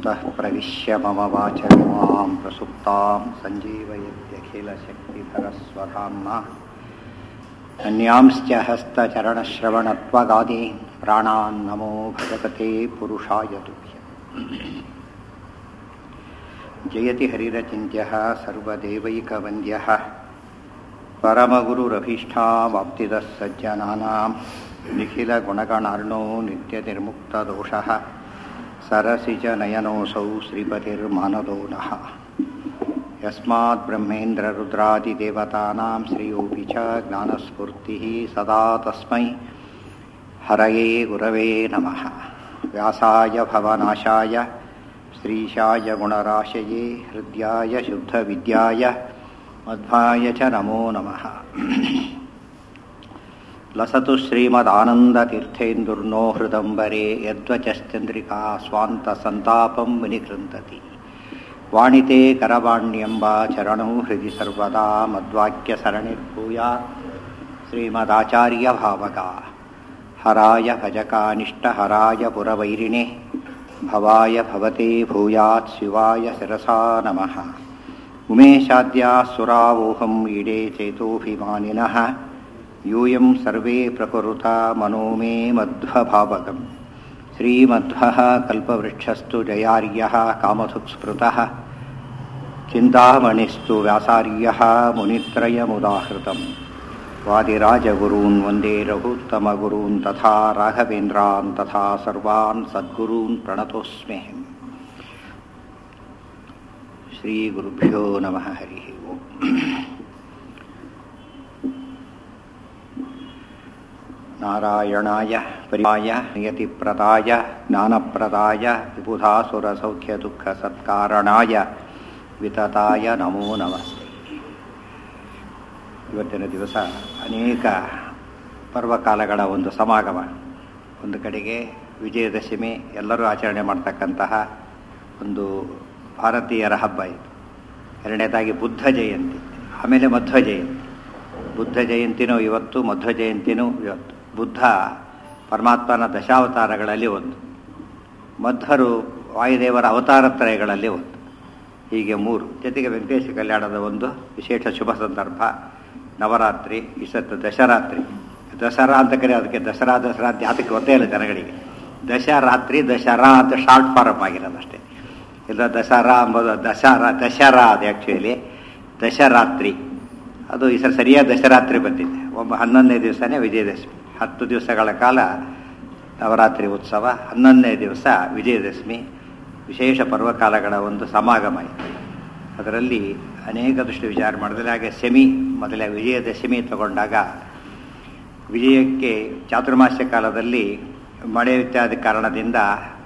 योऽन्तः प्रविश्य मम वाचमिमां प्रसुप्तां सञ्जीवयत्यखिलशक्तिधरस्वधाम्ना अन्यांश्च हस्तचरणश्रवणत्वगादि प्राणान् नमो भगवते पुरुषाय तुभ्यम् जयति हरिरचिन्त्यः सर्वदेवैकवन्द्यः परमगुरुरभीष्टावाप्तिदः सज्जनानां निखिलगुणगणार्णो नित्यनिर्मुक्तदोषः सरसिजनयनोऽसौ श्रीपतिर्मानदो नः यस्मात् ब्रह्मेन्द्ररुद्रादिदेवतानां श्रियोऽपि च ज्ञानस्फूर्तिः सदा तस्मै हरये गुरवे नमः व्यासाय भवनाशाय श्रीशाय गुणराशये हृद्याय शुद्धविद्याय मध्वाय च नमो नमः लसतु श्रीमदानन्दतीर्थेन्दुर्नो हृदम्बरे यद्वचश्चन्द्रिका स्वान्तसन्तापं विनिकृन्तति वाणिते करवाण्यम्बा चरणौ हृदि सर्वदा मद्वाक्यसरणिर्भूया श्रीमदाचार्यभावका हराय भजकानिष्टहराय पुरवैरिणे भवाय भवते भूयात् शिवाय शिरसा नमः उमेशाद्याः सुरावोहम् ईडे चेतोऽभिमानिनः यूयं सर्वे प्रकुरुता मनो मे मध्वभावगम् श्रीमध्वः कल्पवृक्षस्तु जयार्यः कामधुक्स्पृतः चिन्तामणिस्तु व्यासार्यः मुनित्रयमुदाहृतम् वादिराजगुरून् वन्दे रघुत्तमगुरून् तथा राघवेन्द्रान् तथा सर्वान् सद्गुरून् प्रणतोऽस्म्यहम् श्रीगुरुभ्यो नमः हरिः ओम् नारायणाय परिमाय नियतिप्रदाय ज्ञानप्रदाय विबुधासुरसौख्यदुःखसत्कारणाय ವಿತತಾಯ ನಮೋ ನಮಸ್ತೆ ಇವತ್ತಿನ ದಿವಸ ಅನೇಕ ಪರ್ವಕಾಲಗಳ ಒಂದು ಸಮಾಗಮ ಒಂದು ಕಡೆಗೆ ವಿಜಯದಶಮಿ ಎಲ್ಲರೂ ಆಚರಣೆ ಮಾಡ್ತಕ್ಕಂತಹ ಒಂದು ಭಾರತೀಯರ ಹಬ್ಬ ಇದು ಎರಡನೇದಾಗಿ ಬುದ್ಧ ಜಯಂತಿ ಆಮೇಲೆ ಮಧ್ವ ಜಯಂತಿ ಬುದ್ಧ ಜಯಂತಿನೂ ಇವತ್ತು ಮಧ್ವ ಜಯಂತಿನೂ ಇವತ್ತು ಬುದ್ಧ ಪರಮಾತ್ಮನ ದಶಾವತಾರಗಳಲ್ಲಿ ಒಂದು ಮಧ್ವರು ವಾಯುದೇವರ ಅವತಾರತ್ರಯಗಳಲ್ಲಿ ಒಂದು ಹೀಗೆ ಮೂರು ಜೊತೆಗೆ ವೆಂಕಟೇಶ ಕಲ್ಯಾಣದ ಒಂದು ವಿಶೇಷ ಶುಭ ಸಂದರ್ಭ ನವರಾತ್ರಿ ಇಸತ್ತು ದಶರಾತ್ರಿ ದಸರಾ ಅಂತ ಕರೆ ಅದಕ್ಕೆ ದಸರಾ ದಸರಾ ಅಂತ ಅದಕ್ಕೆ ಗೊತ್ತೇ ಇಲ್ಲ ಜನಗಳಿಗೆ ದಶರಾತ್ರಿ ದಶರಾ ಅಂತ ಶಾರ್ಟ್ ಫಾರಮ್ ಆಗಿರೋದಷ್ಟೇ ಇಲ್ಲ ದಸರಾ ಅಂಬೋದು ದಸರಾ ದಶರಾ ಅದು ಆ್ಯಕ್ಚುಲಿ ದಶರಾತ್ರಿ ಅದು ಈ ಸಲ ಸರಿಯಾದ ದಶರಾತ್ರಿ ಬಂದಿದೆ ಒಬ್ಬ ಹನ್ನೊಂದನೇ ದಿವಸನೇ ವಿಜಯದಶಮಿ ಹತ್ತು ದಿವಸಗಳ ಕಾಲ ನವರಾತ್ರಿ ಉತ್ಸವ ಹನ್ನೊಂದನೇ ದಿವಸ ವಿಜಯದಶಮಿ ವಿಶೇಷ ಪರ್ವಕಾಲಗಳ ಒಂದು ಸಮಾಗಮ ಇದೆ ಅದರಲ್ಲಿ ಅನೇಕ ದೃಷ್ಟಿ ವಿಚಾರ ಮಾಡಿದ್ರೆ ಹಾಗೆ ಸೆಮಿ ಮೊದಲೇ ವಿಜಯದಶಮಿ ತಗೊಂಡಾಗ ವಿಜಯಕ್ಕೆ ಚಾತುರ್ಮಾಸ್ಯ ಕಾಲದಲ್ಲಿ ಮಳೆ ಇತ್ಯಾದಿ ಕಾರಣದಿಂದ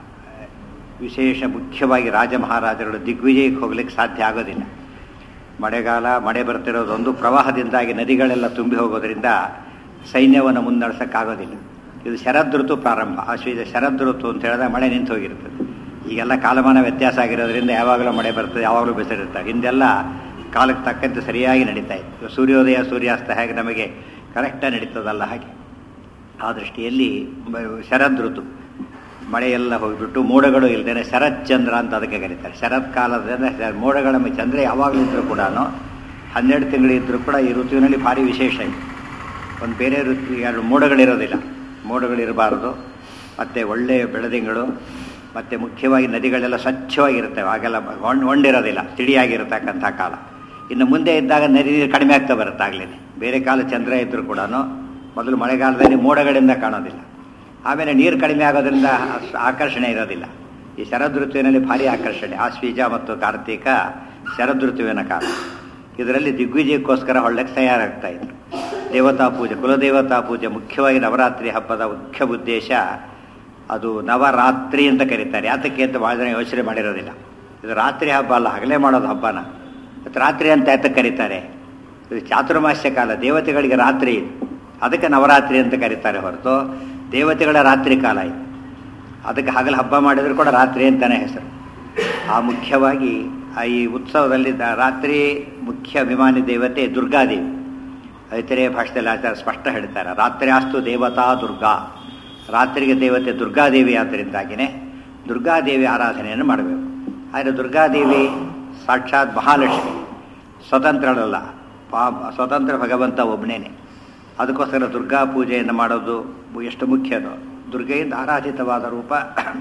ವಿಶೇಷ ಮುಖ್ಯವಾಗಿ ರಾಜ ಮಹಾರಾಜರುಗಳು ದಿಗ್ವಿಜಯಕ್ಕೆ ಹೋಗ್ಲಿಕ್ಕೆ ಸಾಧ್ಯ ಆಗೋದಿಲ್ಲ ಮಳೆಗಾಲ ಮಳೆ ಬರ್ತಿರೋದೊಂದು ಪ್ರವಾಹದಿಂದಾಗಿ ನದಿಗಳೆಲ್ಲ ತುಂಬಿ ಹೋಗೋದ್ರಿಂದ ಸೈನ್ಯವನ್ನು ಮುನ್ನಡೆಸೋಕ್ಕಾಗೋದಿಲ್ಲ ಇದು ಶರದೃತು ಪ್ರಾರಂಭ ಆಶ್ವೀಜ ಶರದೃತು ಅಂತ ಹೇಳಿದಾಗ ಮಳೆ ನಿಂತು ಹೋಗಿರ್ತದೆ ಈಗೆಲ್ಲ ಕಾಲಮಾನ ವ್ಯತ್ಯಾಸ ಆಗಿರೋದ್ರಿಂದ ಯಾವಾಗಲೂ ಮಳೆ ಬರ್ತದೆ ಯಾವಾಗಲೂ ಬಿಸಿಲಿರ್ತದೆ ಹಿಂದೆಲ್ಲ ಕಾಲಕ್ಕೆ ತಕ್ಕಂತೆ ಸರಿಯಾಗಿ ನಡೀತಾ ಇತ್ತು ಸೂರ್ಯೋದಯ ಸೂರ್ಯಾಸ್ತ ಹೇಗೆ ನಮಗೆ ಕರೆಕ್ಟಾಗಿ ನಡೀತದಲ್ಲ ಹಾಗೆ ಆ ದೃಷ್ಟಿಯಲ್ಲಿ ಶರದ್ ಋತು ಮಳೆಯೆಲ್ಲ ಹೋಗಿಬಿಟ್ಟು ಮೋಡಗಳು ಇಲ್ಲದೇನೆ ಶರತ್ ಚಂದ್ರ ಅಂತ ಅದಕ್ಕೆ ಕರೀತಾರೆ ಶರತ್ ಕಾಲದಿಂದ ಮೋಡಗಳ ಚಂದ್ರ ಯಾವಾಗಲೂ ಇದ್ದರೂ ಕೂಡ ಹನ್ನೆರಡು ತಿಂಗಳಿದ್ದರೂ ಕೂಡ ಈ ಋತುವಿನಲ್ಲಿ ಭಾರಿ ವಿಶೇಷ ಇದೆ ಒಂದು ಬೇರೆ ಋತು ಎರಡು ಮೋಡಗಳಿರೋದಿಲ್ಲ ಮೋಡಗಳಿರಬಾರ್ದು ಮತ್ತು ಒಳ್ಳೆಯ ಬೆಳದಿಂಗಳು ಮತ್ತು ಮುಖ್ಯವಾಗಿ ನದಿಗಳೆಲ್ಲ ಸ್ವಚ್ಛವಾಗಿರ್ತವೆ ಆಗೆಲ್ಲ ಹೊಂಡಿರೋದಿಲ್ಲ ತಿಳಿಯಾಗಿರತಕ್ಕಂಥ ಕಾಲ ಇನ್ನು ಮುಂದೆ ಇದ್ದಾಗ ನದಿ ನೀರು ಕಡಿಮೆ ಆಗ್ತಾ ಬರುತ್ತೆ ಆಗಲೇ ಬೇರೆ ಕಾಲ ಚಂದ್ರ ಇದ್ದರೂ ಕೂಡ ಮೊದಲು ಮಳೆಗಾಲದಲ್ಲಿ ಮೋಡಗಳಿಂದ ಕಾಣೋದಿಲ್ಲ ಆಮೇಲೆ ನೀರು ಕಡಿಮೆ ಆಗೋದ್ರಿಂದ ಆಕರ್ಷಣೆ ಇರೋದಿಲ್ಲ ಈ ಶರದ್ ಋತುವಿನಲ್ಲಿ ಭಾರಿ ಆಕರ್ಷಣೆ ಆಶ್ವೀಜ ಮತ್ತು ಕಾರ್ತಿಕ ಶರದ್ ಋತುವಿನ ಕಾಲ ಇದರಲ್ಲಿ ದಿಗ್ವಿಜಯಕ್ಕೋಸ್ಕರ ಹೊಳ್ಳಕ್ಕೆ ತಯಾರಾಗ್ತಾ ಇದ್ರು ದೇವತಾ ಪೂಜೆ ಕುಲದೇವತಾ ಪೂಜೆ ಮುಖ್ಯವಾಗಿ ನವರಾತ್ರಿ ಹಬ್ಬದ ಮುಖ್ಯ ಉದ್ದೇಶ ಅದು ನವರಾತ್ರಿ ಅಂತ ಕರೀತಾರೆ ಯಾತಕ್ಕೆ ಅಂತ ಭಾಳ ಜನ ಯೋಚನೆ ಮಾಡಿರೋದಿಲ್ಲ ಇದು ರಾತ್ರಿ ಹಬ್ಬ ಅಲ್ಲ ಹಗಲೇ ಮಾಡೋದು ಹಬ್ಬನ ಮತ್ತು ರಾತ್ರಿ ಅಂತ ಯಾತಕ್ಕೆ ಕರೀತಾರೆ ಇದು ಚಾತುರ್ಮಾಸ್ಯ ಕಾಲ ದೇವತೆಗಳಿಗೆ ರಾತ್ರಿ ಇದು ಅದಕ್ಕೆ ನವರಾತ್ರಿ ಅಂತ ಕರೀತಾರೆ ಹೊರತು ದೇವತೆಗಳ ರಾತ್ರಿ ಕಾಲ ಇದು ಅದಕ್ಕೆ ಹಗಲು ಹಬ್ಬ ಮಾಡಿದರೂ ಕೂಡ ರಾತ್ರಿ ಅಂತಲೇ ಹೆಸರು ಆ ಮುಖ್ಯವಾಗಿ ಈ ಉತ್ಸವದಲ್ಲಿ ರಾತ್ರಿ ಮುಖ್ಯ ಅಭಿಮಾನಿ ದೇವತೆ ದುರ್ಗಾದೇವಿ ಐತರೆಯ ಭಾಷೆಯಲ್ಲಿ ಆಚಾರ ಸ್ಪಷ್ಟ ಹೇಳ್ತಾರೆ ರಾತ್ರಿ ಆಸ್ತು ದೇವತಾ ದುರ್ಗಾ ರಾತ್ರಿಗೆ ದೇವತೆ ದುರ್ಗಾದೇವಿ ಆದ್ದರಿಂದಾಗಿಯೇ ದುರ್ಗಾದೇವಿ ಆರಾಧನೆಯನ್ನು ಮಾಡಬೇಕು ಆದರೆ ದುರ್ಗಾದೇವಿ ಸಾಕ್ಷಾತ್ ಮಹಾಲಕ್ಷ್ಮಿ ಸ್ವತಂತ್ರಳಲ್ಲ ಪಾ ಸ್ವತಂತ್ರ ಭಗವಂತ ಒಬ್ಬನೇನೆ ಅದಕ್ಕೋಸ್ಕರ ದುರ್ಗಾ ಪೂಜೆಯನ್ನು ಮಾಡೋದು ಎಷ್ಟು ಮುಖ್ಯನೋ ದುರ್ಗೆಯಿಂದ ಆರಾಧಿತವಾದ ರೂಪ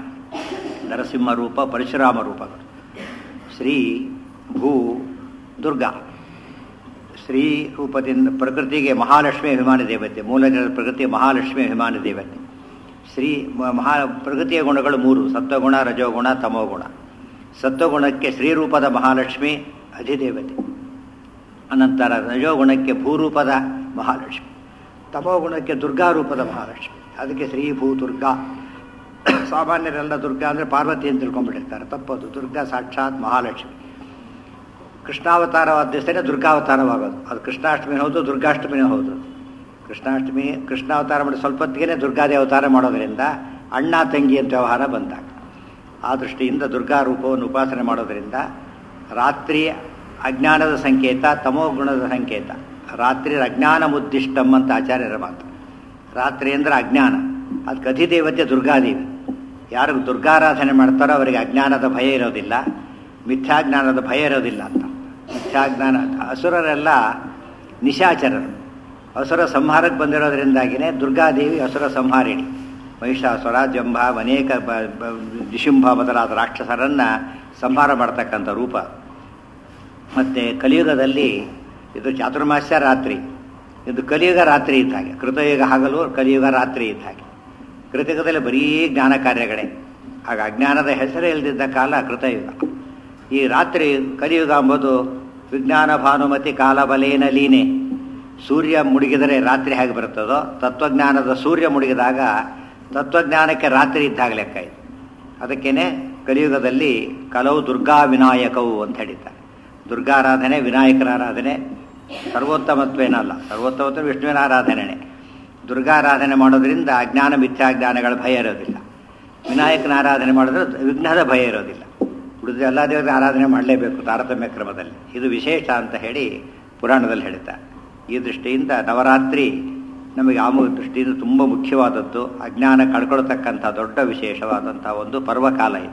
ನರಸಿಂಹ ರೂಪ ಪರಶುರಾಮ ರೂಪಗಳು ಶ್ರೀ ಭೂ ದುರ್ಗಾ ಶ್ರೀ ರೂಪದಿಂದ ಪ್ರಕೃತಿಗೆ ಮಹಾಲಕ್ಷ್ಮಿ ಅಭಿಮಾನಿ ದೇವತೆ ಮೂಲ ಜನ ಪ್ರಕೃತಿಯ ಮಹಾಲಕ್ಷ್ಮಿ ಅಭಿಮಾನಿ ದೇವತೆ ಶ್ರೀ ಮ- ಮಹಾ ಪ್ರಕೃತಿಯ ಗುಣಗಳು ಮೂರು ಸತ್ವಗುಣ ರಜೋಗುಣ ತಮೋಗುಣ ಸತ್ವಗುಣಕ್ಕೆ ಶ್ರೀರೂಪದ ಮಹಾಲಕ್ಷ್ಮಿ ಅಧಿದೇವತೆ ಅನಂತರ ರಜೋಗುಣಕ್ಕೆ ಭೂರೂಪದ ಮಹಾಲಕ್ಷ್ಮಿ ತಮೋಗುಣಕ್ಕೆ ದುರ್ಗಾ ರೂಪದ ಮಹಾಲಕ್ಷ್ಮಿ ಅದಕ್ಕೆ ಶ್ರೀ ಭೂ ದುರ್ಗಾ ಸಾಮಾನ್ಯರೆಲ್ಲ ದುರ್ಗಾ ಅಂದರೆ ಪಾರ್ವತಿ ಅಂತ ತಿಳ್ಕೊಂಡ್ಬಿಟ್ಟಿರ್ತಾರೆ ತಪ್ಪದು ದುರ್ಗಾ ಸಾಕ್ಷಾತ್ ಮಹಾಲಕ್ಷ್ಮಿ ಕೃಷ್ಣಾವತಾರವಾದ ದಿವಸನೇ ದುರ್ಗಾವತಾರವಾಗೋದು ಅದು ಕೃಷ್ಣಾಷ್ಟಮಿ ಹೌದು ದುರ್ಗಾಷ್ಟಮಿನೂ ಹೌದು ಕೃಷ್ಣಾಷ್ಟಮಿ ಕೃಷ್ಣಾವತಾರ ಮಾಡಿ ಸ್ವಲ್ಪ ಹೊತ್ತಿಗೆ ದುರ್ಗಾದೇ ಅವತಾರ ಮಾಡೋದರಿಂದ ಅಣ್ಣ ತಂಗಿ ಅಂತ ವ್ಯವಹಾರ ಬಂದಾಗ ಆ ದೃಷ್ಟಿಯಿಂದ ದುರ್ಗಾ ರೂಪವನ್ನು ಉಪಾಸನೆ ಮಾಡೋದರಿಂದ ರಾತ್ರಿ ಅಜ್ಞಾನದ ಸಂಕೇತ ತಮೋ ಗುಣದ ಸಂಕೇತ ರಾತ್ರಿ ಅಜ್ಞಾನ ಮುದ್ದಿಷ್ಟಂ ಅಂತ ಆಚಾರ್ಯರ ಮಾತು ರಾತ್ರಿ ಅಂದರೆ ಅಜ್ಞಾನ ಅದಕ್ಕೆ ಅಧಿದೇವತೆ ದುರ್ಗಾದೇವಿ ಯಾರು ದುರ್ಗಾರಾಧನೆ ಮಾಡ್ತಾರೋ ಅವರಿಗೆ ಅಜ್ಞಾನದ ಭಯ ಇರೋದಿಲ್ಲ ಮಿಥ್ಯಾಜ್ಞಾನದ ಭಯ ಇರೋದಿಲ್ಲ ಅಂತ ಮಿಥ್ಯಾಜ್ಞಾನ ಅಸುರರೆಲ್ಲ ನಿಶಾಚರರು ಅಸುರ ಸಂಹಾರಕ್ಕೆ ಬಂದಿರೋದ್ರಿಂದಾಗಿಯೇ ದುರ್ಗಾದೇವಿ ಅಸುರ ಸಂಹಾರಿಣಿ ಮಹಿಷಾಸುರ ಜಂಭ ಅನೇಕ ಬ- ಬ- ನಿಶುಂಭ ಮೊದಲಾದ ರಾಕ್ಷಸರನ್ನು ಸಂಹಾರ ಮಾಡ್ತಕ್ಕಂಥ ರೂಪ ಮತ್ತು ಕಲಿಯುಗದಲ್ಲಿ ಇದು ಚಾತುರ್ಮಾಸ್ಯ ರಾತ್ರಿ ಇದು ಕಲಿಯುಗ ರಾತ್ರಿ ಇದ್ದ ಹಾಗೆ ಕೃತಯುಗ ಹಗಲು ಕಲಿಯುಗ ರಾತ್ರಿ ಇದ್ದ ಹಾಗೆ ಕೃತಯುಗದಲ್ಲಿ ಬರೀ ಜ್ಞಾನ ಕಾರ್ಯಗಳೇ ಆಗ ಅಜ್ಞಾನದ ಹೆಸರೇ ಇಲ್ದಿದ್ದ ಕಾಲ ಕೃತಯುಗ ಈ ರಾತ್ರಿ ಕಲಿಯುಗ ಎಂಬುದು ವಿಜ್ಞಾನ ಭಾನುಮತಿ ಕಾಲಬಲೇನ ಲೀನೆ ಸೂರ್ಯ ಮುಳುಗಿದರೆ ರಾತ್ರಿ ಹೇಗೆ ಬರುತ್ತದೋ ತತ್ವಜ್ಞಾನದ ಸೂರ್ಯ ಮುಳುಗಿದಾಗ ತತ್ವಜ್ಞಾನಕ್ಕೆ ರಾತ್ರಿ ಇದ್ದಾಗ ಲೆಕ್ಕ ಇದು ಅದಕ್ಕೇನೆ ಕಲಿಯುಗದಲ್ಲಿ ಕಲವು ದುರ್ಗಾ ವಿನಾಯಕವು ಅಂತ ಹೇಳಿದ್ದಾರೆ ದುರ್ಗಾರಾಧನೆ ವಿನಾಯಕರ ಆರಾಧನೆ ಸರ್ವೋತ್ತಮತ್ವೇನಲ್ಲ ಸರ್ವೋತ್ತಮತ್ವ ವಿಷ್ಣುವಿನ ಆರಾಧನೆನೇ ದುರ್ಗಾರಾಧನೆ ಮಾಡೋದ್ರಿಂದ ಅಜ್ಞಾನ ಮಿಥ್ಯಾಜ್ಞಾನಗಳ ಭಯ ಇರೋದಿಲ್ಲ ವಿನಾಯಕನ ಆರಾಧನೆ ಮಾಡಿದ್ರೆ ವಿಘ್ನದ ಭಯ ಇರೋದಿಲ್ಲ ಉಳಿದ ಎಲ್ಲ ದೇವರ ಆರಾಧನೆ ಮಾಡಲೇಬೇಕು ತಾರತಮ್ಯ ಕ್ರಮದಲ್ಲಿ ಇದು ವಿಶೇಷ ಅಂತ ಹೇಳಿ ಪುರಾಣದಲ್ಲಿ ಹೇಳ್ತಾರೆ ಈ ದೃಷ್ಟಿಯಿಂದ ನವರಾತ್ರಿ ನಮಗೆ ಆ ಮು- ದೃಷ್ಟಿಯಿಂದ ತುಂಬ ಮುಖ್ಯವಾದದ್ದು ಅಜ್ಞಾನ ಕಳ್ಕೊಳ್ತಕ್ಕಂಥ ದೊಡ್ಡ ವಿಶೇಷವಾದಂಥ ಒಂದು ಪರ್ವಕಾಲ ಇದು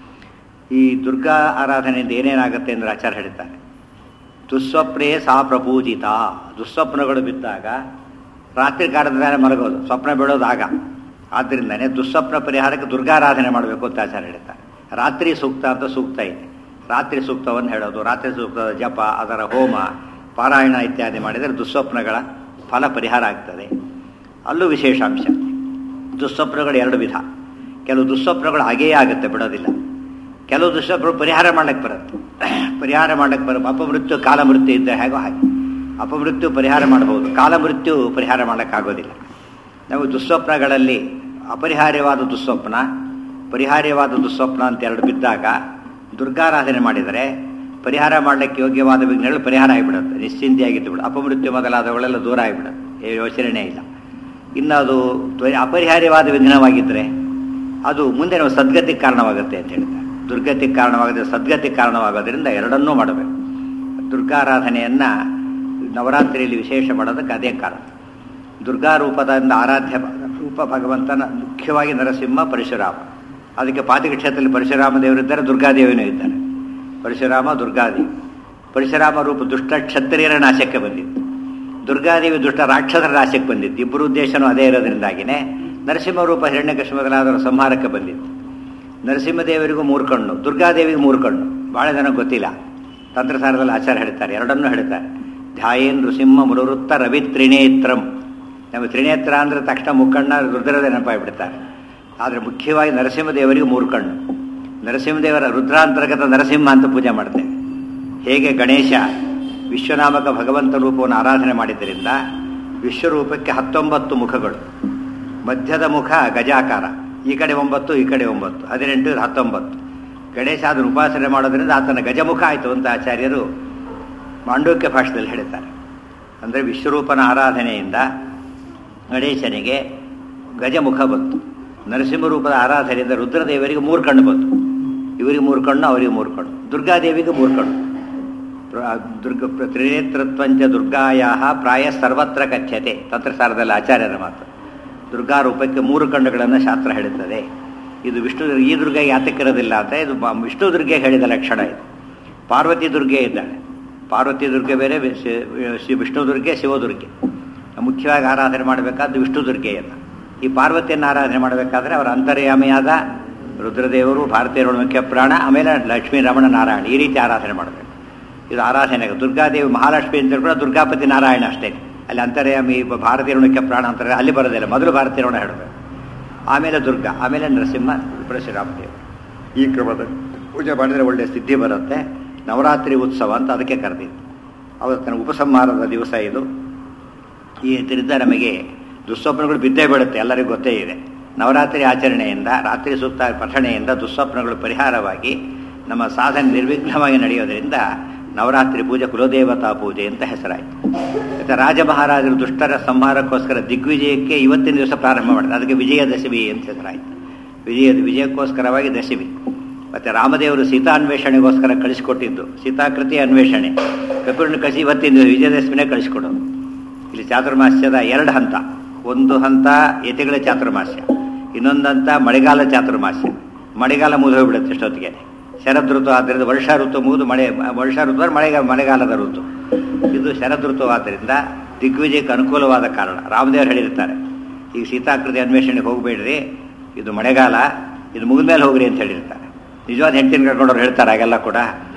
ಈ ದುರ್ಗಾ ಆರಾಧನೆಯಿಂದ ಏನೇನಾಗುತ್ತೆ ಅಂದರೆ ಆಚಾರ್ಯ ಹೇಳ್ತಾರೆ ದುಸ್ವಪ್ನೇ ಸಾ ಪ್ರಪೂಜಿತ ದುಸ್ವಪ್ನಗಳು ಬಿದ್ದಾಗ ರಾತ್ರಿ ಕಾಲದ ಮಲಗೋದು ಸ್ವಪ್ನ ಬೀಳೋದು ಆಗ ಆದ್ದರಿಂದನೇ ದುಸ್ವಪ್ನ ಪರಿಹಾರಕ್ಕೆ ದುರ್ಗಾರಾಧನೆ ಮಾಡಬೇಕು ಅಂತ ಆಚಾರ್ಯ ಹೇಳ್ತಾರೆ ರಾತ್ರಿ ಸೂಕ್ತ ಅಂತ ಸೂಕ್ತ ಇದೆ ರಾತ್ರಿ ಸೂಕ್ತವನ್ನು ಹೇಳೋದು ರಾತ್ರಿ ಸೂಕ್ತದ ಜಪ ಅದರ ಹೋಮ ಪಾರಾಯಣ ಇತ್ಯಾದಿ ಮಾಡಿದರೆ ದುಸ್ವಪ್ನಗಳ ಫಲ ಪರಿಹಾರ ಆಗ್ತದೆ ಅಲ್ಲೂ ವಿಶೇಷಾಂಶ ದುಸ್ವಪ್ನಗಳು ಎರಡು ವಿಧ ಕೆಲವು ದುಸ್ವಪ್ನಗಳು ಹಾಗೇ ಆಗುತ್ತೆ ಬಿಡೋದಿಲ್ಲ ಕೆಲವು ದುಷ್ಟರು ಪರಿಹಾರ ಮಾಡಕ್ಕೆ ಬರುತ್ತೆ ಪರಿಹಾರ ಮಾಡಕ್ಕೆ ಬರ ಅಪಮೃತ್ಯು ಕಾಲ ಮೃತ್ಯು ಇದ್ದರೆ ಹೇಗೋ ಹಾಗೆ ಅಪಮೃತ್ಯು ಪರಿಹಾರ ಮಾಡಬಹುದು ಕಾಲ ಮೃತ್ಯು ಪರಿಹಾರ ಮಾಡೋಕ್ಕಾಗೋದಿಲ್ಲ ನಾವು ದುಸ್ವಪ್ನಗಳಲ್ಲಿ ಅಪರಿಹಾರ್ಯವಾದ ದುಸ್ವಪ್ನ ಪರಿಹಾರ್ಯವಾದ ದುಸ್ವಪ್ನ ಅಂತ ಎರಡು ಬಿದ್ದಾಗ ದುರ್ಗಾರಾಧನೆ ಮಾಡಿದರೆ ಪರಿಹಾರ ಮಾಡಲಿಕ್ಕೆ ಯೋಗ್ಯವಾದ ವಿಘ್ನಗಳು ಪರಿಹಾರ ಆಗಿಬಿಡುತ್ತೆ ನಿಶ್ಚಿಂತೆಯಾಗಿದ್ದು ಬಿಡು ಅಪಮೃತ್ಯು ಮೊದಲಾದವುಗಳೆಲ್ಲ ದೂರ ಆಗಿಬಿಡುತ್ತೆ ಏನು ಯೋಚನೆ ಇಲ್ಲ ಇನ್ನು ಅದು ತ್ವ- ಅಪರಿಹಾರ್ಯವಾದ ವಿಘ್ನವಾಗಿದ್ದರೆ ಅದು ಮುಂದೆ ನಾವು ಸದ್ಗತಿಗೆ ಕಾರಣವಾಗುತ್ತೆ ಅಂತ ಹೇಳ್ತಾರೆ ದುರ್ಗತಿಗೆ ಕಾರಣವಾಗದೆ ಸದ್ಗತಿಗೆ ಕಾರಣವಾಗೋದ್ರಿಂದ ಎರಡನ್ನೂ ಮಾಡಬೇಕು ದುರ್ಗಾರಾಧನೆಯನ್ನು ನವರಾತ್ರಿಯಲ್ಲಿ ವಿಶೇಷ ಮಾಡೋದಕ್ಕೆ ಅದೇ ಕಾರಣ ದುರ್ಗಾ ರೂಪದಿಂದ ಆರಾಧ್ಯ ರೂಪ ಭಗವಂತನ ಮುಖ್ಯವಾಗಿ ನರಸಿಂಹ ಪರಶುರಾಮ ಅದಕ್ಕೆ ಪಾತಿಕ ಕ್ಷೇತ್ರದಲ್ಲಿ ಪರಶುರಾಮ ದೇವರಿದ್ದಾರೆ ದುರ್ಗಾದೇವಿನೂ ಇದ್ದಾರೆ ಪರಶುರಾಮ ದುರ್ಗಾದೇವಿ ಪರಶುರಾಮ ರೂಪ ದುಷ್ಟ ಕ್ಷತ್ರಿಯರ ನಾಶಕ್ಕೆ ಬಂದಿತ್ತು ದುರ್ಗಾದೇವಿ ದುಷ್ಟ ರಾಕ್ಷಸರ ನಾಶಕ್ಕೆ ಬಂದಿತ್ತು ಇಬ್ಬರು ಉದ್ದೇಶನೂ ಅದೇ ಇರೋದ್ರಿಂದಾಗಿನೇ ನರಸಿಂಹ ರೂಪ ಹಿರಣ್ಯಕೃಷ್ಣ ಮೊದಲಾದವರ ಸಂಹಾರಕ್ಕೆ ಬಂದಿತ್ತು ನರಸಿಂಹದೇವರಿಗೂ ಮೂರು ಕಣ್ಣು ದುರ್ಗಾದೇವಿಗೂ ಮೂರು ಕಣ್ಣು ಭಾಳ ಜನ ಗೊತ್ತಿಲ್ಲ ತಂತ್ರಸಾರದಲ್ಲಿ ಆಚಾರ ಹೇಳ್ತಾರೆ ಎರಡನ್ನೂ ಹೇಳ್ತಾರೆ ಧ್ಯಾಯೇನ್ ನೃಸಿಂಹ ಮುರುವೃತ್ತ ರವಿ ತ್ರಿನೇತ್ರಂ ನಮ್ಮ ತ್ರಿನೇತ್ರ ಅಂದರೆ ತಕ್ಷಣ ಮುಕ್ಕಣ್ಣ ರುದ್ರದ ನೆನಪಾಗ್ಬಿಡ್ತಾರೆ ಆದರೆ ಮುಖ್ಯವಾಗಿ ನರಸಿಂಹದೇವರಿಗೆ ಮೂರು ಕಣ್ಣು ನರಸಿಂಹದೇವರ ರುದ್ರಾಂತರ್ಗತ ನರಸಿಂಹ ಅಂತ ಪೂಜೆ ಮಾಡ್ತೇವೆ ಹೇಗೆ ಗಣೇಶ ವಿಶ್ವನಾಮಕ ಭಗವಂತ ರೂಪವನ್ನು ಆರಾಧನೆ ಮಾಡಿದ್ದರಿಂದ ವಿಶ್ವರೂಪಕ್ಕೆ ಹತ್ತೊಂಬತ್ತು ಮುಖಗಳು ಮಧ್ಯದ ಮುಖ ಗಜಾಕಾರ ಈ ಕಡೆ ಒಂಬತ್ತು ಈ ಕಡೆ ಒಂಬತ್ತು ಹದಿನೆಂಟು ಇದು ಹತ್ತೊಂಬತ್ತು ಗಣೇಶ ಅದನ್ನು ಉಪಾಸನೆ ಮಾಡೋದ್ರಿಂದ ಆತನ ಗಜಮುಖ ಆಯಿತು ಅಂತ ಆಚಾರ್ಯರು ಮಾಂಡೂಕ್ಯ ಭಾಷೆಯಲ್ಲಿ ಹೇಳ್ತಾರೆ ಅಂದರೆ ವಿಶ್ವರೂಪನ ಆರಾಧನೆಯಿಂದ ಗಣೇಶನಿಗೆ ಗಜಮುಖ ಬಂತು ನರಸಿಂಹರೂಪದ ಆರಾಧನೆಯಿಂದ ರುದ್ರದೇವರಿಗೆ ಮೂರು ಕಣ್ಣು ಬಂತು ಇವರಿಗೆ ಮೂರು ಕಣ್ಣು ಅವರಿಗೆ ಮೂರು ಕಣ್ಣು ದುರ್ಗಾದೇವಿಗೆ ಮೂರು ಕಣ್ಣು ಪ್ರ- ದುರ್ಗ ಪ್ರ- ತ್ರಿನೇತ್ರತ್ವಂಚ ದುರ್ಗಾಯ ಪ್ರಾಯ ಸರ್ವತ್ರ ಕಥ್ಯತೆ ತಂತ್ರಸಾರದಲ್ಲಿ ಆಚಾರ್ಯರ ಮಾತು ದುರ್ಗಾ ರೂಪಕ್ಕೆ ಮೂರು ಕಣ್ಣುಗಳನ್ನು ಶಾಸ್ತ್ರ ಹೇಳುತ್ತದೆ ಇದು ವಿಷ್ಣು ಈ ದುರ್ಗ ಯಾತಕ್ಕಿರೋದಿಲ್ಲ ಅಂತ ಇದು ಬ- ವಿಷ್ಣು ದುರ್ಗೆ ಹೇಳಿದ ಲಕ್ಷಣ ಇದು ಪಾರ್ವತಿ ದುರ್ಗೆ ಇದ್ದಾಳೆ ಪಾರ್ವತಿ ದುರ್ಗೆ ಬೇರೆ ವಿ- ಶಿ- ಶಿ- ವಿಷ್ಣು ದುರ್ಗೆ ಶಿವದುರ್ಗೆ ಮುಖ್ಯವಾಗಿ ಆರಾಧನೆ ಮಾಡಬೇಕಾದ್ದು ವಿಷ್ಣು ದುರ್ಗೆಯನ್ನು ಈ ಪಾರ್ವತಿಯನ್ನು ಆರಾಧನೆ ಮಾಡಬೇಕಾದ್ರೆ ಅವರ ಅಂತರ್ಯಾಮಿಯಾದ ರುದ್ರದೇವರು ಭಾರತೀಯರ ಮುಖ್ಯ ಪ್ರಾಣ ಆಮೇಲೆ ಲಕ್ಷ್ಮೀ ರಮಣ ನಾರಾಯಣ ಈ ರೀತಿ ಆರಾಧನೆ ಮಾಡಬೇಕು ಇದು ಆರಾಧನೆ ದುರ್ಗಾದೇವಿ ಮಹಾಲಕ್ಷ್ಮಿ ಅಂತ ಕೂಡ ದುರ್ಗಾಪತಿ ನಾರಾಯಣ ಅಷ್ಟೇ ಅಲ್ಲಿ ಅಂತರ್ಯಾಮಿ ಭಾರತೀಯ ಮುಖ್ಯ ಪ್ರಾಣ ಅಂತಾರೆ ಅಲ್ಲಿ ಬರೋದಿಲ್ಲ ಮೊದಲು ಭಾರತೀಯ ಋಣ ಹೇಳಬೇಕು ಆಮೇಲೆ ದುರ್ಗಾ ಆಮೇಲೆ ನರಸಿಂಹ ಪರಶುರಾಮದೇವರು ಈ ಕ್ರಮದಲ್ಲಿ ಪೂಜೆ ಮಾಡಿದರೆ ಒಳ್ಳೆಯ ಸಿದ್ಧಿ ಬರುತ್ತೆ ನವರಾತ್ರಿ ಉತ್ಸವ ಅಂತ ಅದಕ್ಕೆ ಕರೆದಿದ್ದು ಅವತ್ತಿನ ಉಪಸಂಹಾರದ ದಿವಸ ಇದು ಈ ಇದರಿಂದ ನಮಗೆ ದುಸ್ವಪ್ನಗಳು ಬಿದ್ದೇ ಬೀಳುತ್ತೆ ಎಲ್ಲರಿಗೂ ಗೊತ್ತೇ ಇದೆ ನವರಾತ್ರಿ ಆಚರಣೆಯಿಂದ ರಾತ್ರಿ ಸೂಕ್ತ ಪಠಣೆಯಿಂದ ದುಸ್ವಪ್ನಗಳು ಪರಿಹಾರವಾಗಿ ನಮ್ಮ ಸಾಧನೆ ನಿರ್ವಿಘ್ನವಾಗಿ ನಡೆಯೋದರಿಂದ ನವರಾತ್ರಿ ಪೂಜೆ ಕುಲದೇವತಾ ಪೂಜೆ ಅಂತ ಹೆಸರಾಯಿತು ಮತ್ತು ರಾಜ ಮಹಾರಾಜರು ದುಷ್ಟರ ಸಂಹಾರಕ್ಕೋಸ್ಕರ ದಿಗ್ವಿಜಯಕ್ಕೆ ಇವತ್ತಿನ ದಿವಸ ಪ್ರಾರಂಭ ಮಾಡಿದ್ರು ಅದಕ್ಕೆ ವಿಜಯದಶಮಿ ಅಂತ ಹೆಸರಾಯಿತು ವಿಜಯದ ವಿಜಯಕ್ಕೋಸ್ಕರವಾಗಿ ದಶಮಿ ಮತ್ತು ರಾಮದೇವರು ಸೀತಾನ್ವೇಷಣೆಗೋಸ್ಕರ ಕಳಿಸಿಕೊಟ್ಟಿದ್ದು ಸೀತಾಕೃತಿ ಅನ್ವೇಷಣೆ ಕಪಿರನ್ನು ಕಳಿಸಿ ಇವತ್ತಿನ ದಿವಸ ವಿಜಯದಶಮಿನೇ ಕಳಿಸಿಕೊಡೋದು ಇಲ್ಲಿ ಚಾತುರ್ಮಾಸ್ಯದ ಎರಡು ಹಂತ ಒಂದು ಹಂತ ಯತಿಗಳ ಚಾತುರ್ಮಾಸ್ಯ ಇನ್ನೊಂದು ಹಂತ ಮಳೆಗಾಲ ಚಾತುರ್ಮಾಸ್ಯ ಮಳೆಗಾಲ ಮುಗಿದು ಹೋಗ್ಬಿಡುತ್ತೆ ಇಷ್ಟೊತ್ತಿಗೆ ಶರದ್ ಋತು ಆದ್ದರಿಂದ ವರ್ಷ ಋತು ಮುಗಿದು ಮಳೆ ವರ್ಷ ಋತು ಅಂದ್ರೆ ಮಳೆಗಾಲ ಮಳೆಗಾಲದ ಋತು ಇದು ಶರದ್ ಋತು ಆದ್ದರಿಂದ ದಿಗ್ವಿಜಯಕ್ಕೆ ಅನುಕೂಲವಾದ ಕಾರಣ ರಾಮದೇವರು ಹೇಳಿರ್ತಾರೆ ಈಗ ಸೀತಾಕೃತಿ ಅನ್ವೇಷಣೆಗೆ ಹೋಗಬೇಡ್ರಿ ಇದು ಮಳೆಗಾಲ ಇದು ಮುಗಿದ ಮೇಲೆ ಹೋಗ್ರಿ ಅಂತ ಹೇಳಿರ್ತಾರೆ ನಿಜವಾದ ಹೆಂಡತಿನ ಕರ್ಕೊಂಡವ್ರು ಹೇಳ್ತಾರೆ ಹಾಗೆಲ್ಲ ಕೂಡ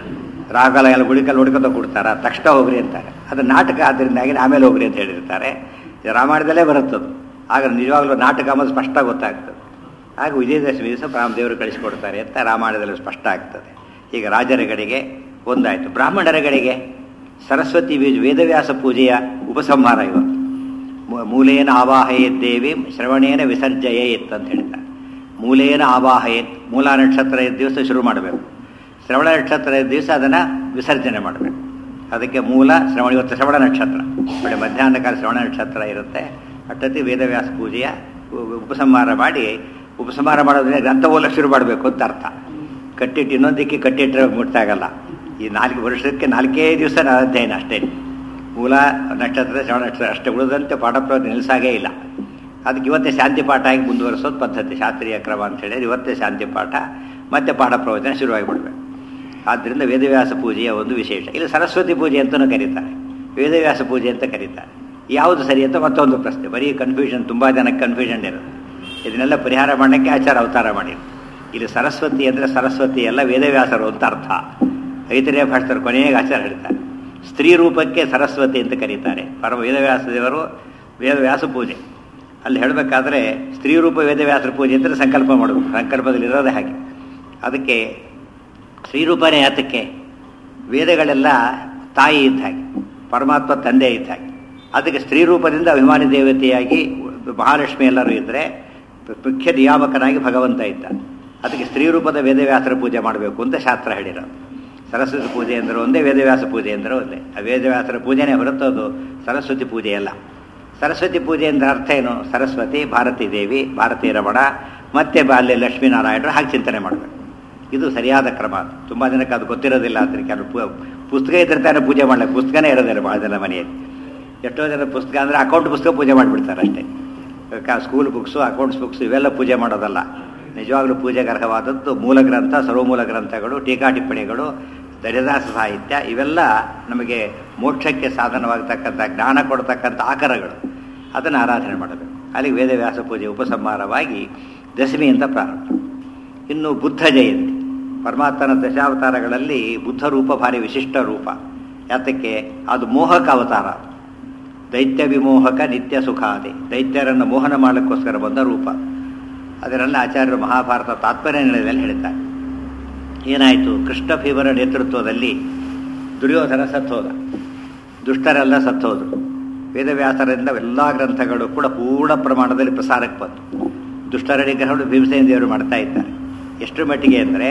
ರಾಗಲ ಎಲ್ಲ ಗುಳಿಕಲ್ಲಿ ಹುಡ್ಕೊತ ಕೊಡ್ತಾರ ತಕ್ಷಣ ಹೋಗ್ರಿ ಅಂತಾರೆ ಅದು ನಾಟಕ ಆದ್ದರಿಂದಾಗಿ ಆಮೇಲೆ ಹೋಗ್ರಿ ಅಂತ ಹೇಳಿರ್ತಾರೆ ಇದು ರಾಮಾಯಣದಲ್ಲೇ ಬರುತ್ತದು ಆಗ ನಿಜವಾಗ್ಲೂ ನಾಟಕ ಅನ್ನೋದು ಸ್ಪಷ್ಟ ಗೊತ್ತಾಗ್ತದೆ ಆಗ ವಿಜಯದಶಮಿ ದಿವಸ ರಾಮದೇವರು ಕಳಿಸಿಕೊಡ್ತಾರೆ ಅಂತ ರಾಮಾಯಣದಲ್ಲಿ ಸ್ಪಷ್ಟ ಆಗ್ತದೆ ಈಗ ರಾಜರ ಕಡೆಗೆ ಒಂದಾಯಿತು ಬ್ರಾಹ್ಮಣರ ಕಡೆಗೆ ಸರಸ್ವತಿ ಬೀಜ ವೇದವ್ಯಾಸ ಪೂಜೆಯ ಉಪಸಂಹಾರ ಇವತ್ತು ಮೂ- ಮೂಲೇನ ಆವಾಹಯೇತ್ ದೇವಿ ಶ್ರವಣೇನ ವಿಸರ್ಜಯೇತ್ ಅಂತ ಹೇಳ್ತಾರೆ ಮೂಲೇನ ಆವಾಹಯೇತ್ ಮೂಲ ನಕ್ಷತ್ರ ಇದ್ದ ದಿವಸ ಶುರು ಮಾಡಬೇಕು ಶ್ರವಣ ನಕ್ಷತ್ರ ಇದ್ದ ದಿವಸ ಅದನ್ನು ವಿಸರ್ಜನೆ ಮಾಡಬೇಕು ಅದಕ್ಕೆ ಮೂಲ ಶ್ರವಣ ಇವತ್ತು ಶ್ರವಣ ನಕ್ಷತ್ರ ಒಳ್ಳೆ ಮಧ್ಯಾಹ್ನ ಕಾಲ ಶ್ರವಣ ನಕ್ಷತ್ರ ಇರುತ್ತೆ ಅಟ್ಟತಿ ವೇದವ್ಯಾಸ ಪೂಜೆಯ ಉ- ಉಪಸಂಹಾರ ಮಾಡಿ ಉಪಸಂಹಾರ ಮಾಡೋದ್ರೆ ಗ್ರಂಥ ಓದಕ್ಕೆ ಶುರು ಮಾಡಬೇಕು ಅಂತ ಅರ್ಥ ಕಟ್ಟಿಟ್ಟು ಇನ್ನೊಂದಕ್ಕೆ ಕಟ್ಟಿಟ್ಟರೆ ಮುಟ್ಟಾಗಲ್ಲ ಈ ನಾಲ್ಕು ವರ್ಷಕ್ಕೆ ನಾಲ್ಕೇ ದಿವಸ ಅಧ್ಯಯನ ಅಷ್ಟೇ ಮೂಲ ನಕ್ಷತ್ರ ಶ್ರವಣ ನಕ್ಷತ್ರ ಅಷ್ಟೇ ಉಳಿದಂತೆ ಪಾಠ ಪ್ರವೃತ್ತಿ ನಿಲ್ಲಿಸಾಗೇ ಇಲ್ಲ ಅದಕ್ಕೆ ಇವತ್ತೇ ಶಾಂತಿ ಪಾಠ ಆಗಿ ಮುಂದುವರಿಸೋದು ಪದ್ಧತಿ ಶಾಸ್ತ್ರೀಯ ಕ್ರಮ ಅಂತ ಹೇಳಿ ಇವತ್ತೇ ಶಾಂತಿ ಪಾಠ ಮತ್ತೆ ಪಾಠ ಪ್ರವಚನ ಶುರುವಾಗಿ ಬಿಡಬೇಕು ಆದ್ದರಿಂದ ವೇದವ್ಯಾಸ ಪೂಜೆಯ ಒಂದು ವಿಶೇಷ ಇಲ್ಲಿ ಸರಸ್ವತಿ ಪೂಜೆ ಅಂತಲೂ ಕರೀತಾರೆ ವೇದವ್ಯಾಸ ಪೂಜೆ ಅಂತ ಕರೀತಾರೆ ಯಾವುದು ಸರಿ ಅಂತ ಮತ್ತೊಂದು ಪ್ರಶ್ನೆ ಬರೀ ಕನ್ಫ್ಯೂಷನ್ ತುಂಬ ಜನಕ್ಕೆ ಕನ್ಫ್ಯೂಷನ್ ಇರುತ್ತೆ ಇದನ್ನೆಲ್ಲ ಪರಿಹಾರ ಮಾಡೋಕ್ಕೆ ಆಚಾರ ಅವತಾರ ಮಾಡಿರುತ್ತೆ ಇಲ್ಲಿ ಸರಸ್ವತಿ ಅಂದರೆ ಸರಸ್ವತಿ ಎಲ್ಲ ವೇದವ್ಯಾಸರು ಅಂತ ಅರ್ಥ ಐತರೇಯ ಭಾಷೆಯವರು ಕೊನೆಗೆ ಆಚಾರ ಹೇಳ್ತಾರೆ ಸ್ತ್ರೀ ರೂಪಕ್ಕೆ ಸರಸ್ವತಿ ಅಂತ ಕರೀತಾರೆ ಪರಮ ವೇದವ್ಯಾಸ ದೇವರು ವೇದವ್ಯಾಸ ಪೂಜೆ ಅಲ್ಲಿ ಹೇಳಬೇಕಾದ್ರೆ ಸ್ತ್ರೀ ರೂಪ ವೇದವ್ಯಾಸರ ಪೂಜೆ ಅಂತ ಸಂಕಲ್ಪ ಮಾಡಬೇಕು ಸಂಕಲ್ಪದಲ್ಲಿ ಇರೋದೇ ಹಾಗೆ ಅದಕ್ಕೆ ಸ್ತ್ರೀರೂಪನೇ ಯಾತಕ್ಕೆ ವೇದಗಳೆಲ್ಲ ತಾಯಿ ಇದ್ದ ಹಾಗೆ ಪರಮಾತ್ಮ ತಂದೆ ಇದ್ದ ಹಾಗೆ ಅದಕ್ಕೆ ಸ್ತ್ರೀ ರೂಪದಿಂದ ಅಭಿಮಾನಿ ದೇವತೆಯಾಗಿ ಮಹಾಲಕ್ಷ್ಮಿ ಎಲ್ಲರೂ ಇದ್ದರೆ ಮುಖ್ಯ ನಿಯಾಮಕನಾಗಿ ಭಗವಂತ ಇದ್ದ ಅದಕ್ಕೆ ಸ್ತ್ರೀ ರೂಪದ ವೇದವ್ಯಾಸರ ಪೂಜೆ ಮಾಡಬೇಕು ಅಂತ ಶಾಸ್ತ್ರ ಹೇಳಿರೋದು ಸರಸ್ವತಿ ಪೂಜೆ ಅಂದರೆ ಒಂದೇ ವೇದವ್ಯಾಸ ಪೂಜೆ ಅಂದರೆ ಒಂದೇ ಆ ವೇದವ್ಯಾಸರ ಪೂಜೆನೇ ಹೊರತು ಅದು ಸರಸ್ವತಿ ಪೂಜೆ ಅಲ್ಲ ಸರಸ್ವತಿ ಪೂಜೆ ಅಂದರೆ ಅರ್ಥ ಏನು ಸರಸ್ವತಿ ಭಾರತೀ ದೇವಿ ಭಾರತೀಯ ರಮಣ ಮತ್ತೆ ಬ- ಅಲ್ಲಿ ಲಕ್ಷ್ಮೀನಾರಾಯಣರು ಹಾಗೆ ಚಿಂತನೆ ಮಾಡಬೇಕು ಇದು ಸರಿಯಾದ ಕ್ರಮ ಅದು ತುಂಬ ಜನಕ್ಕೆ ಅದು ಗೊತ್ತಿರೋದಿಲ್ಲ ಅಂದರೆ ಕೆಲವು ಪು- ಪುಸ್ತಕ ಇದ್ರೆ ತಾನೇ ಪೂಜೆ ಮಾಡಲಿಕ್ಕೆ ಪುಸ್ತಕನೇ ಇರೋದಿಲ್ಲ ಭಾಳ ಜನ ಮನೆಯಲ್ಲಿ ಎಷ್ಟೋ ಜನ ಪುಸ್ತಕ ಅಂದರೆ ಅಕೌಂಟ್ ಪುಸ್ತಕ ಪೂಜೆ ಮಾಡಿಬಿಡ್ತಾರೆ ಅಷ್ಟೇ ಕ- ಸ್ಕೂಲ್ ಬುಕ್ಸು ಅಕೌಂಟ್ಸ್ ಬುಕ್ಸು ಇವೆಲ್ಲ ಪೂಜೆ ಮಾಡೋದಲ್ಲ ನಿಜವಾಗ್ಲೂ ಪೂಜೆಗೆ ಅರ್ಹವಾದದ್ದು ಮೂಲ ಗ್ರಂಥ ಸರ್ವಮೂಲ ಗ್ರಂಥಗಳು ಟೀಕಾ ಟಿಪ್ಪಣಿಗಳು ದರಿದಾಸ ಸಾಹಿತ್ಯ ಇವೆಲ್ಲ ನಮಗೆ ಮೋಕ್ಷಕ್ಕೆ ಸಾಧನವಾಗತಕ್ಕಂಥ ಜ್ಞಾನ ಕೊಡ್ತಕ್ಕಂಥ ಆಕರಗಳು ಅದನ್ನು ಆರಾಧನೆ ಮಾಡಬೇಕು ಅಲ್ಲಿಗೆ ವೇದವ್ಯಾಸ ಪೂಜೆ ಉಪಸಂಹಾರವಾಗಿ ದಶಮಿ ಅಂತ ಪ್ರಾರಂಭ ಇನ್ನು ಬುದ್ಧ ಜಯಂತಿ ಪರಮಾತ್ಮನ ದಶಾವತಾರಗಳಲ್ಲಿ ಬುದ್ಧ ರೂಪ ಭಾರಿ ವಿಶಿಷ್ಟ ರೂಪ ಯಾತಕ್ಕೆ ಅದು ಮೋಹಕ ಅವತಾರ ದೈತ್ಯ ವಿಮೋಹಕ ನಿತ್ಯ ಸುಖಾದಿ ದೈತ್ಯರನ್ನು ಮೋಹನ ಮಾಡಲಿಕ್ಕೋಸ್ಕರ ಬಂದ ರೂಪ ಅದರಲ್ಲಿ ಆಚಾರ್ಯರು ಮಹಾಭಾರತ ತಾತ್ಪರ್ಯ ನಿರ್ಣಯದಲ್ಲಿ ಹೇಳ್ತಾರೆ ಏನಾಯಿತು ಕೃಷ್ಣ ಭೀಮರ ನೇತೃತ್ವದಲ್ಲಿ ದುರ್ಯೋಧನ ಸತ್ತೋದ ದುಷ್ಟರೆಲ್ಲ ಸತ್ತೋದ್ರು ವೇದವ್ಯಾಸರಿಂದ ಎಲ್ಲ ಗ್ರಂಥಗಳು ಕೂಡ ಪೂರ್ಣ ಪ್ರಮಾಣದಲ್ಲಿ ಪ್ರಸಾರಕ್ಕೆ ಬಂತು ದುಷ್ಟರ ನಿಗ್ರಹಗಳು ಭೀಮಸೇನ ದೇವರು ಮಾಡ್ತಾ ಇದ್ದಾರೆ ಎಷ್ಟು ಮಟ್ಟಿಗೆ ಅಂದರೆ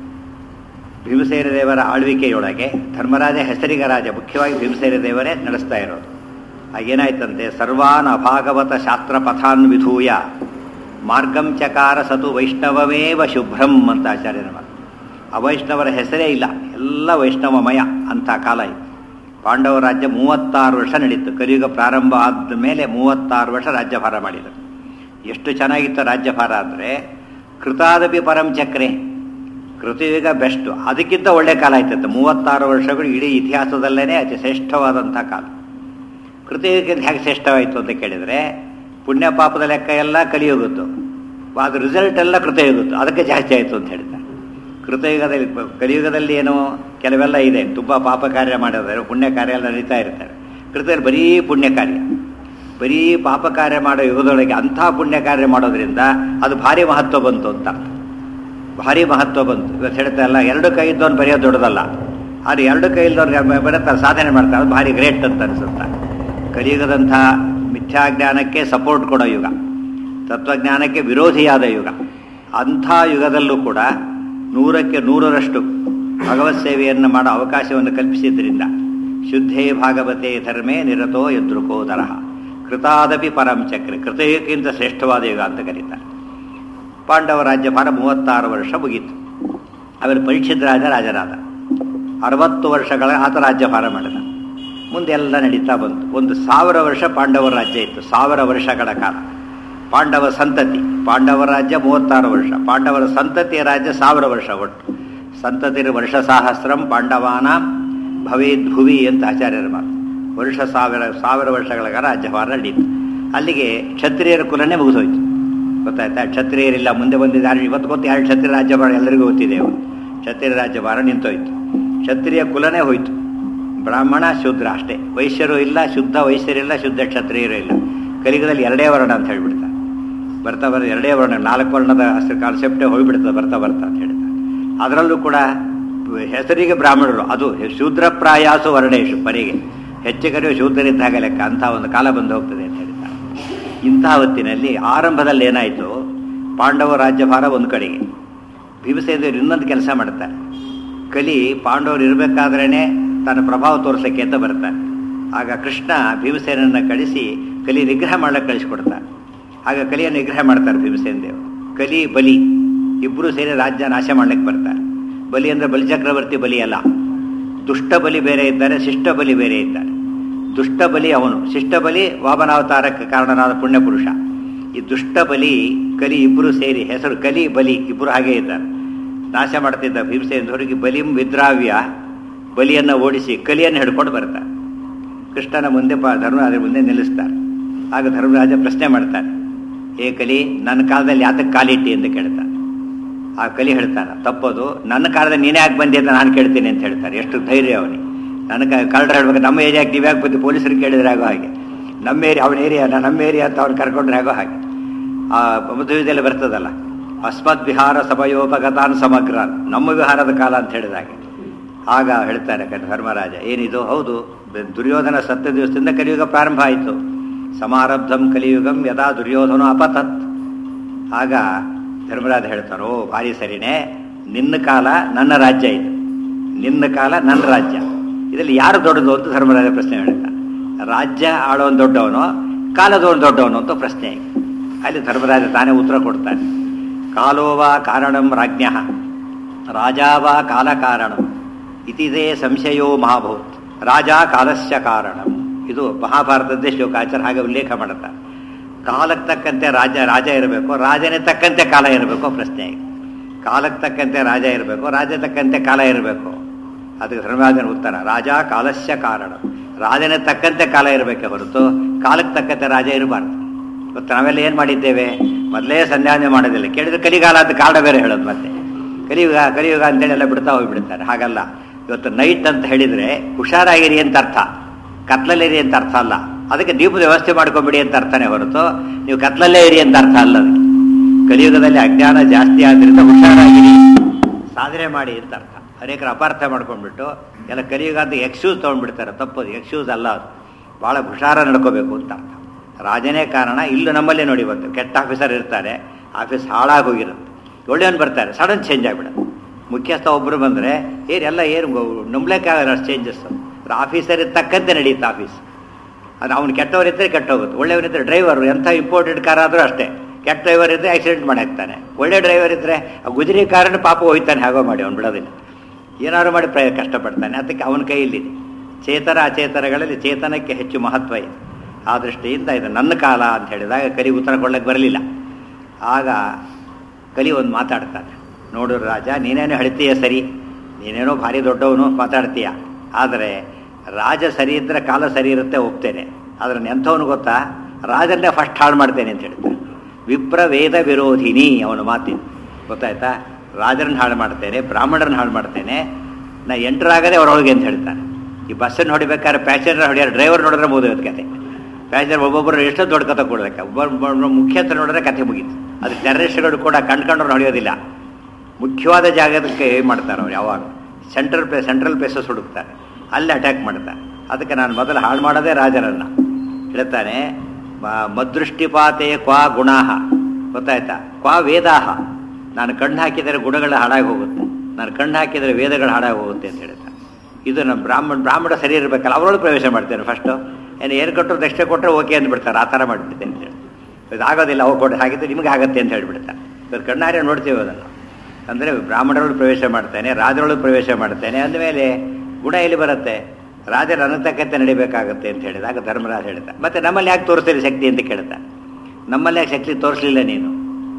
ಭೀಮಸೇನ ದೇವರ ಆಳ್ವಿಕೆಯೊಳಗೆ ಧರ್ಮರಾಜ ಹೆಸರಿಗ ರಾಜ ಮುಖ್ಯವಾಗಿ ಭೀಮಸೇನ ದೇವರೇ ನಡೆಸ್ತಾ ಇರೋದು ಆಗೇನಾಯ್ತಂತೆ ಸರ್ವಾನ್ ಅಭಾಗವತ ಶಾಸ್ತ್ರ ಪಥಾನ್ ವಿಧೂಯ ಮಾರ್ಗಂ ಚಕಾರ ಸತು ವೈಷ್ಣವಮೇವ ಶುಭ್ರಂ ಅಂತ ಆಚಾರ್ಯನ ಮಾತು ಅವೈಷ್ಣವರ ಹೆಸರೇ ಇಲ್ಲ ಎಲ್ಲ ವೈಷ್ಣವಮಯ ಅಂತ ಕಾಲ ಇತ್ತು ಪಾಂಡವ ರಾಜ್ಯ ಮೂವತ್ತಾರು ವರ್ಷ ನಡೀತು ಕಲಿಯುಗ ಪ್ರಾರಂಭ ಆದ ಮೇಲೆ ಮೂವತ್ತಾರು ವರ್ಷ ರಾಜ್ಯಭಾರ ಮಾಡಿದರು ಎಷ್ಟು ಚೆನ್ನಾಗಿತ್ತು ರಾಜ್ಯಭಾರ ಅಂದರೆ ಕೃತಾದಪಿ ಪರಂ ಚಕ್ರೆ ಕೃತಯುಗ ಬೆಸ್ಟ್ ಅದಕ್ಕಿಂತ ಒಳ್ಳೆ ಕಾಲ ಆಯ್ತಂತೆ ಮೂವತ್ತಾರು ವರ್ಷಗಳು ಇಡೀ ಇತಿಹಾಸದಲ್ಲೇ ಅತಿ ಶ್ರೇಷ್ಠವಾದಂಥ ಕಾಲ ಕೃತಯುಗಕ್ಕಿಂತ ಹೇಗೆ ಶ್ರೇಷ್ಠವಾಯಿತು ಅಂತ ಕೇಳಿದರೆ ಪುಣ್ಯ ಪಾಪದ ಲೆಕ್ಕ ಎಲ್ಲ ಕಲಿಯುಗತ್ತು ಅದು ರಿಸಲ್ಟ್ ಎಲ್ಲ ಕೃತಯುಗತ್ತು ಅದಕ್ಕೆ ಜಾಸ್ತಿ ಆಯಿತು ಅಂತ ಹೇಳ್ತಾರೆ ಕೃತಯುಗದಲ್ಲಿ ಕಲಿಯುಗದಲ್ಲಿ ಏನು ಕೆಲವೆಲ್ಲ ಇದೆ ತುಂಬ ಪಾಪ ಕಾರ್ಯ ಮಾಡಿದ್ರೆ ಪುಣ್ಯ ಕಾರ್ಯ ಎಲ್ಲ ನಡೀತಾ ಇರ್ತಾರೆ ಕೃತದಲ್ಲಿ ಬರೀ ಪುಣ್ಯ ಕಾರ್ಯ ಬರೀ ಪಾಪ ಕಾರ್ಯ ಮಾಡೋ ಯುಗದೊಳಗೆ ಅಂಥ ಪುಣ್ಯ ಕಾರ್ಯ ಮಾಡೋದ್ರಿಂದ ಅದು ಭಾರಿ ಮಹತ್ವ ಬಂತು ಅಂತ ಅರ್ಥ ಭಾರಿ ಮಹತ್ವ ಬಂತು ಇವತ್ತು ಹೇಳ್ತಾ ಇಲ್ಲ ಎರಡು ಕೈ ಇದ್ದವನು ಬರೆಯೋದು ದೊಡ್ಡದಲ್ಲ ಆದರೆ ಎರಡು ಕೈ ಇಲ್ದವ್ರು ಬರೀತಾರೆ ಸಾಧನೆ ಮಾಡ್ತಾರೆ ಅದು ಭಾರಿ ಗ್ರೇಟ್ ಅಂತ ಅನಿಸುತ್ತೆ ಕಲಿಯುಗದಂಥ ಮಿಥ್ಯಾಜ್ಞಾನಕ್ಕೆ ಸಪೋರ್ಟ್ ಕೊಡೋ ಯುಗ ತತ್ವಜ್ಞಾನಕ್ಕೆ ವಿರೋಧಿಯಾದ ಯುಗ ಅಂಥ ಯುಗದಲ್ಲೂ ಕೂಡ ನೂರಕ್ಕೆ ನೂರರಷ್ಟು ಭಗವತ್ ಸೇವೆಯನ್ನು ಮಾಡೋ ಅವಕಾಶವನ್ನು ಕಲ್ಪಿಸಿದ್ರಿಂದ ಶುದ್ಧೇ ಭಾಗವತೆ ಧರ್ಮೇ ನಿರತೋ ಯದೃಕೋದರ ಕೃತಾದಪಿ ಪರಂ ಚಕ್ರ ಕೃತಯುಗಕ್ಕಿಂತ ಶ್ರೇಷ್ಠವಾದ ಯುಗ ಅಂತ ಕರೀತಾರೆ ಪಾಂಡವ ರಾಜ್ಯಭಾರ ಮೂವತ್ತಾರು ವರ್ಷ ಮುಗೀತು ಆಮೇಲೆ ಪರೀಕ್ಷಿತ ರಾಜ ರಾಜರಾದ ಅರವತ್ತು ವರ್ಷಗಳ ಆತ ರಾಜ್ಯಭಾರ ಮಾಡಿದ ಮುಂದೆ ಎಲ್ಲ ನಡೀತಾ ಬಂತು ಒಂದು ಸಾವಿರ ವರ್ಷ ಪಾಂಡವರ ರಾಜ್ಯ ಇತ್ತು ಸಾವಿರ ವರ್ಷಗಳ ಕಾಲ ಪಾಂಡವ ಸಂತತಿ ಪಾಂಡವ ರಾಜ್ಯ ಮೂವತ್ತಾರು ವರ್ಷ ಪಾಂಡವರ ಸಂತತಿಯ ರಾಜ್ಯ ಸಾವಿರ ವರ್ಷ ಒಟ್ಟು ಸಂತತಿರ ವರ್ಷ ಸಹಸ್ರಂ ಪಾಂಡವಾನ ಭವೇದ್ಭುವಿ ಅಂತ ಆಚಾರ್ಯರ ಮಾತು ವರ್ಷ ಸಾವಿರ ಸಾವಿರ ವರ್ಷಗಳ ಕಾಲ ರಾಜ್ಯಭಾರ ನಡೀತು ಅಲ್ಲಿಗೆ ಕ್ಷತ್ರಿಯರ ಕುಲನೇ ಮುಗಿದೋಯ್ತು ಗೊತ್ತಾಯ್ತಾ ಕ್ಷತ್ರಿಯರಿಲ್ಲ ಮುಂದೆ ಬಂದಿದ್ದಾರೆ ಇವತ್ತು ಗೊತ್ತು ಯಾರು ಕ್ಷತ್ರಿಯ ರಾಜ್ಯಭಾರ ಎಲ್ಲರಿಗೂ ಗೊತ್ತಿದೆ ಅವರು ಕ್ಷತ್ರಿಯ ರಾಜ್ಯಭಾರ ನಿಂತೋಯ್ತು ಕ್ಷತ್ರಿಯ ಕುಲನೇ ಹೋಯ್ತು ಬ್ರಾಹ್ಮಣ ಶೂದ್ರ ಅಷ್ಟೇ ವೈಶ್ಯರು ಇಲ್ಲ ಶುದ್ಧ ವೈಶ್ಯರಿಲ್ಲ ಶುದ್ಧ ಕ್ಷತ್ರಿಯರು ಇಲ್ಲ ಕಲಿಗದಲ್ಲಿ ಎರಡೇ ವರ್ಣ ಅಂತ ಹೇಳ್ಬಿಡ್ತಾರೆ ಬರ್ತಾ ಬರ ಎರಡೇ ವರ್ಣ ನಾಲ್ಕು ವರ್ಣದ ಕಾನ್ಸೆಪ್ಟೇ ಹೋಗ್ಬಿಡ್ತದೆ ಬರ್ತಾ ಬರ್ತಾ ಅಂತ ಹೇಳ್ತಾರೆ ಅದರಲ್ಲೂ ಕೂಡ ಹೆಸರಿಗೆ ಬ್ರಾಹ್ಮಣರು ಅದು ಶೂದ್ರ ಪ್ರಾಯಾಸು ವರ್ಣೇಶು ಪರಿಗೆ ಹೆಚ್ಚು ಕರೆಯೋ ಶೂದ್ರರಿದ್ದಾಗ ಲೆಕ್ಕ ಅಂಥ ಒಂದು ಕಾಲ ಬಂದು ಹೋಗ್ತದೆ ಅಂತ ಹೇಳ್ತಾರೆ ಇಂತಹ ಹೊತ್ತಿನಲ್ಲಿ ಆರಂಭದಲ್ಲಿ ಏನಾಯಿತು ಪಾಂಡವ ರಾಜ್ಯಭಾರ ಒಂದು ಕಡೆಗೆ ಭೀಮಸೇನರು ಇನ್ನೊಂದು ಕೆಲಸ ಮಾಡ್ತಾರೆ ಕಲಿ ಪಾಂಡವರು ಇರಬೇಕಾದ್ರೇ ತನ್ನ ಪ್ರಭಾವ ತೋರಿಸೋಕ್ಕೆ ಅಂತ ಬರ್ತಾನೆ ಆಗ ಕೃಷ್ಣ ಭೀಮಸೇನನ್ನು ಕಳಿಸಿ ಕಲಿ ನಿಗ್ರಹ ಮಾಡಕ್ಕೆ ಕಳಿಸ್ಕೊಡ್ತಾನೆ ಆಗ ಕಲಿಯನ್ನು ನಿಗ್ರಹ ಮಾಡ್ತಾರೆ ಭೀಮಸೇನ ದೇವರು ಕಲಿ ಬಲಿ ಇಬ್ಬರು ಸೇರಿ ರಾಜ್ಯ ನಾಶ ಮಾಡ್ಲಿಕ್ಕೆ ಬರ್ತಾರೆ ಬಲಿ ಅಂದರೆ ಬಲಿಚಕ್ರವರ್ತಿ ಬಲಿ ಅಲ್ಲ ದುಷ್ಟ ಬಲಿ ಬೇರೆ ಇದ್ದಾರೆ ಶಿಷ್ಟ ಬಲಿ ಬೇರೆ ಇದ್ದಾರೆ ದುಷ್ಟ ಬಲಿ ಅವನು ಶಿಷ್ಟ ಬಲಿ ವಾಮನಾವತಾರಕ್ಕೆ ಕಾರಣನಾದ ಪುಣ್ಯಪುರುಷ ಈ ದುಷ್ಟ ಬಲಿ ಕಲಿ ಇಬ್ಬರು ಸೇರಿ ಹೆಸರು ಕಲಿ ಬಲಿ ಇಬ್ಬರು ಹಾಗೆ ಇದ್ದಾರೆ ನಾಶ ಮಾಡ್ತಿದ್ದ ಭೀಮಸೇನದವರಿಗೆ ಬಲಿಂ ವಿದ್ರಾವ್ಯ ಬಲಿಯನ್ನು ಓಡಿಸಿ ಕಲಿಯನ್ನು ಹಿಡ್ಕೊಂಡು ಬರ್ತಾರೆ ಕೃಷ್ಣನ ಮುಂದೆ ಪ ಧರ್ಮರಾಜ ಮುಂದೆ ನಿಲ್ಲಿಸ್ತಾರೆ ಆಗ ಧರ್ಮರಾಜ ಪ್ರಶ್ನೆ ಮಾಡ್ತಾನೆ ಏ ಕಲಿ ನನ್ನ ಕಾಲದಲ್ಲಿ ಯಾತಕ್ಕೆ ಕಾಲಿಟ್ಟಿ ಅಂತ ಕೇಳ್ತಾನೆ ಆ ಕಲಿ ಹೇಳ್ತಾನೆ ತಪ್ಪೋದು ನನ್ನ ಕಾಲದಲ್ಲಿ ನೀನೇ ಯಾಕೆ ಬಂದಿ ಅಂತ ನಾನು ಕೇಳ್ತೀನಿ ಅಂತ ಹೇಳ್ತಾರೆ ಎಷ್ಟು ಧೈರ್ಯ ಅವನಿಗೆ ನನಗೆ ಕಳ್ಳರು ಹೇಳ್ಬೇಕು ನಮ್ಮ ಏರಿಯಾಗೆ ನೀವು ಯಾಕೆ ಬಂದು ಪೊಲೀಸರಿಗೆ ಕೇಳಿದ್ರೆ ಆಗೋ ಹಾಗೆ ನಮ್ಮ ಏರಿಯಾ ಅವನ ಏರಿಯಾ ನಮ್ಮ ಏರಿಯಾ ಅಂತ ಅವ್ರು ಕರ್ಕೊಂಡ್ರೆ ಆಗೋ ಹಾಗೆ ಆ ಮದುವೆದಲ್ಲಿ ಬರ್ತದಲ್ಲ ಅಸ್ಮತ್ ವಿಹಾರ ಸಭಯೋಪಗತಾನ್ ಸಮಗ್ರ ನಮ್ಮ ವಿಹಾರದ ಕಾಲ ಅಂತ ಹೇಳಿದಾಗೆ ಆಗ ಹೇಳ್ತಾರೆ ಧರ್ಮರಾಜ ಏನಿದು ಹೌದು ದುರ್ಯೋಧನ ಸತ್ಯ ದಿವಸದಿಂದ ಕಲಿಯುಗ ಪ್ರಾರಂಭ ಆಯಿತು ಸಮಾರಬ್ಧಂ ಕಲಿಯುಗಂ ಯದಾ ದುರ್ಯೋಧನ ಅಪತತ್ ಆಗ ಧರ್ಮರಾಜ ಹೇಳ್ತಾರೋ ಭಾರಿ ಸರಿನೇ ನಿನ್ನ ಕಾಲ ನನ್ನ ರಾಜ್ಯ ಇದು ನಿನ್ನ ಕಾಲ ನನ್ನ ರಾಜ್ಯ ಇದರಲ್ಲಿ ಯಾರು ದೊಡ್ಡದು ಅಂತ ಧರ್ಮರಾಜ ಪ್ರಶ್ನೆ ಹೇಳ್ತಾನೆ ರಾಜ್ಯ ಆಳೋನ್ ದೊಡ್ಡವನು ಕಾಲದವನು ದೊಡ್ಡವನು ಅಂತ ಪ್ರಶ್ನೆ ಅಲ್ಲಿ ಧರ್ಮರಾಜ ತಾನೇ ಉತ್ತರ ಕೊಡ್ತಾನೆ ಕಾಲೋವಾ ಕಾರಣಂ ರಾಜ್ಞ ರಾಜಾವಾ ಕಾಲ ಕಾರಣಂ ಇತಿದೇ ಸಂಶಯೋ ಮಹಾಭೂತ್ ರಾಜ ಕಾಲಸ್ಯ ಕಾರಣಂ ಇದು ಮಹಾಭಾರತದ್ದೇ ಶ್ಲೋಕಾಚಾರ ಹಾಗೆ ಉಲ್ಲೇಖ ಮಾಡುತ್ತಾರೆ ಕಾಲಕ್ಕೆ ತಕ್ಕಂತೆ ರಾಜ ರಾಜ ಇರಬೇಕು ರಾಜನೇ ತಕ್ಕಂತೆ ಕಾಲ ಇರಬೇಕು ಪ್ರಶ್ನೆ ಕಾಲಕ್ಕೆ ತಕ್ಕಂತೆ ರಾಜ ಇರಬೇಕು ರಾಜ ತಕ್ಕಂತೆ ಕಾಲ ಇರಬೇಕು ಅದಕ್ಕೆ ಧರ್ಮರಾಜನ ಉತ್ತರ ರಾಜ ಕಾಲಸ್ಯ ಕಾರಣ ರಾಜನೇ ತಕ್ಕಂತೆ ಕಾಲ ಇರಬೇಕೆ ಹೊರತು ಕಾಲಕ್ಕೆ ತಕ್ಕಂತೆ ರಾಜ ಇರಬಾರ್ದು ಇವತ್ತು ನಾವೆಲ್ಲ ಏನು ಮಾಡಿದ್ದೇವೆ ಮೊದಲೇ ಸಂಧ್ಯಾನೆ ಮಾಡೋದಿಲ್ಲ ಕೇಳಿದ್ರೆ ಕಲಿಗಾಲ ಅಂತ ಕಾರಣ ಬೇರೆ ಹೇಳೋದು ಮತ್ತೆ ಕಲಿಯುಗ ಕಲಿಯುಗ ಅಂತೇಳಿ ಎಲ್ಲ ಬಿಡ್ತಾ ಹೋಗ್ಬಿಡ್ತಾರೆ ಹಾಗಲ್ಲ ಇವತ್ತು ನೈಟ್ ಅಂತ ಹೇಳಿದರೆ ಹುಷಾರಾಗಿರಿ ಅಂತ ಅರ್ಥ ಕತ್ಲಲ್ಲಿರಿ ಅಂತ ಅರ್ಥ ಅಲ್ಲ ಅದಕ್ಕೆ ದೀಪದ ವ್ಯವಸ್ಥೆ ಮಾಡ್ಕೊಂಬಿಡಿ ಅಂತ ಅರ್ಥನೇ ಹೊರತು ನೀವು ಕತ್ಲಲ್ಲೇ ಇರಿ ಅಂತ ಅರ್ಥ ಅಲ್ಲ ಅದಕ್ಕೆ ಕಲಿಯುಗದಲ್ಲಿ ಅಜ್ಞಾನ ಜಾಸ್ತಿ ಆದ್ರಿಂದ ಹುಷಾರಾಗಿರಿ ಸಾಧನೆ ಮಾಡಿ ಅಂತ ಅರ್ಥ ಅನೇಕರು ಅಪಾರ್ಥ ಮಾಡ್ಕೊಂಡ್ಬಿಟ್ಟು ಎಲ್ಲ ಕಲಿಯುಗ ಅಂತ ಎಕ್ಸ್ಕ್ಯೂಸ್ ತೊಗೊಂಡ್ಬಿಡ್ತಾರೆ ತಪ್ಪದು ಎಕ್ಸ್ಕ್ಯೂಸ್ ಅಲ್ಲ ಅದು ಭಾಳ ಹುಷಾರ ನಡ್ಕೋಬೇಕು ಅಂತ ಅರ್ಥ ರಾಜನೇ ಕಾರಣ ಇಲ್ಲೂ ನಮ್ಮಲ್ಲೇ ನೋಡಿ ಬಂತು ಕೆಟ್ಟ ಆಫೀಸರ್ ಇರ್ತಾರೆ ಆಫೀಸ್ ಹಾಳಾಗಿ ಹೋಗಿರುತ್ತೆ ಒಳ್ಳೆಯವನು ಬರ್ತಾರೆ ಸಡನ್ ಚೇಂಜ್ ಆಗಿಬಿಡೋದು ಮುಖ್ಯಸ್ಥ ಒಬ್ಬರು ಬಂದರೆ ಏನು ಎಲ್ಲ ಏನು ನಂಬ್ಲಿಕ್ಕಾಗಲ್ಲ ಅಷ್ಟು ಚೇಂಜಸ್ ಆಫೀಸರ್ ತಕ್ಕಂತೆ ನಡೆಯುತ್ತೆ ಆಫೀಸ್ ಅದು ಅವ್ನು ಕೆಟ್ಟವರಿದ್ದರೆ ಕೆಟ್ಟೋಗುತ್ತೆ ಒಳ್ಳೆಯವರಿದ್ದರೆ ಡ್ರೈವರು ಎಂಥ ಇಂಪಾರ್ಟೆಂಟ್ ಕಾರ್ ಆದರೂ ಅಷ್ಟೇ ಕೆಟ್ಟ ಡ್ರೈವರ್ ಇದ್ದರೆ ಆಕ್ಸಿಡೆಂಟ್ ಮಾಡಿ ಹಾಕ್ತಾನೆ ಒಳ್ಳೆ ಡ್ರೈವರ್ ಇದ್ದರೆ ಆ ಗುಜರಿ ಕಾರನ್ನು ಪಾಪ ಹೋಯ್ತಾನೆ ಹಾಗೋ ಮಾಡಿ ಅವ್ನು ಬಿಡೋದಿಲ್ಲ ಏನಾದ್ರು ಮಾಡಿ ಪ್ರಯ ಕಷ್ಟಪಡ್ತಾನೆ ಅದಕ್ಕೆ ಅವನ ಕೈಯಲ್ಲಿದೆ ಚೇತರ ಅಚೇತನಗಳಲ್ಲಿ ಚೇತನಕ್ಕೆ ಹೆಚ್ಚು ಮಹತ್ವ ಇದೆ ಆ ದೃಷ್ಟಿಯಿಂದ ಇದು ನನ್ನ ಕಾಲ ಅಂತ ಹೇಳಿದಾಗ ಕರಿ ಉತ್ತರ ಕೊಡ್ಲಿಕ್ಕೆ ಬರಲಿಲ್ಲ ಆಗ ಕಲಿ ಒಂದು ಮಾತಾಡ್ತಾನೆ ನೋಡು ರಾಜ ನೀನೇನೋ ಹೇಳ್ತೀಯ ಸರಿ ನೀನೇನೋ ಭಾರಿ ದೊಡ್ಡವನು ಮಾತಾಡ್ತೀಯ ಆದರೆ ರಾಜ ಸರಿ ಇದ್ದರೆ ಕಾಲ ಸರಿ ಇರುತ್ತೆ ಒಪ್ತೇನೆ ಆದರೆ ಎಂಥವನು ಗೊತ್ತಾ ರಾಜನ್ನೇ ಫಸ್ಟ್ ಹಾಳು ಮಾಡ್ತೇನೆ ಅಂತ ಹೇಳ್ತಾನೆ ವಿಪ್ರ ವೇದ ವಿರೋಧಿನಿ ಅವನು ಮಾತಿನ ಗೊತ್ತಾಯ್ತಾ ರಾಜರನ್ನ ಹಾಳು ಮಾಡ್ತೇನೆ ಬ್ರಾಹ್ಮಣರನ್ನ ಹಾಳು ಮಾಡ್ತೇನೆ ನಾ ಎಂಟರಾಗದೆ ಅವರೊಳಗೆ ಅಂತ ಹೇಳ್ತಾನೆ ಈ ಬಸ್ಸನ್ನು ಹೊಡಿಬೇಕಾದ್ರೆ ಪ್ಯಾಸೆಂಜರ್ ಹೊಡಿಯಾರ ಡ್ರೈವರ್ ನೋಡಿದ್ರೆ ಮುಗಿದೋದು ಕತೆ ಪ್ಯಾಸೆಂಜರ್ ಒಬ್ಬೊಬ್ಬರು ಎಷ್ಟೋ ದೊಡ್ಡ ಕತೆ ಕೊಡ್ಬೇಕು ಒಬ್ಬೊಬ್ಬರು ಮುಖ್ಯಸ್ಥ ನೋಡಿದ್ರೆ ಕತೆ ಮುಗೀತು ಅದು ಟೆರರಿಸ್ಟ್ಗಳು ಕೂಡ ಕಂಡ್ಕೊಂಡ್ರು ಹೊಡೆಯೋದಿಲ್ಲ ಮುಖ್ಯವಾದ ಜಾಗದಕ್ಕೆ ಏನು ಮಾಡ್ತಾರೆ ಅವ್ರು ಯಾವಾಗ ಸೆಂಟ್ರಲ್ ಪ್ಲೇಸ್ ಸೆಂಟ್ರಲ್ ಪ್ಲೇಸಸ್ ಹುಡುಕ್ತಾರೆ ಅಲ್ಲಿ ಅಟ್ಯಾಕ್ ಮಾಡ್ತಾರೆ ಅದಕ್ಕೆ ನಾನು ಮೊದಲು ಹಾಳು ಮಾಡೋದೇ ರಾಜರನ್ನು ಹೇಳ್ತಾನೆ ಮ- ಮದೃಷ್ಟಿಪಾತೆ ಕ್ವಾ ಗುಣಾಹ ಗೊತ್ತಾಯ್ತಾ ಕ್ವಾ ವೇದಾಹ ನಾನು ಕಣ್ಣು ಹಾಕಿದರೆ ಗುಣಗಳ ಹಾಳಾಗಿ ಹೋಗುತ್ತೆ ನಾನು ಕಣ್ಣು ಹಾಕಿದರೆ ವೇದಗಳು ಹಾಳಾಗಿ ಹೋಗುತ್ತೆ ಅಂತ ಹೇಳ್ತಾನೆ ಇದು ನಮ್ಮ ಬ್ರಾಹ್ಮಣ ಬ್ರಾಹ್ಮಣ ಸರಿ ಇರಬೇಕಲ್ಲ ಅವರೊಳಗೆ ಪ್ರವೇಶ ಮಾಡ್ತೇನೆ ಫಸ್ಟು ಏನು ಏನು ಕೊಟ್ಟರು ದಕ್ಷಿಣ ಕೊಟ್ಟರೆ ಓಕೆ ಅಂದ್ಬಿಡ್ತಾರೆ ಆ ಥರ ಮಾಡಿಬಿಡ್ತೇನೆ ಅಂತ ಹೇಳಿ ಇದು ಆಗೋದಿಲ್ಲ ಅವು ಕೊಟ್ಟು ಹಾಗಿದ್ರೆ ನಿಮ್ಗೆ ಆಗತ್ತೆ ಅಂತ ಹೇಳ್ಬಿಡ್ತಾರೆ ಇವಾಗ ಕಣ್ಣಾರೆ ನೋಡ್ತೀವಿ ಅದನ್ನು ಅಂದರೆ ಬ್ರಾಹ್ಮಣರೊಳಗೆ ಪ್ರವೇಶ ಮಾಡ್ತೇನೆ ರಾಜರೊಳಗೆ ಪ್ರವೇಶ ಮಾಡ್ತೇನೆ ಅಂದಮೇಲೆ ಗುಣ ಎಲ್ಲಿ ಬರುತ್ತೆ ರಾಜರ ಅನಂತಕತೆ ನಡಿಬೇಕಾಗತ್ತೆ ಅಂತ ಹೇಳಿದಾಗ ಧರ್ಮರಾಜ ಹೇಳ್ತಾ ಮತ್ತೆ ನಮ್ಮಲ್ಲಿ ಯಾಕೆ ತೋರಿಸ್ತೀರಿ ಶಕ್ತಿ ಅಂತ ಕೇಳ್ತಾ ನಮ್ಮಲ್ಲಿ ಯಾಕೆ ಶಕ್ತಿ ತೋರಿಸಲಿಲ್ಲ ನೀನು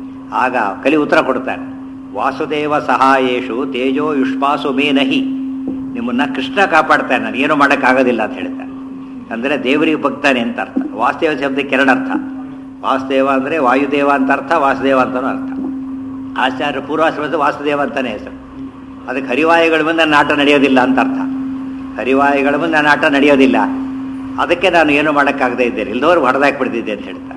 ಆಗ ಕಲಿ ಉತ್ತರ ಕೊಡ್ತಾನೆ ವಾಸುದೇವ ಸಹಾಯೇಶು ತೇಜೋ ಯುಷ್ಮಾಸು ಮೇ ನಹಿ ನಿಮ್ಮನ್ನ ಕೃಷ್ಣ ಕಾಪಾಡ್ತಾನೆ ನಾನು ಏನು ಮಾಡೋಕ್ಕಾಗೋದಿಲ್ಲ ಅಂತ ಹೇಳ್ತಾನೆ ಅಂದರೆ ದೇವರಿಗೆ ಭಕ್ತಾನೆ ಅಂತ ಅರ್ಥ ವಾಸುದೇವ ಶಬ್ದಕ್ಕೆ ಎರಡು ಅರ್ಥ ವಾಸುದೇವ ಅಂದರೆ ವಾಯುದೇವ ಅಂತ ಅರ್ಥ ವಾಸುದೇವ ಅಂತನೂ ಅರ್ಥ ಆಚಾರ್ಯ ಪೂರ್ವಾಶ್ರಮದ ವಾಸುದೇವ ಅಂತಾನೆ ಹೆಸರು ಅದಕ್ಕೆ ಹರಿವಾಯುಗಳ ಮುಂದೆ ನನ್ನ ಆಟ ನಡೆಯೋದಿಲ್ಲ ಅಂತ ಅರ್ಥ ಹರಿವಾಯುಗಳ ಮುಂದೆ ನನ್ನ ಆಟ ನಡೆಯೋದಿಲ್ಲ ಅದಕ್ಕೆ ನಾನು ಏನು ಮಾಡೋಕ್ಕಾಗದೇ ಇದ್ದೇನೆ ಇಲ್ದವ್ರು ಹೊಡೆದಾಕ್ಬಿಡ್ತಿದ್ದೆ ಅಂತ ಹೇಳ್ತಾನೆ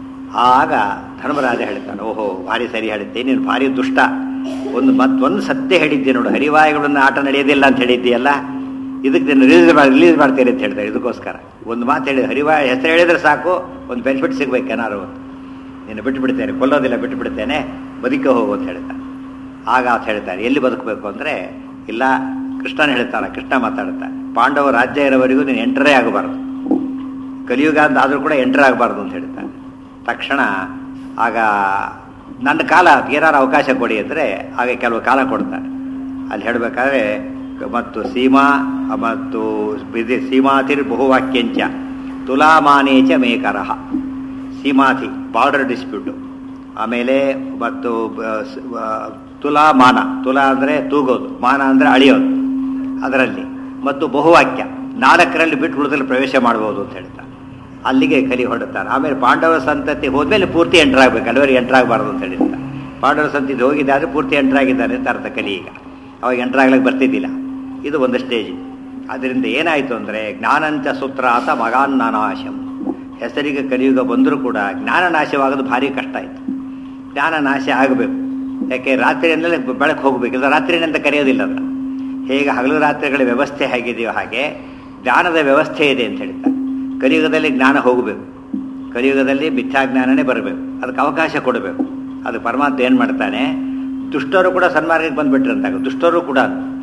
ಆಗ ಧರ್ಮರಾಜ ಹೇಳ್ತಾನೆ ಓಹೋ ಭಾರಿ ಸರಿ ಹೇಳಿದ್ದೆ ನೀನು ಭಾರಿ ದುಷ್ಟ ಒಂದು ಮತ್ತೊಂದು ಸತ್ಯ ಹೇಳಿದ್ದೆ ನೋಡು ಹರಿವಾಯುಗಳನ್ನ ಆಟ ನಡೆಯೋದಿಲ್ಲ ಅಂತ ಹೇಳಿದ್ದೀಯಲ್ಲ ಇದಕ್ಕೆ ನೀನು ರಿಲೀಸ್ ಮಾಡಿ ರಿಲೀಸ್ ಮಾಡ್ತೇನೆ ಅಂತ ಹೇಳ್ತಾರೆ ಇದಕ್ಕೋಸ್ಕರ ಒಂದು ಮಾತು ಹೇಳಿ ಹರಿವಾಯ ಹೆಸರು ಹೇಳಿದ್ರೆ ಸಾಕು ಒಂದು ಬೆನಿಫಿಟ್ ಸಿಗ್ಬೇಕು ಏನಾರು ಒಂದು ನೀನು ಬಿಟ್ಟು ಬಿಡ್ತೇನೆ ಕೊಲ್ಲೋದಿಲ್ಲ ಬಿಟ್ಟು ಬಿಡ್ತೇನೆ ಬದುಕೆ ಹೋಗು ಅಂತ ಹೇಳ್ತಾನೆ ಆಗ ಅಂತ ಹೇಳ್ತಾರೆ ಎಲ್ಲಿ ಬದುಕಬೇಕು ಅಂದರೆ ಇಲ್ಲ ಕೃಷ್ಣನ ಹೇಳ್ತಾನೆ ಕೃಷ್ಣ ಮಾತಾಡ್ತಾನೆ ಪಾಂಡವ ರಾಜ್ಯ ಇರೋವರೆಗೂ ನೀನು ಎಂಟರೇ ಆಗಬಾರ್ದು ಕಲಿಯುಗ ಅಂತ ಆದರೂ ಕೂಡ ಎಂಟರ್ ಆಗಬಾರ್ದು ಅಂತ ಹೇಳ್ತಾನೆ ತಕ್ಷಣ ಆಗ ನನ್ನ ಕಾಲ ಏನಾರು ಅವಕಾಶ ಕೊಡಿ ಅಂದರೆ ಆಗ ಕೆಲವು ಕಾಲ ಕೊಡ್ತಾರೆ ಅಲ್ಲಿ ಹೇಳಬೇಕಾದ್ರೆ ಮತ್ತು ಸೀಮಾ ಮತ್ತು ಬಿದಿ ಸೀಮಾತಿರ್ ಬಹುವಾಕ್ಯಂಚ ತುಲಾಮಾನೇಚ ಮೇಕರಹ ಸೀಮಾತಿ ಬಾರ್ಡರ್ ಡಿಸ್ಪ್ಯೂಟು ಆಮೇಲೆ ಮತ್ತು ಬ- ಸ- ಬ- ತುಲಾ ಮಾನ ತುಲಾ ಅಂದರೆ ತೂಗೋದು ಮಾನ ಅಂದರೆ ಅಳಿಯೋದು ಅದರಲ್ಲಿ ಮತ್ತು ಬಹುವಾಕ್ಯ ನಾಲ್ಕರಲ್ಲಿ ಬಿಟ್ಟು ಉಳಿದಲ್ಲಿ ಪ್ರವೇಶ ಮಾಡ್ಬೋದು ಅಂತ ಹೇಳ್ತಾರೆ ಅಲ್ಲಿಗೆ ಕಲಿ ಹೊಡುತ್ತಾರೆ ಆಮೇಲೆ ಪಾಂಡವ ಸಂತತಿ ಹೋದ್ಮೇಲೆ ಪೂರ್ತಿ ಎಂಟರ್ ಆಗಬೇಕು ಅಲ್ಲಿವರೆಗೆ ಎಂಟರ್ ಆಗಬಾರ್ದು ಅಂತ ಹೇಳಿರ್ತಾರೆ ಪಾಂಡವ ಸಂತತಿ ಹೋಗಿದ್ದೆ ಆದರೆ ಪೂರ್ತಿ ಎಂಟರ್ ಆಗಿದ್ದಾನೆ ಅಂತ ಅರ್ಥ ಕಲಿ ಈಗ ಅವಾಗ ಎಂಟರ್ ಆಗ್ಲಿಕ್ಕೆ ಬರ್ತಿದ್ದಿಲ್ಲ ಇದು ಒಂದು ಸ್ಟೇಜ್ ಅದರಿಂದ ಏನಾಯಿತು ಅಂದರೆ ಜ್ಞಾನಂಚ ಸೂತ್ರಾತ ಮಗಾನ್ ನಾನಾಶಂ ಹೆಸರಿಗೆ ಕಲಿಯುಗ ಬಂದರೂ ಕೂಡ ಜ್ಞಾನ ನಾಶವಾಗೋದು ಭಾರಿ ಕಷ್ಟ ಆಯಿತು ಜ್ಞಾನ ನಾಶ ಆಗಬೇಕು ಯಾಕೆ ರಾತ್ರಿಯಿಂದಲೇ ಬೆಳಕು ಹೋಗಬೇಕು ಇಲ್ಲ ರಾತ್ರಿನಂತ ಕರೆಯೋದಿಲ್ಲ ಅದನ್ನು ಹೇಗೆ ಹಗಲು ರಾತ್ರಿಗಳ ವ್ಯವಸ್ಥೆ ಹೇಗಿದೆಯೋ ಹಾಗೆ ಜ್ಞಾನದ ವ್ಯವಸ್ಥೆ ಇದೆ ಅಂತ ಹೇಳ್ತಾರೆ ಕಲಿಯುಗದಲ್ಲಿ ಜ್ಞಾನ ಹೋಗಬೇಕು ಕಲಿಯುಗದಲ್ಲಿ ಮಿಥ್ಯಾಜ್ಞಾನನೇ ಬರಬೇಕು ಅದಕ್ಕೆ ಅವಕಾಶ ಕೊಡಬೇಕು ಅದು ಪರಮಾತ್ಮ ಏನು ಮಾಡ್ತಾನೆ ದುಷ್ಟರು ಕೂಡ ಸನ್ಮಾರ್ಗಕ್ಕೆ ಬಂದುಬಿಟ್ಟಿರಂತಾಗ ದುಷ್ಟರು ಕೂಡ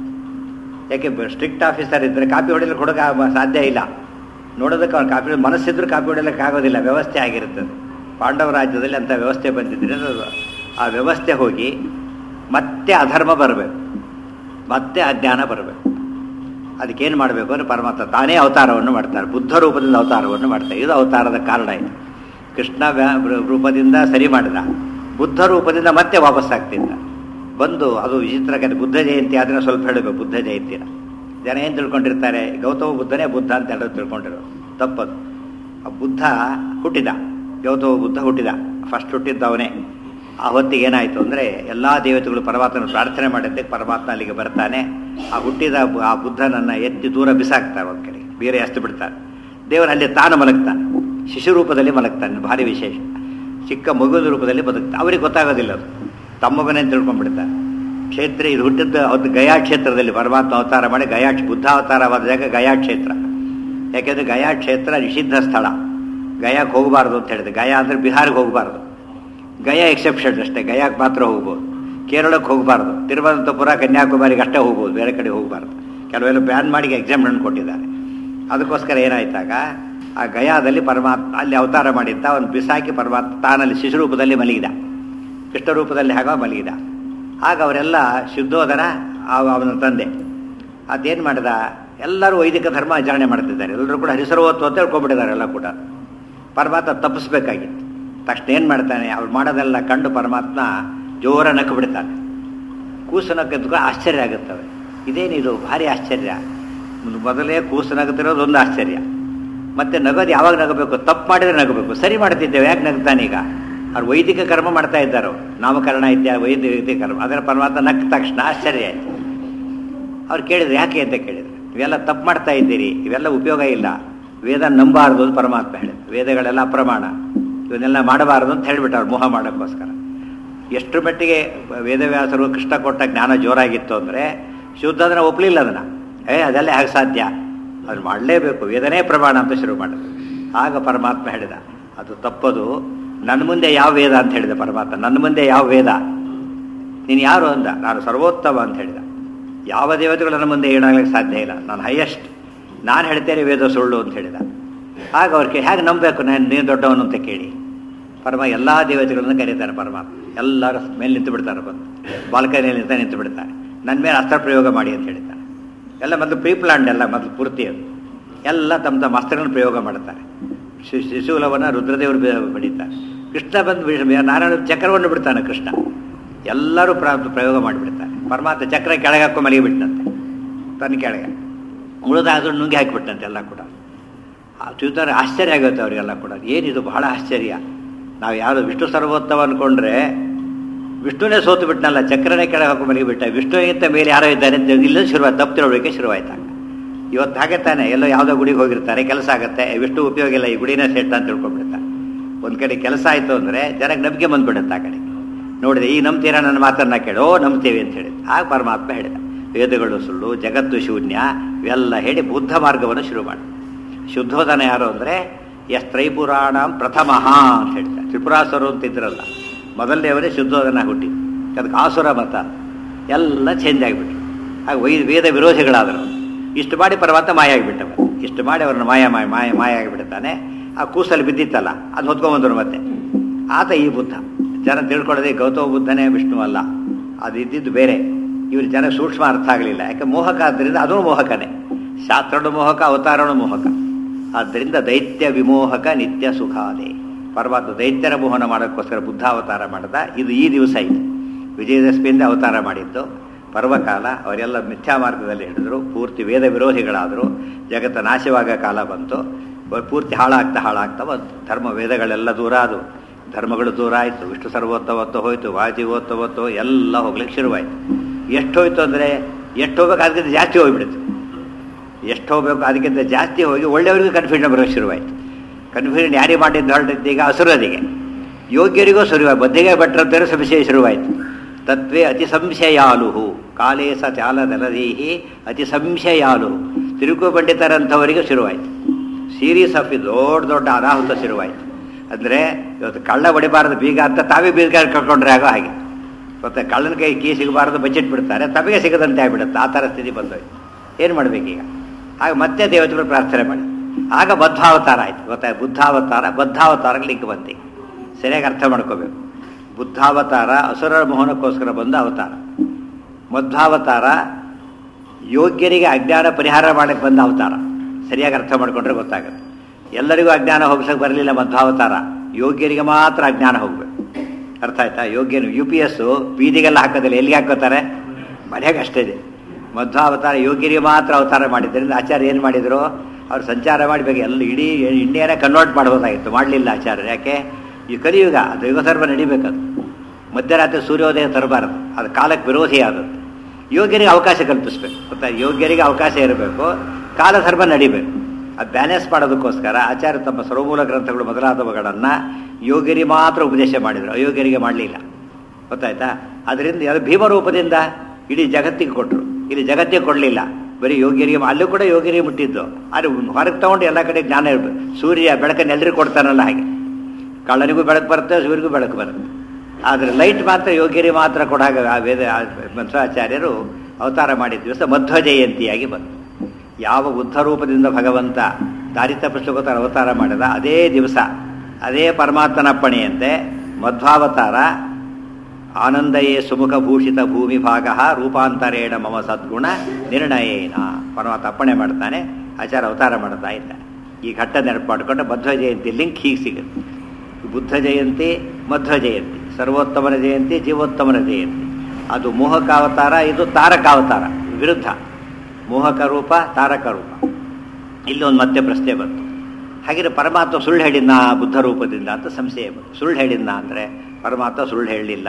ಯಾಕೆ ಸ್ಟ್ರಿಕ್ಟ್ ಆಫೀಸರ್ ಇದ್ದರೆ ಕಾಪಿ ಹೊಡೆಯಲು ಕೊಡೋಕೆ ಸಾಧ್ಯ ಇಲ್ಲ ನೋಡೋದಕ್ಕೆ ಅವ್ನು ಕಾಪಿ ಮನಸ್ಸಿದ್ರು ಕಾಪಿ ಹೊಡೆಯಲಿಕ್ಕೆ ಆಗೋದಿಲ್ಲ ವ್ಯವಸ್ಥೆ ಆಗಿರುತ್ತದೆ ಪಾಂಡವ ರಾಜ್ಯದಲ್ಲಿ ಅಂಥ ವ್ಯವಸ್ಥೆ ಬಂದಿದ್ದರೆ ಅದು ಆ ವ್ಯವಸ್ಥೆ ಹೋಗಿ ಮತ್ತೆ ಅಧರ್ಮ ಬರಬೇಕು ಮತ್ತೆ ಅಜ್ಞಾನ ಬರಬೇಕು ಅದಕ್ಕೇನು ಮಾಡಬೇಕು ಅಂದರೆ ಪರಮಾತ್ಮ ತಾನೇ ಅವತಾರವನ್ನು ಮಾಡ್ತಾರೆ ಬುದ್ಧ ರೂಪದಿಂದ ಅವತಾರವನ್ನು ಮಾಡ್ತಾರೆ ಇದು ಅವತಾರದ ಕಾರಣ ಇದು ಕೃಷ್ಣ ವ್ಯಾ- ರೂಪದಿಂದ ಸರಿ ಮಾಡಿದ ಬುದ್ಧ ರೂಪದಿಂದ ಮತ್ತೆ ವಾಪಸ್ ಆಗ್ತಿದ್ದ ಬಂದು ಅದು ವಿಚಿತ್ರ ಕಥೆ ಬುದ್ಧ ಜಯಂತಿ ಆದರೆ ಸ್ವಲ್ಪ ಹೇಳಬೇಕು ಬುದ್ಧ ಜಯಂತಿನ ಜನ ಏನು ತಿಳ್ಕೊಂಡಿರ್ತಾರೆ ಗೌತಮ ಬುದ್ಧನೇ ಬುದ್ಧ ಅಂತ ಹೇಳೋದು ತಿಳ್ಕೊಂಡಿರೋದು ತಪ್ಪದು ಆ ಬುದ್ಧ ಹುಟ್ಟಿದ ಗೌತಮ ಬುದ್ಧ ಹುಟ್ಟಿದ ಫಸ್ಟ್ ಹುಟ್ಟಿದ್ದ ಅವನೇ ಆ ಹೊತ್ತಿಗೆ ಏನಾಯಿತು ಅಂದರೆ ಎಲ್ಲ ದೇವತೆಗಳು ಪರಮಾತ್ಮನ ಪ್ರಾರ್ಥನೆ ಮಾಡಿದ್ದಕ್ಕೆ ಪರಮಾತ್ಮ ಅಲ್ಲಿಗೆ ಬರ್ತಾನೆ ಆ ಹುಟ್ಟಿದ ಬು- ಆ ಬುದ್ಧನನ್ನು ಎತ್ತಿ ದೂರ ಬಿಸಾಕ್ತಾರೆ ಒಂದು ಕಡೆ ಬೇರೆ ಎಸ್ತು ಬಿಡ್ತಾರೆ ದೇವರು ಅಲ್ಲಿ ತಾನು ಮಲಗ್ತಾನೆ ಶಿಶು ರೂಪದಲ್ಲಿ ಮಲಗ್ತಾನೆ ಭಾರಿ ವಿಶೇಷ ಚಿಕ್ಕ ಮಗುವಿನ ರೂಪದಲ್ಲಿ ಬದುಕ್ತಾನೆ ಅವ್ರಿಗೆ ಗೊತ್ತಾಗೋದಿಲ್ಲ ಅದು ತಮ್ಮ ಮಗನೇ ಅಂತ ತಿಳ್ಕೊಂಡ್ಬಿಡ್ತಾರೆ ಕ್ಷೇತ್ರ ಇದು ಹುಟ್ಟಿದ್ದ ಅದು ಗಯಾ ಕ್ಷೇತ್ರದಲ್ಲಿ ಪರಮಾತ್ಮ ಅವತಾರ ಮಾಡಿ ಗಯಾ ಬುದ್ಧ ಅವತಾರವಾದ ಜಾಗ ಗಯಾ ಕ್ಷೇತ್ರ ಯಾಕೆಂದರೆ ಗಯಾ ಕ್ಷೇತ್ರ ನಿಷಿದ್ಧ ಸ್ಥಳ ಗಯಾಕ್ಕೆ ಹೋಗಬಾರ್ದು ಅಂತ ಹೇಳಿದೆ ಗಯಾ ಅಂದರೆ ಬಿಹಾರಿಗೆ ಹೋಗಬಾರ್ದು ಗಯಾ ಎಕ್ಸೆಪ್ಷನ್ ಅಷ್ಟೇ ಗಯಾಕ್ಕೆ ಮಾತ್ರ ಹೋಗ್ಬೋದು ಕೇರಳಕ್ಕೆ ಹೋಗಬಾರ್ದು ತಿರುವನಂತಪುರ ಕನ್ಯಾಕುಮಾರಿಗೆ ಅಷ್ಟೇ ಹೋಗ್ಬೋದು ಬೇರೆ ಕಡೆ ಹೋಗಬಾರ್ದು ಕೆಲವೆಲ್ಲ ಬ್ಯಾನ್ ಮಾಡಿ ಎಕ್ಸಾಮ್ಷನ್ ಕೊಟ್ಟಿದ್ದಾರೆ ಅದಕ್ಕೋಸ್ಕರ ಏನಾಯ್ತಾಗ ಆ ಗಯಾದಲ್ಲಿ ಪರಮಾತ್ಮ ಅಲ್ಲಿ ಅವತಾರ ಮಾಡಿದ್ದ ಅವನು ಬಿಸಾಕಿ ಪರಮಾತ್ಮ ತಾನಲ್ಲಿ ಶಿಶು ರೂಪದಲ್ಲಿ ಮಲಗಿದ ಕೃಷ್ಣ ರೂಪದಲ್ಲಿ ಹಾಗೋ ಮಲಗಿದ ಆಗ ಅವರೆಲ್ಲ ಶುದ್ಧೋದನ ಆ- ಅವನ ತಂದೆ ಅದೇನು ಮಾಡಿದ ಎಲ್ಲರೂ ವೈದಿಕ ಧರ್ಮ ಆಚರಣೆ ಮಾಡ್ತಿದ್ದಾರೆ ಎಲ್ಲರೂ ಕೂಡ ಹರಿಸರ್ವತ್ವ ಅಂತ ಹೇಳ್ಕೊಂಡ್ಬಿಟ್ಟಿದ್ದಾರೆ ಎಲ್ಲ ಕೂಡ ಪರಮಾತ್ಮ ತಪ್ಪಿಸ್ಬೇಕಾಗಿತ್ತು ತಕ್ಷಣ ಏನು ಮಾಡ್ತಾನೆ ಅವ್ರು ಮಾಡೋದೆಲ್ಲ ಕಂಡು ಪರಮಾತ್ಮ ಜೋರ ನಕ್ಕು ಬಿಡ್ತಾನೆ ಕೂಸು ನಕ್ಕದ್ಕೂ ಆಶ್ಚರ್ಯ ಆಗುತ್ತವೆ ಇದೇನಿದು ಭಾರಿ ಆಶ್ಚರ್ಯ ಮೊದಲೇ ಕೂಸು ನಗುತ್ತಿರೋದು ಒಂದು ಆಶ್ಚರ್ಯ ಮತ್ತೆ ನಗೋದು ಯಾವಾಗ ನಗಬೇಕು ತಪ್ಪು ಮಾಡಿದ್ರೆ ನಗಬೇಕು ಸರಿ ಮಾಡ್ತಿದ್ದೇವೆ ಯಾಕೆ ನಗ್ತಾನೀಗ ಅವ್ರು ವೈದಿಕ ಕರ್ಮ ಮಾಡ್ತಾ ಇದ್ದಾರೆ ಅವ್ರು. ನಾಮಕರಣ ಇದ್ಯಾ ವೈದಿಕ ಕರ್ಮ ಅದರ ಪರಮಾತ್ಮ ನಕ್ಕ ತಕ್ಷಣ ಆಶ್ಚರ್ಯ ಆಯ್ತು ಅವ್ರು ಕೇಳಿದ್ರು ಯಾಕೆ ಅಂತ ಕೇಳಿದ್ರು ಇವೆಲ್ಲ ತಪ್ಪು ಮಾಡ್ತಾ ಇದ್ದೀರಿ ಇವೆಲ್ಲ ಉಪಯೋಗ ಇಲ್ಲ ವೇದ ನಂಬಾರದು ಅಂತ ಪರಮಾತ್ಮ ಹೇಳಿದ್ರು ವೇದಗಳೆಲ್ಲ ಅಪ್ರಮಾಣ ಇವನ್ನೆಲ್ಲ ಮಾಡಬಾರದು ಅಂತ ಹೇಳ್ಬಿಟ್ಟು ಅವ್ರು ಮೋಹ ಮಾಡೋಕ್ಕೋಸ್ಕರ ಎಷ್ಟು ಮಟ್ಟಿಗೆ ವೇದವ್ಯಾಸರು ಕೃಷ್ಣ ಕೊಟ್ಟ ಜ್ಞಾನ ಜೋರಾಗಿತ್ತು ಅಂದರೆ ಶುದ್ಧ ಅದನ್ನು ಒಪ್ಪಲಿಲ್ಲ ಅದನ್ನು ಏ ಅದೆಲ್ಲ ಹೇಗೆ ಸಾಧ್ಯ ಅದು ಮಾಡಲೇಬೇಕು ವೇದನೇ ಪ್ರಮಾಣ ಅಂತ ಶುರು ಮಾಡಿದ್ರು ಆಗ ಪರಮಾತ್ಮ ಹೇಳಿದ ಅದು ತಪ್ಪದು ನನ್ನ ಮುಂದೆ ಯಾವ ವೇದ ಅಂತ ಹೇಳಿದ ಪರಮಾತ್ಮ ನನ್ನ ಮುಂದೆ ಯಾವ ವೇದ ನೀನು ಯಾರು ಅಂದ ನಾನು ಸರ್ವೋತ್ತಮ ಅಂತ ಹೇಳಿದ ಯಾವ ದೇವತೆಗಳು ನನ್ನ ಮುಂದೆ ಏನಾಗಲಿಕ್ಕೆ ಸಾಧ್ಯ ಇಲ್ಲ ನಾನು ಹೈಯೆಸ್ಟ್ ನಾನು ಹೇಳ್ತೇನೆ ವೇದ ಸುಳ್ಳು ಅಂತ ಹೇಳಿದ ಆಗ ಅವ್ರಿಗೆ ಹೇಗೆ ನಂಬಬೇಕು ನಾನು ನೀನು ದೊಡ್ಡವನು ಅಂತ ಕೇಳಿ ಪರಮ ಎಲ್ಲ ದೇವತೆಗಳನ್ನು ಕರೀತಾರೆ ಪರಮಾತ್ಮ ಎಲ್ಲರ ಮೇಲೆ ನಿಂತು ಬಿಡ್ತಾರೆ ಬಂದು ಬಾಲ್ಕನಿಯಲ್ಲಿ ನಿಂತ ನಿಂತು ಬಿಡ್ತಾರೆ ನನ್ನ ಮೇಲೆ ಅಸ್ತ್ರ ಪ್ರಯೋಗ ಮಾಡಿ ಅಂತ ಹೇಳ್ತಾರೆ ಎಲ್ಲ ಮೊದಲು ಪ್ರೀ ಪ್ಲಾಂಡ್ ಎಲ್ಲ ಮೊದಲು ಪೂರ್ತಿ ಅದು ಎಲ್ಲ ತಮ್ಮ ತಮ್ಮ ಅಸ್ತ್ರಗಳನ್ನು ಪ್ರಯೋಗ ಮಾಡ್ತಾರೆ ಶಿ- ಶಿಶುಲವನ್ನ ರುದ್ರದೇವರು ಬೆ- ಬಡಿತಾರೆ ಕೃಷ್ಣ ಬಂದು ಬಿ- ನಾರಾಯಣ ಚಕ್ರವನ್ನು ಬಿಡ್ತಾನೆ ಕೃಷ್ಣ ಎಲ್ಲರೂ ಪ್ರ ಪ್ರಯೋಗ ಮಾಡಿಬಿಡ್ತಾರೆ ಪರಮಾತ್ಮ ಚಕ್ರ ಕೆಳಗೆ ಹಾಕೋ ಮಲಗಿಬಿಟ್ಟಂತೆ ತನ್ನ ಕೆಳಗೆ ಉಳಿದಾದ್ರೂ ನುಂಗಿ ಹಾಕಿಬಿಟ್ಟಂತೆ ಎಲ್ಲ ಕೂಡ ಆ ಚೂತರ ಆಶ್ಚರ್ಯ ಆಗುತ್ತೆ ಅವರಿಗೆಲ್ಲ ಕೂಡ ಏನಿದು ಬಹಳ ಆಶ್ಚರ್ಯ ನಾವು ಯಾರು ವಿಷ್ಣು ಸರ್ವೋತ್ತಮ ಅಂದ್ಕೊಂಡ್ರೆ ವಿಷ್ಣುನೇ ಸೋತು ಬಿಟ್ನಲ್ಲ ಚಕ್ರನೇ ಕೆಳಗೆ ಹಾಕೋ ಮಲಗಿಬಿಟ್ಟ ವಿಷ್ಣುವಿಗಿಂತ ಮೇಲೆ ಯಾರೋ ಇದ್ದಾರೆ ಅಂತ ಇಲ್ಲ ಶುರುವಾಯ್ತು ತಪ್ಪು ತಿಳೋಳಿಕೆ ಶುರುವಾಯ್ತಾಗ ಇವತ್ತು ಹಾಗೆ ತಾನೆ ಎಲ್ಲೋ ಯಾವುದೋ ಗುಡಿಗೆ ಹೋಗಿರ್ತಾರೆ ಕೆಲಸ ಆಗುತ್ತೆ ವಿಷ್ಣು ಉಪಯೋಗ ಇಲ್ಲ ಈ ಗುಡಿನೇ ಸೆಟ್ ಅಂತ ತಿಳ್ಕೊಂಡ್ಬಿಡ್ತಾರೆ ಒಂದು ಕಡೆ ಕೆಲಸ ಆಯಿತು ಅಂದರೆ ಜನಕ್ಕೆ ನಂಬಿಕೆ ಬಂದ್ಬಿಡುತ್ತೆ ಆ ಕಡೆ ನೋಡಿದೆ ಈ ನಂಬ್ತೀರಾ ನನ್ನ ಮಾತನ್ನ ಕೇಳೋ ನಂಬ್ತೇವೆ ಅಂತ ಹೇಳಿದ ಆಗ ಪರಮಾತ್ಮ ಹೇಳಿದ ವೇದಗಳು ಸುಳ್ಳು ಜಗತ್ತು ಶೂನ್ಯ ಇವೆಲ್ಲ ಹೇಳಿ ಬುದ್ಧ ಮಾರ್ಗವನ್ನು ಶುರು ಮಾಡಿ ಶುದ್ಧೋಧನ ಯಾರು ಅಂದರೆ ಎಸ್ ತ್ರೈಪುರಾಣ ಪ್ರಥಮಃ ಅಂತ ಹೇಳ್ತಾರೆ ತ್ರಿಪುರಾಸುರು ಅಂತ ಇದ್ರಲ್ಲ ಮೊದಲನೇವರೇ ಶುದ್ಧೋಧನ ಹುಟ್ಟಿ ಅದಕ್ಕೆ ಆಸುರ ಮತ ಎಲ್ಲ ಚೇಂಜ್ ಆಗಿಬಿಟ್ರು ಆಗ ವೈ ವೇದ ವಿರೋಧಿಗಳಾದರು ಇಷ್ಟು ಮಾಡಿ ಪರಮಾತ್ಮ ಮಾಯ ಆಗಿಬಿಟ್ಟವ ಇಷ್ಟು ಮಾಡಿ ಅವ್ರನ್ನ ಮಾಯ ಮಾಯ ಮಾಯ ಮಾಯ ಆಗಿಬಿಡ್ತಾನೆ ಆ ಕೂಸಲ್ಲಿ ಬಿದ್ದಿತ್ತಲ್ಲ ಅದು ಹೊತ್ಕೊಂಬಂದ್ರು ಮತ್ತೆ ಆತ ಈ ಬುದ್ಧ ಜನ ತಿಳ್ಕೊಳ್ಳೋದೇ ಗೌತಮ ಬುದ್ಧನೇ ವಿಷ್ಣು ಅಲ್ಲ ಅದು ಇದ್ದಿದ್ದು ಬೇರೆ ಇವ್ರ ಜನ ಸೂಕ್ಷ್ಮ ಅರ್ಥ ಆಗಲಿಲ್ಲ ಯಾಕೆ ಮೋಹಕ ಆದ್ದರಿಂದ ಅದೂ ಮೋಹಕನೇ ಶಾಸ್ತ್ರನು ಮೋಹಕ ಅವತಾರನು ಮೋಹಕ ಆದ್ದರಿಂದ ದೈತ್ಯ ವಿಮೋಹಕ ನಿತ್ಯ ಸುಖಾದೆ ಪರಮಾತ್ಮ ದೈತ್ಯರ ಮೋಹನ ಮಾಡೋಕ್ಕೋಸ್ಕರ ಬುದ್ಧ ಅವತಾರ ಮಾಡಿದ ಇದು ಈ ದಿವಸ ಇದು ವಿಜಯದಶಮಿಯಿಂದ ಅವತಾರ ಮಾಡಿದ್ದು ಪರ್ವಕಾಲ ಅವರೆಲ್ಲ ಮಿಥ್ಯಾ ಮಾರ್ಗದಲ್ಲಿ ಹಿಡಿದ್ರು ಪೂರ್ತಿ ವೇದ ವಿರೋಧಿಗಳಾದರು ಜಗತ್ತ ನಾಶವಾಗ ಕಾಲ ಬಂತು ಪೂರ್ತಿ ಹಾಳಾಗ್ತಾ ಹಾಳಾಗ್ತಾ ಬಂತು ಧರ್ಮ ವೇದಗಳೆಲ್ಲ ದೂರ ಅದು ಧರ್ಮಗಳು ದೂರ ಆಯಿತು ವಿಷ್ಣು ಸರ್ವೋತ್ತವತ್ತು ಹೋಯ್ತು ವಾಜಿವೋತ್ತವತ್ತು ಎಲ್ಲ ಹೋಗ್ಲಿಕ್ಕೆ ಶುರುವಾಯಿತು ಎಷ್ಟು ಹೋಯ್ತು ಅಂದರೆ ಎಷ್ಟು ಹೋಗ್ಬೇಕು ಅದಕ್ಕಿಂತ ಜಾಸ್ತಿ ಹೋಗ್ಬಿಡುತ್ತೆ ಎಷ್ಟು ಹೋಗ್ಬೇಕು ಅದಕ್ಕಿಂತ ಜಾಸ್ತಿ ಹೋಗಿ ಒಳ್ಳೆಯವರಿಗೂ ಕನ್ಫ್ಯೂಷನ್ ಬರೋಕ್ಕೆ ಶುರುವಾಯಿತು ಕನ್ಫ್ಯೂಷನ್ ಯಾರಿಗೆ ಮಾಡಿದ್ದು ಹೊರಟಿದ್ದು ಈಗ ಅಸುರದಿಗೆ ಯೋಗ್ಯರಿಗೂ ಶುರುವಾಯಿ ಬದ್ಧಿಗೆ ಭಟ್ರ ಬೇರೆ ಸಂಶಯ ಶುರುವಾಯಿತು ತತ್ವೇ ಅತಿ ಸಂಶಯಾಲು ಕಾಲೇ ಸ ಚಾಲದಲದೀಹಿ ಅತಿ ಸಂಶಯಾಲು ತಿರುಕು ಪಂಡಿತರಂಥವರಿಗೆ ಶುರುವಾಯಿತು ಸೀರೀಸ್ ಆಫ್ ದೊಡ್ಡ ದೊಡ್ಡ ಅನಾಹುತ ಶುರುವಾಯಿತು ಅಂದರೆ ಇವತ್ತು ಕಳ್ಳ ಹೊಡಿಬಾರದು ಬೀಗ ಅಂತ ತಾವೇ ಬೀಗ ಕಳ್ಕೊಂಡ್ರೆ ಆಗೋ ಹಾಗೆ ಮತ್ತೆ ಕಳ್ಳನ ಕೈ ಕೀ ಸಿಗಬಾರದು ಬಜೆಟ್ ಬಿಡ್ತಾರೆ ತಮಗೆ ಸಿಗದಂತೆ ಆಗಿಬಿಡುತ್ತೆ ಆ ಥರ ಸ್ಥಿತಿ ಬಂದೋಯ್ತು ಏನು ಮಾಡಬೇಕೀಗ ಆಗ ಮತ್ತೆ ದೇವತೆಗಳು ಪ್ರಾರ್ಥನೆ ಮಾಡಿ ಆಗ ಬದ್ಧಾವತಾರ ಆಯಿತು ಗೊತ್ತಾಯ್ತು ಬುದ್ಧಾವತಾರ ಬದ್ಧಾವತಾರಕ್ಕೆ ಲಿಂಕ್ ಬಂತು ಸರಿಯಾಗಿ ಅರ್ಥ ಮಾಡ್ಕೋಬೇಕು ಬುದ್ಧಾವತಾರ ಅಸುರರ ಮೋಹನಕ್ಕೋಸ್ಕರ ಬಂದ ಅವತಾರ ಮಧ್ವಾವತಾರ ಯೋಗ್ಯರಿಗೆ ಅಜ್ಞಾನ ಪರಿಹಾರ ಮಾಡಕ್ಕೆ ಬಂದ ಅವತಾರ ಸರಿಯಾಗಿ ಅರ್ಥ ಮಾಡ್ಕೊಂಡ್ರೆ ಗೊತ್ತಾಗುತ್ತೆ ಎಲ್ಲರಿಗೂ ಅಜ್ಞಾನ ಹೋಗ್ಸಕ್ಕೆ ಬರಲಿಲ್ಲ ಮಧ್ವಾವತಾರ ಯೋಗ್ಯರಿಗೆ ಮಾತ್ರ ಅಜ್ಞಾನ ಹೋಗ್ಬೇಕು ಅರ್ಥ ಆಯ್ತಾ ಯೋಗ್ಯನು ಯು ಪಿ ಎಸ್ಸು ಬೀದಿಗೆಲ್ಲ ಹಾಕೋದಿಲ್ಲ ಎಲ್ಲಿಗೆ ಹಾಕೋತಾರೆ ಮನೆಯಾಗ ಅಷ್ಟೇ ಇದೆ ಮಧ್ವಾವತಾರ ಯೋಗ್ಯರಿಗೆ ಮಾತ್ರ ಅವತಾರ ಮಾಡಿದ್ದರಿಂದ ಆಚಾರ್ಯ ಏನು ಮಾಡಿದರು ಅವ್ರು ಸಂಚಾರ ಮಾಡಬೇಕು ಎಲ್ಲ ಇಡೀ ಇಂಡಿಯಾನೇ ಕನ್ವರ್ಟ್ ಮಾಡ್ಬೋದಾಗಿತ್ತು ಮಾಡಲಿಲ್ಲ ಆಚಾರ್ಯ ಯಾಕೆ ಈ ಕಲಿಯುಗ ಅದು ಯುಗಧರ್ಮ ನಡಿಬೇಕದು ಮಧ್ಯರಾತ್ರಿ ಸೂರ್ಯೋದಯ ತರಬಾರದು ಅದು ಕಾಲಕ್ಕೆ ವಿರೋಧಿ ಆದದ್ದು ಯೋಗ್ಯರಿಗೆ ಅವಕಾಶ ಕಲ್ಪಿಸ್ಬೇಕು ಗೊತ್ತಾ ಯೋಗ್ಯರಿಗೆ ಅವಕಾಶ ಇರಬೇಕು ಕಾಲಧರ್ಮ ನಡಿಬೇಕು ಅದು ಬ್ಯಾಲೆನ್ಸ್ ಮಾಡೋದಕ್ಕೋಸ್ಕರ ಆಚಾರ್ಯ ತಮ್ಮ ಸರ್ವಮೂಲ ಗ್ರಂಥಗಳು ಮೊದಲಾದವುಗಳನ್ನು ಯೋಗ್ಯರಿಗೆ ಮಾತ್ರ ಉಪದೇಶ ಮಾಡಿದರು ಅಯೋಗ್ಯರಿಗೆ ಮಾಡಲಿಲ್ಲ ಗೊತ್ತಾಯ್ತಾ ಅದರಿಂದ ಅದು ಭೀಮರೂಪದಿಂದ ಇಡೀ ಜಗತ್ತಿಗೆ ಕೊಟ್ಟರು ಇಲ್ಲಿ ಜಗತ್ತಿಗೆ ಕೊಡಲಿಲ್ಲ ಬರೀ ಯೋಗ್ಯರಿಗೆ ಅಲ್ಲೂ ಕೂಡ ಯೋಗ್ಯರಿಗೆ ಮುಟ್ಟಿದ್ದು ಆದರೆ ಹೊರಗೆ ತಗೊಂಡು ಎಲ್ಲ ಕಡೆ ಜ್ಞಾನ ಇರಬೇಕು ಸೂರ್ಯ ಬೆಳಕನ್ನು ಎಲ್ಲರಿಗೂ ಕೊಡ್ತಾನಲ್ಲ ಹಾಗೆ ಕಳ್ಳನಿಗೂ ಬೆಳಕು ಬರುತ್ತೆ ಸೂರ್ಯಗೂ ಬೆಳಕು ಬರುತ್ತೆ ಆದರೆ ಲೈಟ್ ಮಾತ್ರ ಯೋಗ್ಯರಿಗೆ ಮಾತ್ರ ಕೊಡಾಗ ಆ ವೇದ ಆ ಮಂತ್ರಾಚಾರ್ಯರು ಅವತಾರ ಮಾಡಿದ ದಿವಸ ಮಧ್ವ ಜಯಂತಿಯಾಗಿ ಬಂತು ಯಾವ ಬುದ್ಧ ರೂಪದಿಂದ ಭಗವಂತ ದಾರಿ ತಪ್ಪಿಸ್ಲಿಕ್ಕೋಸ್ಕರ ಅವತಾರ ಮಾಡಿದ ಅದೇ ದಿವಸ ಅದೇ ಪರಮಾತ್ಮನ ಅಪ್ಪಣೆಯಂತೆ ಮಧ್ವಾವತಾರ ಆನಂದಯೇ ಸುಮುಖ ಭೂಷಿತ ಭೂಮಿ ಭಾಗ ರೂಪಾಂತರೇಣ ಮಮ ಸದ್ಗುಣ ನಿರ್ಣಯೇನ ಪರಮಾತ್ಮ ಅಪ್ಪಣೆ ಮಾಡ್ತಾನೆ ಆಚಾರ ಅವತಾರ ಮಾಡ್ತಾ ಇದ್ದಾನೆ ಈ ಘಟ್ಟ ನೆನಪು ಮಾಡಿಕೊಂಡು ಮಧ್ವ ಜಯಂತಿ ಲಿಂಕ್ ಹೀಗೆ ಸಿಗುತ್ತೆ ಬುದ್ಧ ಜಯಂತಿ ಮಧ್ವ ಜಯಂತಿ ಸರ್ವೋತ್ತಮನ ಜಯಂತಿ ಜೀವೋತ್ತಮನ ಜಯಂತಿ ಅದು ಮೋಹಕಾವತಾರ ಇದು ತಾರಕಾವತಾರ ವಿರುದ್ಧ ಮೋಹಕ ರೂಪ ತಾರಕ ರೂಪ ಇಲ್ಲಿ ಒಂದು ಮತ್ತೆ ಪ್ರಶ್ನೆ ಬಂತು ಹಾಗಿದ್ರೆ ಪರಮಾತ್ಮ ಸುಳ್ಳು ಹೇಳಿದ್ನ ಬುದ್ಧ ರೂಪದಿಂದ ಅಂತ ಸಂಶಯ ಬಂತು ಸುಳ್ಳು ಹೇಳಿದ್ನ ಅಂದರೆ ಪರಮಾತ್ಮ ಸುಳ್ಳು ಹೇಳಲಿಲ್ಲ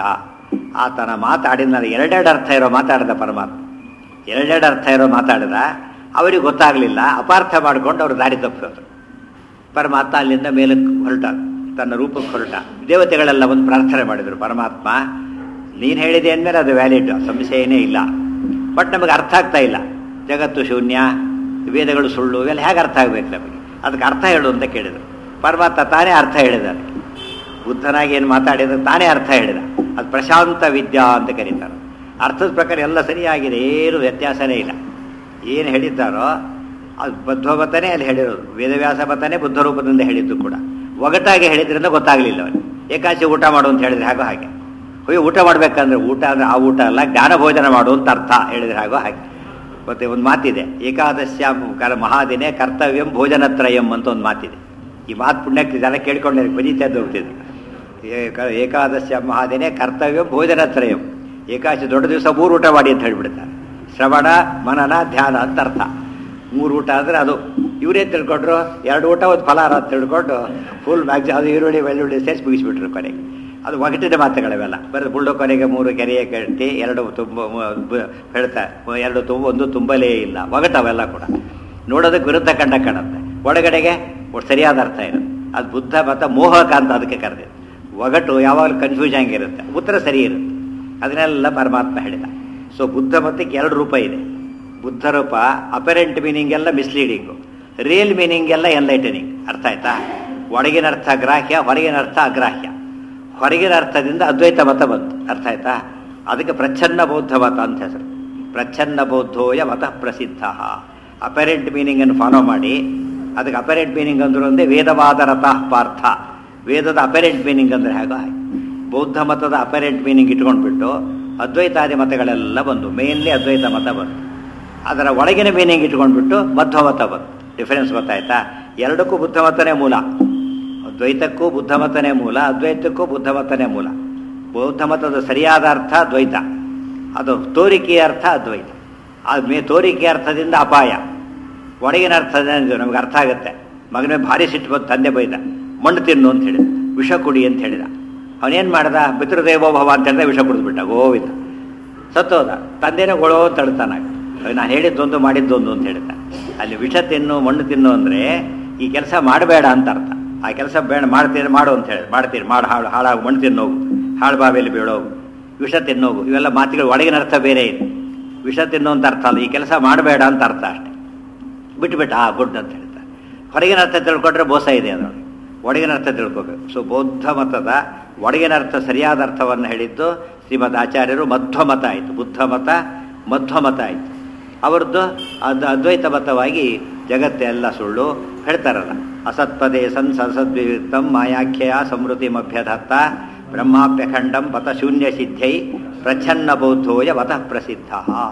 ಆತನ ಮಾತಾಡಿದ ಎರಡೆರಡು ಅರ್ಥ ಇರೋ ಮಾತಾಡಿದ ಪರಮಾತ್ಮ ಎರಡೆರಡು ಅರ್ಥ ಇರೋ ಮಾತಾಡಿದ ಅವರಿಗೆ ಗೊತ್ತಾಗಲಿಲ್ಲ ಅಪಾರ್ಥ ಮಾಡ್ಕೊಂಡು ಅವರು ದಾರಿ ತಪ್ಪಿದ್ರು ಪರಮಾತ್ಮ ಅಲ್ಲಿಂದ ಮೇಲಕ್ಕೆ ಹೊರಟ ತನ್ನ ರೂಪಕ್ಕೆ ಹೊರಟ ದೇವತೆಗಳೆಲ್ಲ ಒಂದು ಪ್ರಾರ್ಥನೆ ಮಾಡಿದರು ಪರಮಾತ್ಮ ನೀನು ಹೇಳಿದೆ ಅಂದಮೇಲೆ ಅದು ವ್ಯಾಲಿಡ್ ಸಂಶಯನೇ ಇಲ್ಲ ಬಟ್ ನಮಗೆ ಅರ್ಥ ಆಗ್ತಾ ಇಲ್ಲ ಜಗತ್ತು ಶೂನ್ಯ ವೇದಗಳು ಸುಳ್ಳು ಇವೆಲ್ಲ ಹೇಗೆ ಅರ್ಥ ಆಗಬೇಕು ನಮಗೆ ಅದಕ್ಕೆ ಅರ್ಥ ಹೇಳು ಅಂತ ಕೇಳಿದರು ಪರಮಾತ್ಮ ತಾನೇ ಅರ್ಥ ಹೇಳಿದ್ದಾರೆ ಬುದ್ಧನಾಗಿ ಏನು ಮಾತಾಡಿದ್ರೆ ತಾನೇ ಅರ್ಥ ಹೇಳಿದ ಅದು ಪ್ರಶಾಂತ ವಿದ್ಯಾ ಅಂತ ಕರೀತಾರೆ ಅರ್ಥದ ಪ್ರಕಾರ ಎಲ್ಲ ಸರಿಯಾಗಿದೆ ಏನು ವ್ಯತ್ಯಾಸನೇ ಇಲ್ಲ ಏನು ಹೇಳಿದ್ದಾರೋ ಅದು ಬದ್ಧಮತನೇ ಅಲ್ಲಿ ಹೇಳಿರೋದು ವೇದವ್ಯಾಸ ಮತನೇ ಬುದ್ಧ ರೂಪದಿಂದ ಹೇಳಿದ್ದು ಕೂಡ ಒಗಟಾಗಿ ಹೇಳಿದ್ರಿಂದ ಗೊತ್ತಾಗಲಿಲ್ಲ ಅವನು ಏಕಾಶಿ ಊಟ ಮಾಡು ಅಂತ ಹೇಳಿದ್ರೆ ಹಾಗೋ ಹಾಗೆ ಹೋಗಿ ಊಟ ಮಾಡ್ಬೇಕಂದ್ರೆ ಊಟ ಅಂದ್ರೆ ಆ ಊಟ ಅಲ್ಲ ಜ್ಞಾನ ಭೋಜನ ಮಾಡು ಅಂತ ಅರ್ಥ ಹೇಳಿದ್ರೆ ಹಾಗೋ ಹಾಗೆ ಮತ್ತೆ ಒಂದು ಮಾತಿದೆ ಏಕಾದಶ್ಯಾಂ ಕರ ಮಹಾದಿನೇ ಕರ್ತವ್ಯಂ ಭೋಜನತ್ರಯಂ ಅಂತ ಒಂದು ಮಾತಿದೆ ಈ ಮಾತು ಪುಣ್ಯಕ್ಕೆ ಜನ ಕೇಳ್ಕೊಂಡೆ ಬರೀತಾ ಹೋಗ್ತಿದ್ರು ಏಕ- ಏಕಾದಶ್ಯ ಮಹಾದಿನೇ ಕರ್ತವ್ಯಂ ಭೋಜನತ್ರಯಂ ಏಕಾದಶಿ ದೊಡ್ಡ ದಿವಸ ಮೂರು ಊಟ ಮಾಡಿ ಅಂತ ಹೇಳ್ಬಿಡ್ತಾರೆ ಶ್ರವಣ ಮನನ ಧ್ಯಾನ ಅಂತ ಅರ್ಥ ಮೂರು ಊಟ ಅಂದರೆ ಅದು ಇವರೇ ತಿಳ್ಕೊಂಡ್ರು ಎರಡು ಊಟ ಒಂದು ಫಲಾರ ಅಂತ ತಿಳ್ಕೊಂಡು ಫುಲ್ ಮ್ಯಾಕ್ಸಿ ಅದು ಈರುಳ್ಳಿ ಬೆಳ್ಳುಳ್ಳಿ ಸೇರಿಸಿ ಮುಗಿಸ್ಬಿಟ್ರು ಕೊನೆಗೆ ಅದು ಒಗಟಿನ ಮಾತುಗಳವೆಲ್ಲ ಬರೀ ಬುಳ್ಳು ಕೊನೆಗೆ ಮೂರು ಕೆರೆಯ ಕಟ್ಟಿ ಎರಡು ತುಂಬ ಬ- ಹೇಳ್ತಾ ಎರಡು ತುಂಬ ಒಂದು ತುಂಬಲೇ ಇಲ್ಲ ಒಗಟು ಅವೆಲ್ಲ ಕೂಡ ನೋಡೋದಕ್ಕೆ ವಿರುದ್ಧ ಕಂಡ ಕಾಣುತ್ತೆ ಒಳಗಡೆಗೆ ಒಟ್ಟು ಸರಿಯಾದ ಅರ್ಥ ಇರುತ್ತೆ ಅದು ಬುದ್ಧ ಮತ ಮೋಹಕ ಅಂತ ಅದಕ್ಕೆ ಕರೆದಿದೆ ಒಗಟು ಯಾವಾಗಲೂ ಕನ್ಫ್ಯೂಸ್ ಆಗಿರುತ್ತೆ ಉತ್ತರ ಸರಿ ಇರುತ್ತೆ ಅದನ್ನೆಲ್ಲ ಪರಮಾತ್ಮ ಹೇಳಿದ ಸೊ ಬುದ್ಧ ಮತಕ್ಕೆ ಎರಡು ರೂಪ ಇದೆ ಬುದ್ಧ ರೂಪ ಅಪರೆಂಟ್ ಮೀನಿಂಗ್ ಎಲ್ಲ ಮಿಸ್ಲೀಡಿಂಗು ರಿಯಲ್ ಮೀನಿಂಗ್ ಎಲ್ಲ ಎನ್ಲೈಟನಿಂಗ್ ಅರ್ಥ ಆಯ್ತಾ ಒಳಗಿನ ಅರ್ಥ ಗ್ರಾಹ್ಯ ಹೊರಗಿನ ಅರ್ಥ ಅಗ್ರಾಹ್ಯ ಹೊರಗಿನ ಅರ್ಥದಿಂದ ಅದ್ವೈತ ಮತ ಬಂತು ಅರ್ಥ ಆಯ್ತಾ ಅದಕ್ಕೆ ಪ್ರಚ್ಛನ್ನ ಬೌದ್ಧ ಮತ ಅಂತ ಹೆಸರು ಪ್ರಚ್ಛನ್ನ ಬೌದ್ಧೋಯ ಮತ ಪ್ರಸಿದ್ಧ ಅಪರೆಂಟ್ ಮೀನಿಂಗನ್ನು ಫಾಲೋ ಮಾಡಿ ಅದಕ್ಕೆ ಅಪರೆಂಟ್ ಮೀನಿಂಗ್ ಅಂದ್ರು ಒಂದೇ ವೇದವಾದ ರಥಃ ಪಾರ್ಥ ವೇದದ ಅಪರೆಂಟ್ ಮೀನಿಂಗ್ ಅಂದ್ರೆ ಹೇಗೋ ಹಾಗೆ ಬೌದ್ಧ ಮತದ ಅಪರೆಂಟ್ ಮೀನಿಂಗ್ ಇಟ್ಕೊಂಡ್ಬಿಟ್ಟು ಅದ್ವೈತಾದಿ ಮತಗಳೆಲ್ಲ ಬಂದು ಮೇನ್ಲಿ ಅದ್ವೈತ ಮತ ಬಂತು ಅದರ ಒಳಗಿನ ಮೀನಿಂಗ್ ಇಟ್ಕೊಂಡ್ಬಿಟ್ಟು ಮಧ್ವ ಮತ ಬಂತು ಡಿಫರೆನ್ಸ್ ಗೊತ್ತಾಯ್ತಾ ಎರಡಕ್ಕೂ ಬುದ್ಧ ಮತನೇ ಮೂಲ ದ್ವೈತಕ್ಕೂ ಬುದ್ಧ ಮತನೇ ಮೂಲ ಅದ್ವೈತಕ್ಕೂ ಬುದ್ಧ ಮತನೇ ಮೂಲ ಬೌದ್ಧ ಮತದ ಸರಿಯಾದ ಅರ್ಥ ದ್ವೈತ ಅದು ತೋರಿಕೆಯ ಅರ್ಥ ಅದ್ವೈತ ಆ ಮೇ ತೋರಿಕೆಯ ಅರ್ಥದಿಂದ ಅಪಾಯ ಒಳಗಿನ ಅರ್ಥದಿಂದ ನಮ್ಗೆ ಅರ್ಥ ಆಗುತ್ತೆ ಮಗನೇ ಭಾರಿ ಸಿಟ್ಟು ಬಂದು ತಂದೆ ಬೈದ ಮಣ್ಣು ತಿನ್ನು ಅಂತ ಹೇಳಿದ ವಿಷ ಕುಡಿ ಅಂತ ಹೇಳಿದ ಅವನೇನು ಮಾಡ್ದ ಪಿತೃದೇವೋಭವ ಅಂತ ಹೇಳಿದ್ರೆ ವಿಷ ಕುಡಿದ್ಬಿಟ್ಟ ಗೋವಿಂದ ಸತ್ತೋದ ತಂದೆನೇ ಗೊಳೋ ಅಂತ ಹೇಳ್ತಾನ ನಾನು ಹೇಳಿದ್ದೊಂದು ಮಾಡಿದ್ದೊಂದು ಅಂತ ಹೇಳ್ತ ಅಲ್ಲಿ ವಿಷ ತಿನ್ನು ಮಣ್ಣು ತಿನ್ನು ಅಂದರೆ ಈ ಕೆಲಸ ಮಾಡಬೇಡ ಅಂತ ಅರ್ಥ ಆ ಕೆಲಸ ಬೇಡ ಮಾಡ್ತೀರಿ ಮಾಡು ಅಂತ ಹೇಳಿ ಮಾಡ್ತೀರಿ ಮಾಡಿ ಹಾಳು ಹಾಳಾಗು ಮಣ್ಣು ತಿನ್ನೋಗು ಹಾಳು ಬಾವಿಯಲ್ಲಿ ಬೀಳೋಗು ವಿಷ ತಿನ್ನೋಗು ಇವೆಲ್ಲ ಮಾತುಗಳು ಒಳಗಿನ ಅರ್ಥ ಬೇರೆ ಇದೆ ವಿಷ ತಿನ್ನೋ ಅಂತ ಅರ್ಥ ಅಲ್ಲ ಈ ಕೆಲಸ ಮಾಡಬೇಡ ಅಂತ ಅರ್ಥ ಅಷ್ಟೇ ಬಿಟ್ಬಿಟ್ಟು ಆ ಗುಡ್ ಅಂತ ಹೇಳ್ತಾರೆ ಹೊರಗಿನ ಅರ್ಥ ತಿಳ್ಕೊಂಡ್ರೆ ಮೋಸ ಇದೆ ಅದರೊಳಗೆ ಒಳಗಿನ ಅರ್ಥ ತಿಳ್ಕೋಬೇಕು ಸೊ ಬೌದ್ಧ ಮತದ ಒಳಗಿನ ಅರ್ಥ ಸರಿಯಾದ ಅರ್ಥವನ್ನು ಹೇಳಿದ್ದು ಶ್ರೀಮದ್ ಆಚಾರ್ಯರು ಮಧ್ವ ಮತ ಆಯಿತು ಬುದ್ಧ ಮತ ಮಧ್ವ ಮತ ಆಯಿತು ಅವರದ್ದು ಅದು ಅದ್ವೈತ ಮತವಾಗಿ ಜಗತ್ತೆಲ್ಲ ಸುಳ್ಳು ಹೇಳ್ತಾರಲ್ಲ ಅಸತ್ಪದೇ ಸನ್ ಸಸದ್ವಿಯುಕ್ತಂ ಮಾಯಾಖ್ಯಯ ಸಮೃದ್ಧಿಮಭ್ಯದತ್ತ ಬ್ರಹ್ಮಾಪ್ಯಖಂಡಂ ಪಥ ಶೂನ್ಯ ಸಿದ್ಧೈ ಪ್ರಚ್ಛನ್ನ ಬೌದ್ಧೋಯ ಮತಃ ಪ್ರಸಿದ್ಧ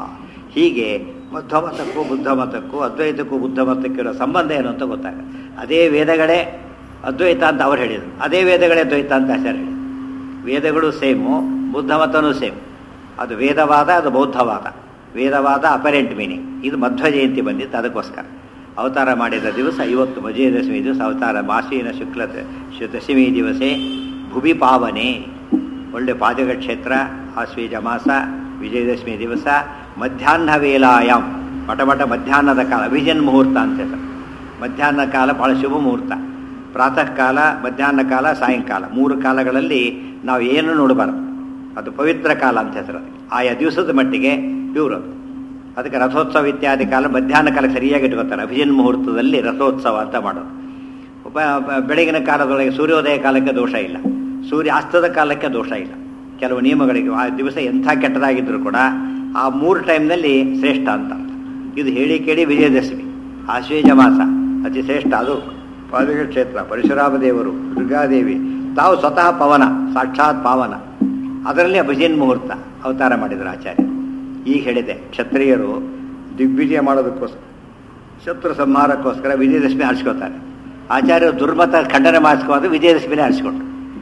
ಹೀಗೆ ಮಧ್ವ ಮತಕ್ಕೂ ಬುದ್ಧ ಮತಕ್ಕೂ ಅದ್ವೈತಕ್ಕೂ ಬುದ್ಧ ಮತಕ್ಕಿರೋ ಸಂಬಂಧ ಏನು ಅಂತ ಗೊತ್ತಾಗ ಅದೇ ವೇದಗಳೇ ಅದ್ವೈತ ಅಂತ ಅವ್ರು ಹೇಳಿದರು ಅದೇ ವೇದಗಳೇ ದ್ವೈತ ಅಂತ ಆಚಾರ್ಯ ಹೇಳಿದರು ವೇದಗಳು ಸೇಮು ಬುದ್ಧ ಮತನೂ ಸೇಮ್ ಅದು ವೇದವಾದ ಅದು ಬೌದ್ಧವಾದ ವೇದವಾದ ಅಪರೆಂಟ್ ಮೀನಿಂಗ್ ಇದು ಮಧ್ವ ಜಯಂತಿ ಬಂದಿತ್ತು ಅದಕ್ಕೋಸ್ಕರ ಅವತಾರ ಮಾಡಿದ ದಿವಸ ಇವತ್ತು ವಿಜಯದಶಮಿ ದಿವಸ ಅವತಾರ ಮಾಸೀನ ಶುಕ್ಲ ಶು- ದಶಮಿ ದಿವಸೇ ಭುವಿ ಪಾವನೆ ಒಳ್ಳೆ ಪಾದಕ ಕ್ಷೇತ್ರ ಆಶ್ವೀಜ ಮಾಸ ವಿಜಯದಶಮಿ ದಿವಸ ಮಧ್ಯಾಹ್ನ ವೇಲಾಯಾಮ್ ಮಠ ಮಠ ಮಧ್ಯಾಹ್ನದ ಕಾಲ ವಿಜನ್ ಮುಹೂರ್ತ ಅಂತ ಹೆಸರು ಮಧ್ಯಾಹ್ನ ಕಾಲ ಬಹಳ ಶುಭ ಮುಹೂರ್ತ ಪ್ರಾತಃ ಕಾಲ ಮಧ್ಯಾಹ್ನ ಕಾಲ ಸಾಯಂಕಾಲ ಮೂರು ಕಾಲಗಳಲ್ಲಿ ನಾವು ಏನು ನೋಡಬಾರ್ದು ಅದು ಪವಿತ್ರ ಕಾಲ ಅಂತ ಹೆಸರು ಅದಕ್ಕೆ. ಆಯಾ ದಿವಸದ ಮಟ್ಟಿಗೆ ಪ್ಯೂರ್ ಅದು ಅದಕ್ಕೆ ರಥೋತ್ಸವ ಇತ್ಯಾದಿ ಕಾಲ ಮಧ್ಯಾಹ್ನ ಕಾಲಕ್ಕೆ ಸರಿಯಾಗಿ ಇಟ್ಕೋತಾರೆ ಅಭಿಜಿನ್ ಮುಹೂರ್ತದಲ್ಲಿ ರಥೋತ್ಸವ ಅಂತ ಮಾಡೋದು ಒಬ್ಬ ಒಬ್ಬ ಬೆಳಗಿನ ಕಾಲದೊಳಗೆ ಸೂರ್ಯೋದಯ ಕಾಲಕ್ಕೆ ದೋಷ ಇಲ್ಲ ಸೂರ್ಯ ಅಸ್ತದ ಕಾಲಕ್ಕೆ ದೋಷ ಇಲ್ಲ ಕೆಲವು ನಿಯಮಗಳಿಗೆ ಆ ದಿವಸ ಎಂಥ ಕೆಟ್ಟದಾಗಿದ್ದರೂ ಕೂಡ ಆ ಮೂರು ಟೈಮ್ನಲ್ಲಿ ಶ್ರೇಷ್ಠ ಅಂತ ಇದು ಹೇಳಿ ಕೇಳಿ ವಿಜಯದಶಮಿ ಆಶ್ವೇಜ ಮಾಸ ಅತಿ ಶ್ರೇಷ್ಠ ಅದು ಪಾದಕ ಕ್ಷೇತ್ರ ಪರಶುರಾಮ ದೇವರು ದುರ್ಗಾದೇವಿ ತಾವು ಸ್ವತಃ ಪವನ ಸಾಕ್ಷಾತ್ ಪಾವನ ಅದರಲ್ಲಿ ಅಭಿಜಿನ್ ಮುಹೂರ್ತ ಅವತಾರ ಮಾಡಿದರು ಆಚಾರ್ಯ ಈಗ ಹೇಳಿದೆ ಕ್ಷತ್ರಿಯರು ದಿಗ್ವಿಜಯ ಮಾಡೋದಕ್ಕೋಸ್ಕರ ಶತ್ರು ಸಂಹಾರಕ್ಕೋಸ್ಕರ ವಿಜಯದಶಮಿ ಆರಿಸ್ಕೋತಾರೆ ಆಚಾರ್ಯರು ದುರ್ಮತ ಖಂಡನೆ ಮಾಡಿಸ್ಕೋದು ವಿಜಯದಶಮಿನೇ ಆರಿಸ್ಕೊಂಡ್ರು